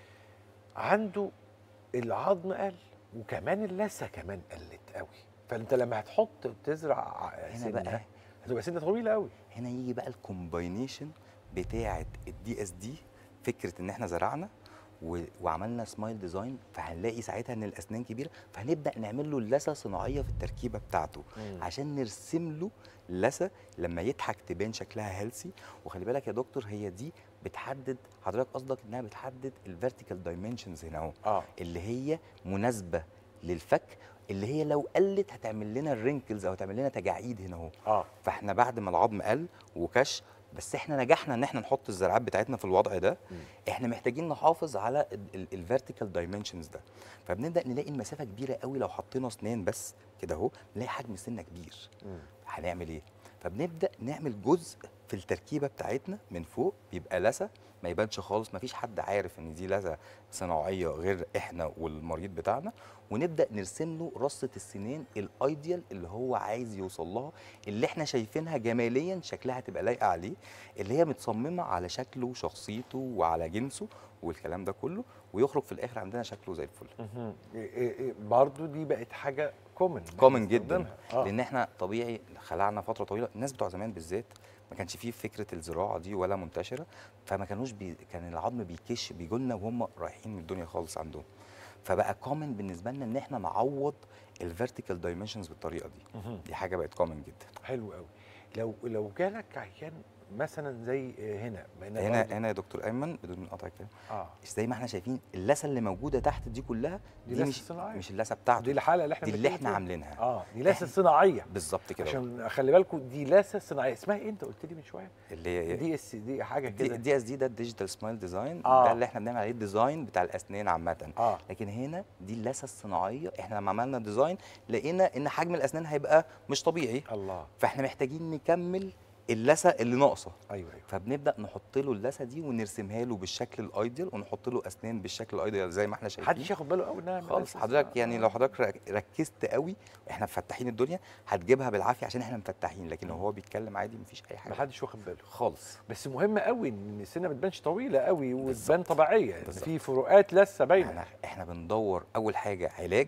عنده العظم قل وكمان اللثه كمان قلت قوي فانت لما هتحط تزرع هنا سنه بقى هتبقى سنه طويله قوي هنا يجي بقى الكومباينيشن بتاعه الدي اس دي فكره ان احنا زرعنا و... وعملنا سمايل ديزاين فهنلاقي ساعتها ان الاسنان كبيره فهنبدا نعمل له اللثه صناعيه في التركيبه بتاعته عشان نرسم له لثه لما يضحك تبان شكلها هيلسي وخلي بالك يا دكتور هي دي بتحدد حضرتك قصدك انها بتحدد الفيرتيكال دايمنشنز هنا اهو اه اللي هي مناسبه للفك اللي هي لو قلت هتعمل لنا الرينكلز او هتعمل لنا تجاعيد هنا اهو اه فاحنا بعد ما العظم قل وكش بس احنا نجحنا ان احنا نحط الزرعات بتاعتنا في الوضع ده مم. احنا محتاجين نحافظ على الفيرتيكال دايمنشنز ده فبنبدا نلاقي المسافه كبيره قوي لو حطينا اسنان بس كده اهو نلاقي حجم السنه كبير مم. هنعمل ايه فبنبدا نعمل جزء في التركيبه بتاعتنا من فوق بيبقى لثه ما يبانش خالص ما فيش حد عارف ان دي لثه صناعيه غير احنا والمريض بتاعنا ونبدا نرسم له رصه السنين الايديال اللي هو عايز يوصل لها اللي احنا شايفينها جماليا شكلها تبقى لايقه عليه اللي هي متصممه على شكله وشخصيته وعلى جنسه والكلام ده كله ويخرج في الاخر عندنا شكله زي الفل مهم. إيه إيه إيه برضو دي بقت حاجه كومن كومن جدا آه. لان احنا طبيعي خلعنا فتره طويله الناس بتوع زمان بالذات ما كانش فيه فكره الزراعه دي ولا منتشره فما كانوش بي... كان العظم بيكش بيجولنا وهم رايحين من الدنيا خالص عندهم فبقى كومن بالنسبه لنا ان احنا نعوض الفيرتيكال دايمنشنز بالطريقه دي مهم. دي حاجه بقت كومن جدا حلو قوي لو لو جالك عيان مثلا زي هنا بقينا هنا برضو- هنا يا دكتور ايمن بدون ما اقطع الكلام اه زي ما احنا شايفين اللثه اللي موجوده تحت دي كلها دي دي, لثة مش صناعية. مش اللثه بتاعته دي الحاله اللي احنا دي اللي بنتكلم احنا فيها. عاملينها اه دي لاسه إحنا- صناعيه بالظبط كده عشان خلي بالكم دي لاسه صناعيه اسمها ايه انت قلت لي من شويه اللي هي دي اس دي حاجه دي كده دي اس دي ده الديجيتال سمايل ديزاين آه. ده اللي احنا بنعمل عليه الديزاين بتاع الاسنان عامه اه لكن هنا دي اللثه الصناعيه احنا لما عملنا ديزاين لقينا ان حجم الاسنان هيبقى مش طبيعي الله فاحنا محتاجين نكمل اللثه اللي ناقصه ايوه ايوه فبنبدا نحط له اللثه دي ونرسمها له بالشكل الايديال ونحط له اسنان بالشكل الايديال زي ما احنا شايفين محدش ياخد باله قوي انها من خالص لثة حضرتك صناعية. يعني لو حضرتك رك- ركزت قوي احنا مفتحين الدنيا هتجيبها بالعافيه عشان احنا مفتحين لكن لو هو بيتكلم عادي مفيش اي حاجه محدش واخد باله خالص بس مهم قوي ان السنه ما تبانش طويله قوي وتبان طبيعيه ان بالظبط. في فروقات لسه باينه احنا احنا بندور اول حاجه علاج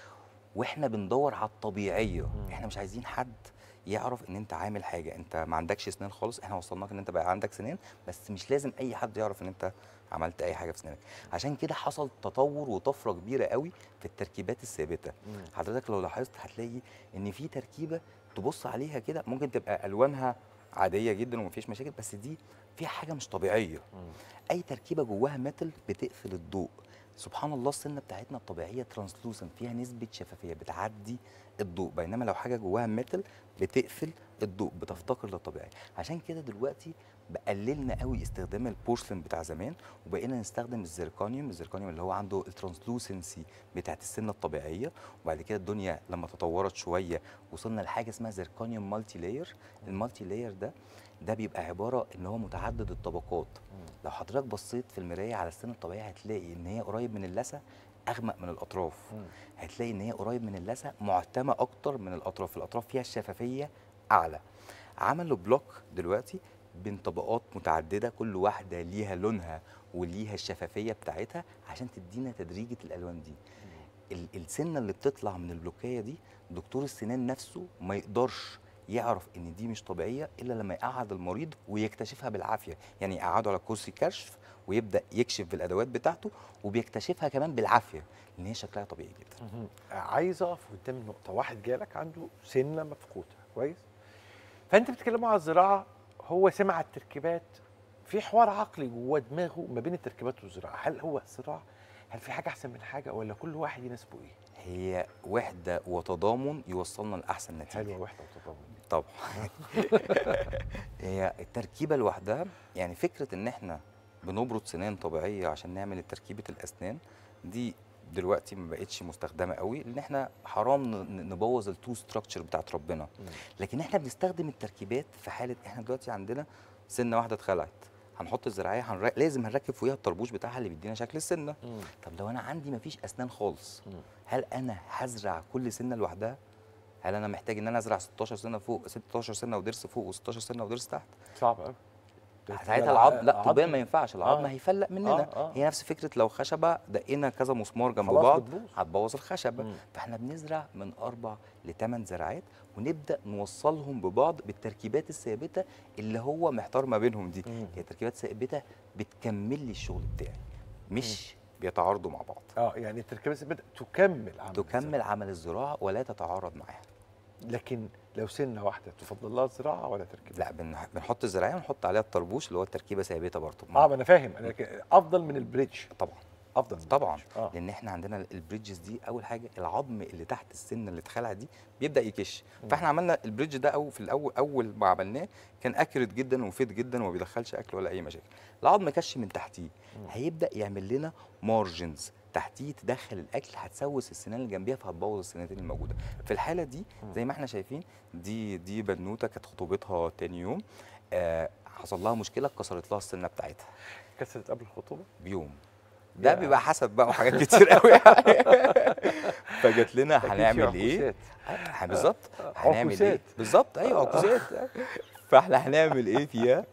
واحنا بندور على الطبيعيه مم. احنا مش عايزين حد يعرف ان انت عامل حاجه انت ما عندكش اسنان خالص احنا وصلناك ان انت بقى عندك سنان بس مش لازم اي حد يعرف ان انت عملت اي حاجه في سنانك عشان كده حصل تطور وطفره كبيره قوي في التركيبات الثابته مم. حضرتك لو لاحظت هتلاقي ان في تركيبه تبص عليها كده ممكن تبقى الوانها عاديه جدا ومفيش مشاكل بس دي فيها حاجه مش طبيعيه مم. اي تركيبه جواها ميتال بتقفل الضوء سبحان الله السنه بتاعتنا الطبيعيه ترانسلوسنت فيها نسبه شفافيه بتعدي الضوء بينما لو حاجه جواها ميتال بتقفل الضوء بتفتقر للطبيعي عشان كده دلوقتي بقللنا قوي استخدام البورسلين بتاع زمان وبقينا نستخدم الزيركونيوم الزيركونيوم اللي هو عنده الترانسلوسنسي بتاعت السنه الطبيعيه وبعد كده الدنيا لما تطورت شويه وصلنا لحاجه اسمها زيركونيوم مالتي لاير المالتي لاير ده ده بيبقى عباره ان هو متعدد الطبقات لو حضرتك بصيت في المرايه على السن الطبيعيه هتلاقي ان هي قريب من اللثه اغمق من الاطراف مم. هتلاقي ان هي قريب من اللثه معتمه اكتر من الاطراف الاطراف فيها الشفافيه اعلى عملوا بلوك دلوقتي بين طبقات متعدده كل واحده ليها لونها وليها الشفافيه بتاعتها عشان تدينا تدريجه الالوان دي ال- السنه اللي بتطلع من البلوكيه دي دكتور السنان نفسه ما يقدرش يعرف ان دي مش طبيعيه الا لما يقعد المريض ويكتشفها بالعافيه يعني يقعده على كرسي كشف ويبدا يكشف بالادوات بتاعته وبيكتشفها كمان بالعافيه لان هي شكلها طبيعي جدا مهم. عايز اقف قدام النقطه واحد جالك عنده سنه مفقوده كويس فانت بتتكلموا على الزراعه هو سمع التركيبات في حوار عقلي جوه دماغه ما بين التركيبات والزراعه هل هو الزراعه هل في حاجه احسن من حاجه ولا كل واحد يناسبه ايه هي وحده وتضامن يوصلنا لاحسن نتيجه حلوه وحده وتضامن طبعا هي التركيبه لوحدها يعني فكره ان احنا بنبرد سنان طبيعيه عشان نعمل تركيبه الاسنان دي دلوقتي ما بقتش مستخدمه قوي لان احنا حرام ن- نبوظ التو ستراكشر بتاعت ربنا لكن احنا بنستخدم التركيبات في حاله احنا دلوقتي عندنا سنه واحده اتخلعت هنحط الزراعيه هنر... لازم هنركب فوقيها الطربوش بتاعها اللي بيدينا شكل السنه طب لو انا عندي مفيش اسنان خالص مم. هل انا هزرع كل سنه لوحدها هل انا محتاج ان انا ازرع 16 سنه فوق 16 سنه وضرس فوق و16 سنه وضرس تحت صعب قوي ساعتها العظم لا طبيا ما ينفعش العظم آه. هيفلق مننا آه، آه. هي نفس فكره لو خشبه دقينا كذا مسمار جنب خلاص بعض بتبوظ. هتبوظ الخشبه مم. فاحنا بنزرع من اربع لثمان زراعات ونبدا نوصلهم ببعض بالتركيبات الثابته اللي هو محتار ما بينهم دي مم. هي تركيبات ثابته بتكمل لي الشغل بتاعي مش بيتعارضوا مع بعض اه يعني التركيبات بدأت تكمل عمل تكمل الزراعة. عمل الزراعه ولا تتعارض معاها لكن لو سنه واحده تفضل لها الزراعه ولا تركيبه لا بن- بنحط الزراعيه ونحط عليها الطربوش اللي هو التركيبه ثابته برضه اه ما انا فاهم أنا ك- افضل من البريدج طبعا افضل من طبعا البريدج. اه لان احنا عندنا البريدجز دي اول حاجه العظم اللي تحت السن اللي اتخلع دي بيبدا يكش فاحنا عملنا البريدج ده او في الاول اول ما عملناه كان اكيوريت جدا ومفيد جدا وما بيدخلش اكل ولا اي مشاكل العظم كش من تحتيه هيبدا يعمل لنا مارجنز تحتيه تدخل الاكل هتسوس السنان اللي جنبيها فهتبوظ السنتين الموجوده في الحاله دي زي ما احنا شايفين دي دي بنوته كانت خطوبتها تاني يوم آه حصل لها مشكله اتكسرت لها السنه بتاعتها كسرت قبل الخطوبه بيوم ده يا. بيبقى حسب بقى وحاجات كتير قوي يعني فجت لنا أكيد في هنعمل ايه عكوسات. آه، بالظبط هنعمل ايه عكوسات. بالظبط ايوه عكوسات فاحنا هنعمل ايه فيها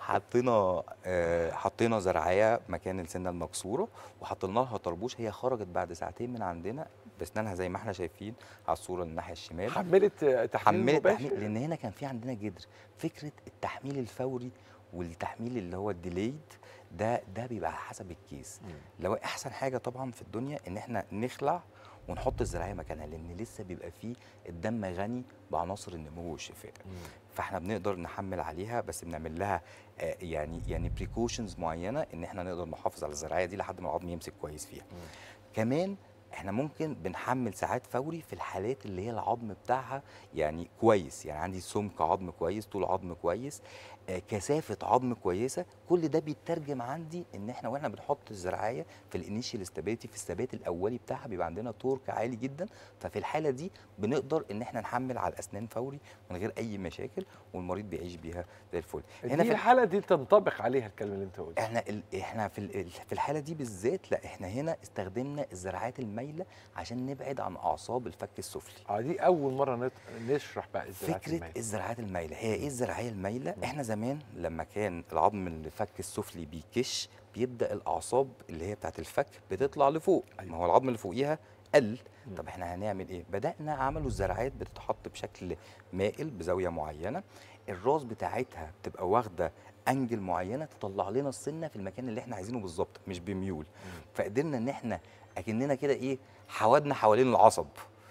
حطينا آه حطينا زرعيه مكان السنه المكسوره وحطينا لها طربوش هي خرجت بعد ساعتين من عندنا باسنانها زي ما احنا شايفين على الصوره الناحيه الشمال حملت آه، تحميل حملت مباشر تحميل لان هنا كان في عندنا جدر فكره التحميل الفوري والتحميل اللي هو الديليد ده ده بيبقى على حسب الكيس لو احسن حاجه طبعا في الدنيا ان احنا نخلع ونحط الزراعيه مكانها لان لسه بيبقى فيه الدم غني بعناصر النمو والشفاء فاحنا بنقدر نحمل عليها بس بنعمل لها آه، يعني يعني بريكوشنز معينه ان احنا نقدر نحافظ على الزراعيه دي لحد ما العظم يمسك كويس فيها كمان احنا ممكن بنحمل ساعات فوري في الحالات اللي هي العظم بتاعها يعني كويس يعني عندي سمك عظم كويس طول عظم كويس آه، كثافه عظم كويسه كل ده بيترجم عندي ان احنا واحنا بنحط الزراعيه في الانيشال استابيليتي في الثبات الاولي بتاعها بيبقى عندنا تورك عالي جدا ففي الحاله دي بنقدر ان احنا نحمل على الاسنان فوري من غير اي مشاكل والمريض بيعيش بيها زي الفل هنا في الحاله دي تنطبق عليها الكلمه اللي انت قلتها احنا ال... احنا في ال... في الحاله دي بالذات لا احنا هنا استخدمنا الزراعات المايله عشان نبعد عن اعصاب الفك السفلي اه دي اول مره نت... نشرح بقى الزراعات فكره المائية. الزراعات المايله هي ايه الزراعيه المايله احنا زمان لما كان العظم الفك السفلي بيكش بيبدا الاعصاب اللي هي بتاعت الفك بتطلع لفوق أيوة. ما هو العظم اللي فوقيها قل طب احنا هنعمل ايه بدانا عملوا الزراعات بتتحط بشكل مائل بزاويه معينه الراس بتاعتها بتبقى واخده انجل معينه تطلع لنا السنه في المكان اللي احنا عايزينه بالظبط مش بميول فقدرنا ان احنا اكننا كده ايه حودنا حوالين العصب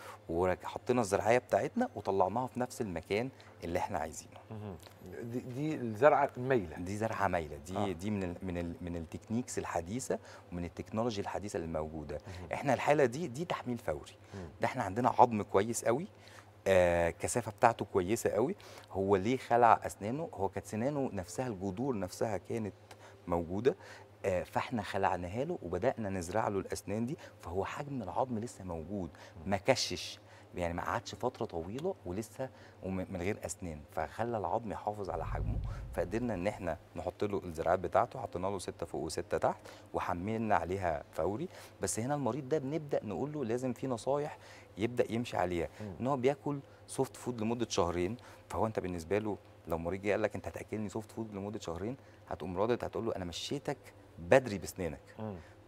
وحطينا الزراعيه بتاعتنا وطلعناها في نفس المكان اللي احنا عايزينه مهم. دي, دي الزرعه المايله دي زرعه مايله دي آه. آه. دي من ال من ال من التكنيكس الحديثه ومن التكنولوجي الحديثه اللي موجوده احنا الحاله دي دي تحميل فوري مم. ده احنا عندنا عظم كويس قوي آه كثافه بتاعته كويسه قوي هو ليه خلع اسنانه هو كانت سنانه نفسها الجذور نفسها كانت موجوده آه فاحنا خلعناها له وبدانا نزرع له الاسنان دي فهو حجم العظم لسه موجود ما كشش يعني ما قعدش فتره طويله ولسه وم- من غير اسنان فخلى العظم يحافظ على حجمه فقدرنا ان احنا نحط له الزراعات بتاعته حطينا له سته فوق وسته تحت وحملنا عليها فوري بس هنا المريض ده بنبدا نقول له لازم في نصايح يبدا يمشي عليها ان هو بياكل سوفت فود لمده شهرين فهو انت بالنسبه له لو مريض جه قال لك انت هتاكلني سوفت فود لمده شهرين هتقوم رادد هتقول له انا مشيتك بدري بسنانك مم.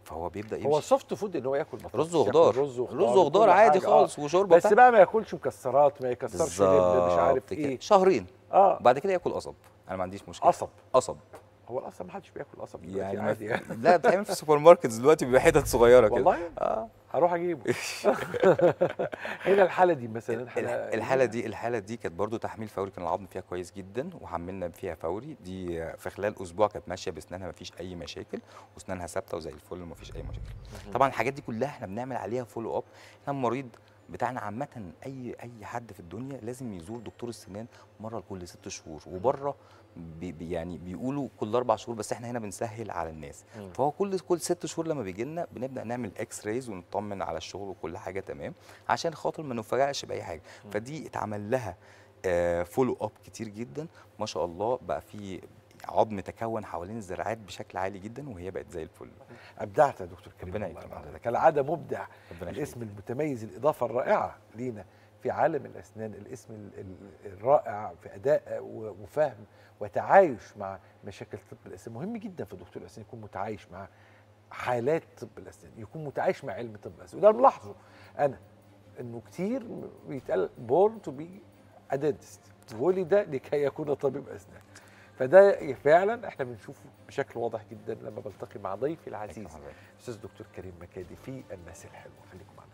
فهو بيبدا يمشي هو سوفت فود ان هو ياكل بطاطس رز ياكل وخضار رز وخضار رز وخضار وكل عادي حاجة. خالص آه. وشوربه بس تحت. بقى ما ياكلش مكسرات ما يكسرش لب مش عارف بالظبط كده. ايه شهرين اه بعد كده ياكل قصب انا ما عنديش مشكله قصب قصب هو الاصل ما حدش بياكل قصب دلوقتي يعني ما عادي في... يعني لا بتعمل في السوبر ماركت دلوقتي بيبقى حتت صغيره كده والله اه هروح اجيبه هنا الحاله دي مثلا الح- الحاله دي الحاله دي كانت برضو تحميل فوري كان العظم فيها كويس جدا وحملنا فيها فوري دي في خلال اسبوع كانت ماشيه باسنانها ما فيش اي مشاكل واسنانها ثابته وزي الفل وما فيش اي مشاكل طبعا الحاجات دي كلها احنا بنعمل عليها فولو اب احنا المريض بتاعنا عامة أي أي حد في الدنيا لازم يزور دكتور السنان مرة كل ست شهور وبره بي بي- يعني بيقولوا كل أربع شهور بس احنا هنا بنسهل على الناس مم. فهو كل كل ست شهور لما بيجي لنا بنبدا نعمل اكس رايز ونطمن على الشغل وكل حاجه تمام عشان خاطر ما نفاجئش باي حاجه فدي اتعمل لها فولو اب كتير جدا ما شاء الله بقى في عظم تكون حوالين الزراعات بشكل عالي جدا وهي بقت زي الفل ابدعت يا دكتور كريم ربنا والله يكرمك. حضرتك كالعاده مبدع ربنا الاسم المتميز الاضافه الرائعه لينا في عالم الاسنان الاسم ال- ال- الرائع في اداء و- وفهم وتعايش مع مشاكل طب الاسنان مهم جدا في دكتور الاسنان يكون متعايش مع حالات طب الاسنان يكون متعايش مع علم طب الاسنان وده ملاحظه انا انه كتير بيتقال بورن تو بي ادنتست ولد لكي يكون طبيب اسنان فده فعلا احنا بنشوفه بشكل واضح جدا لما بلتقي مع ضيفي العزيز شكراً حضرتك. استاذ دكتور كريم مكادي في الناس الحلوه خليكم معنا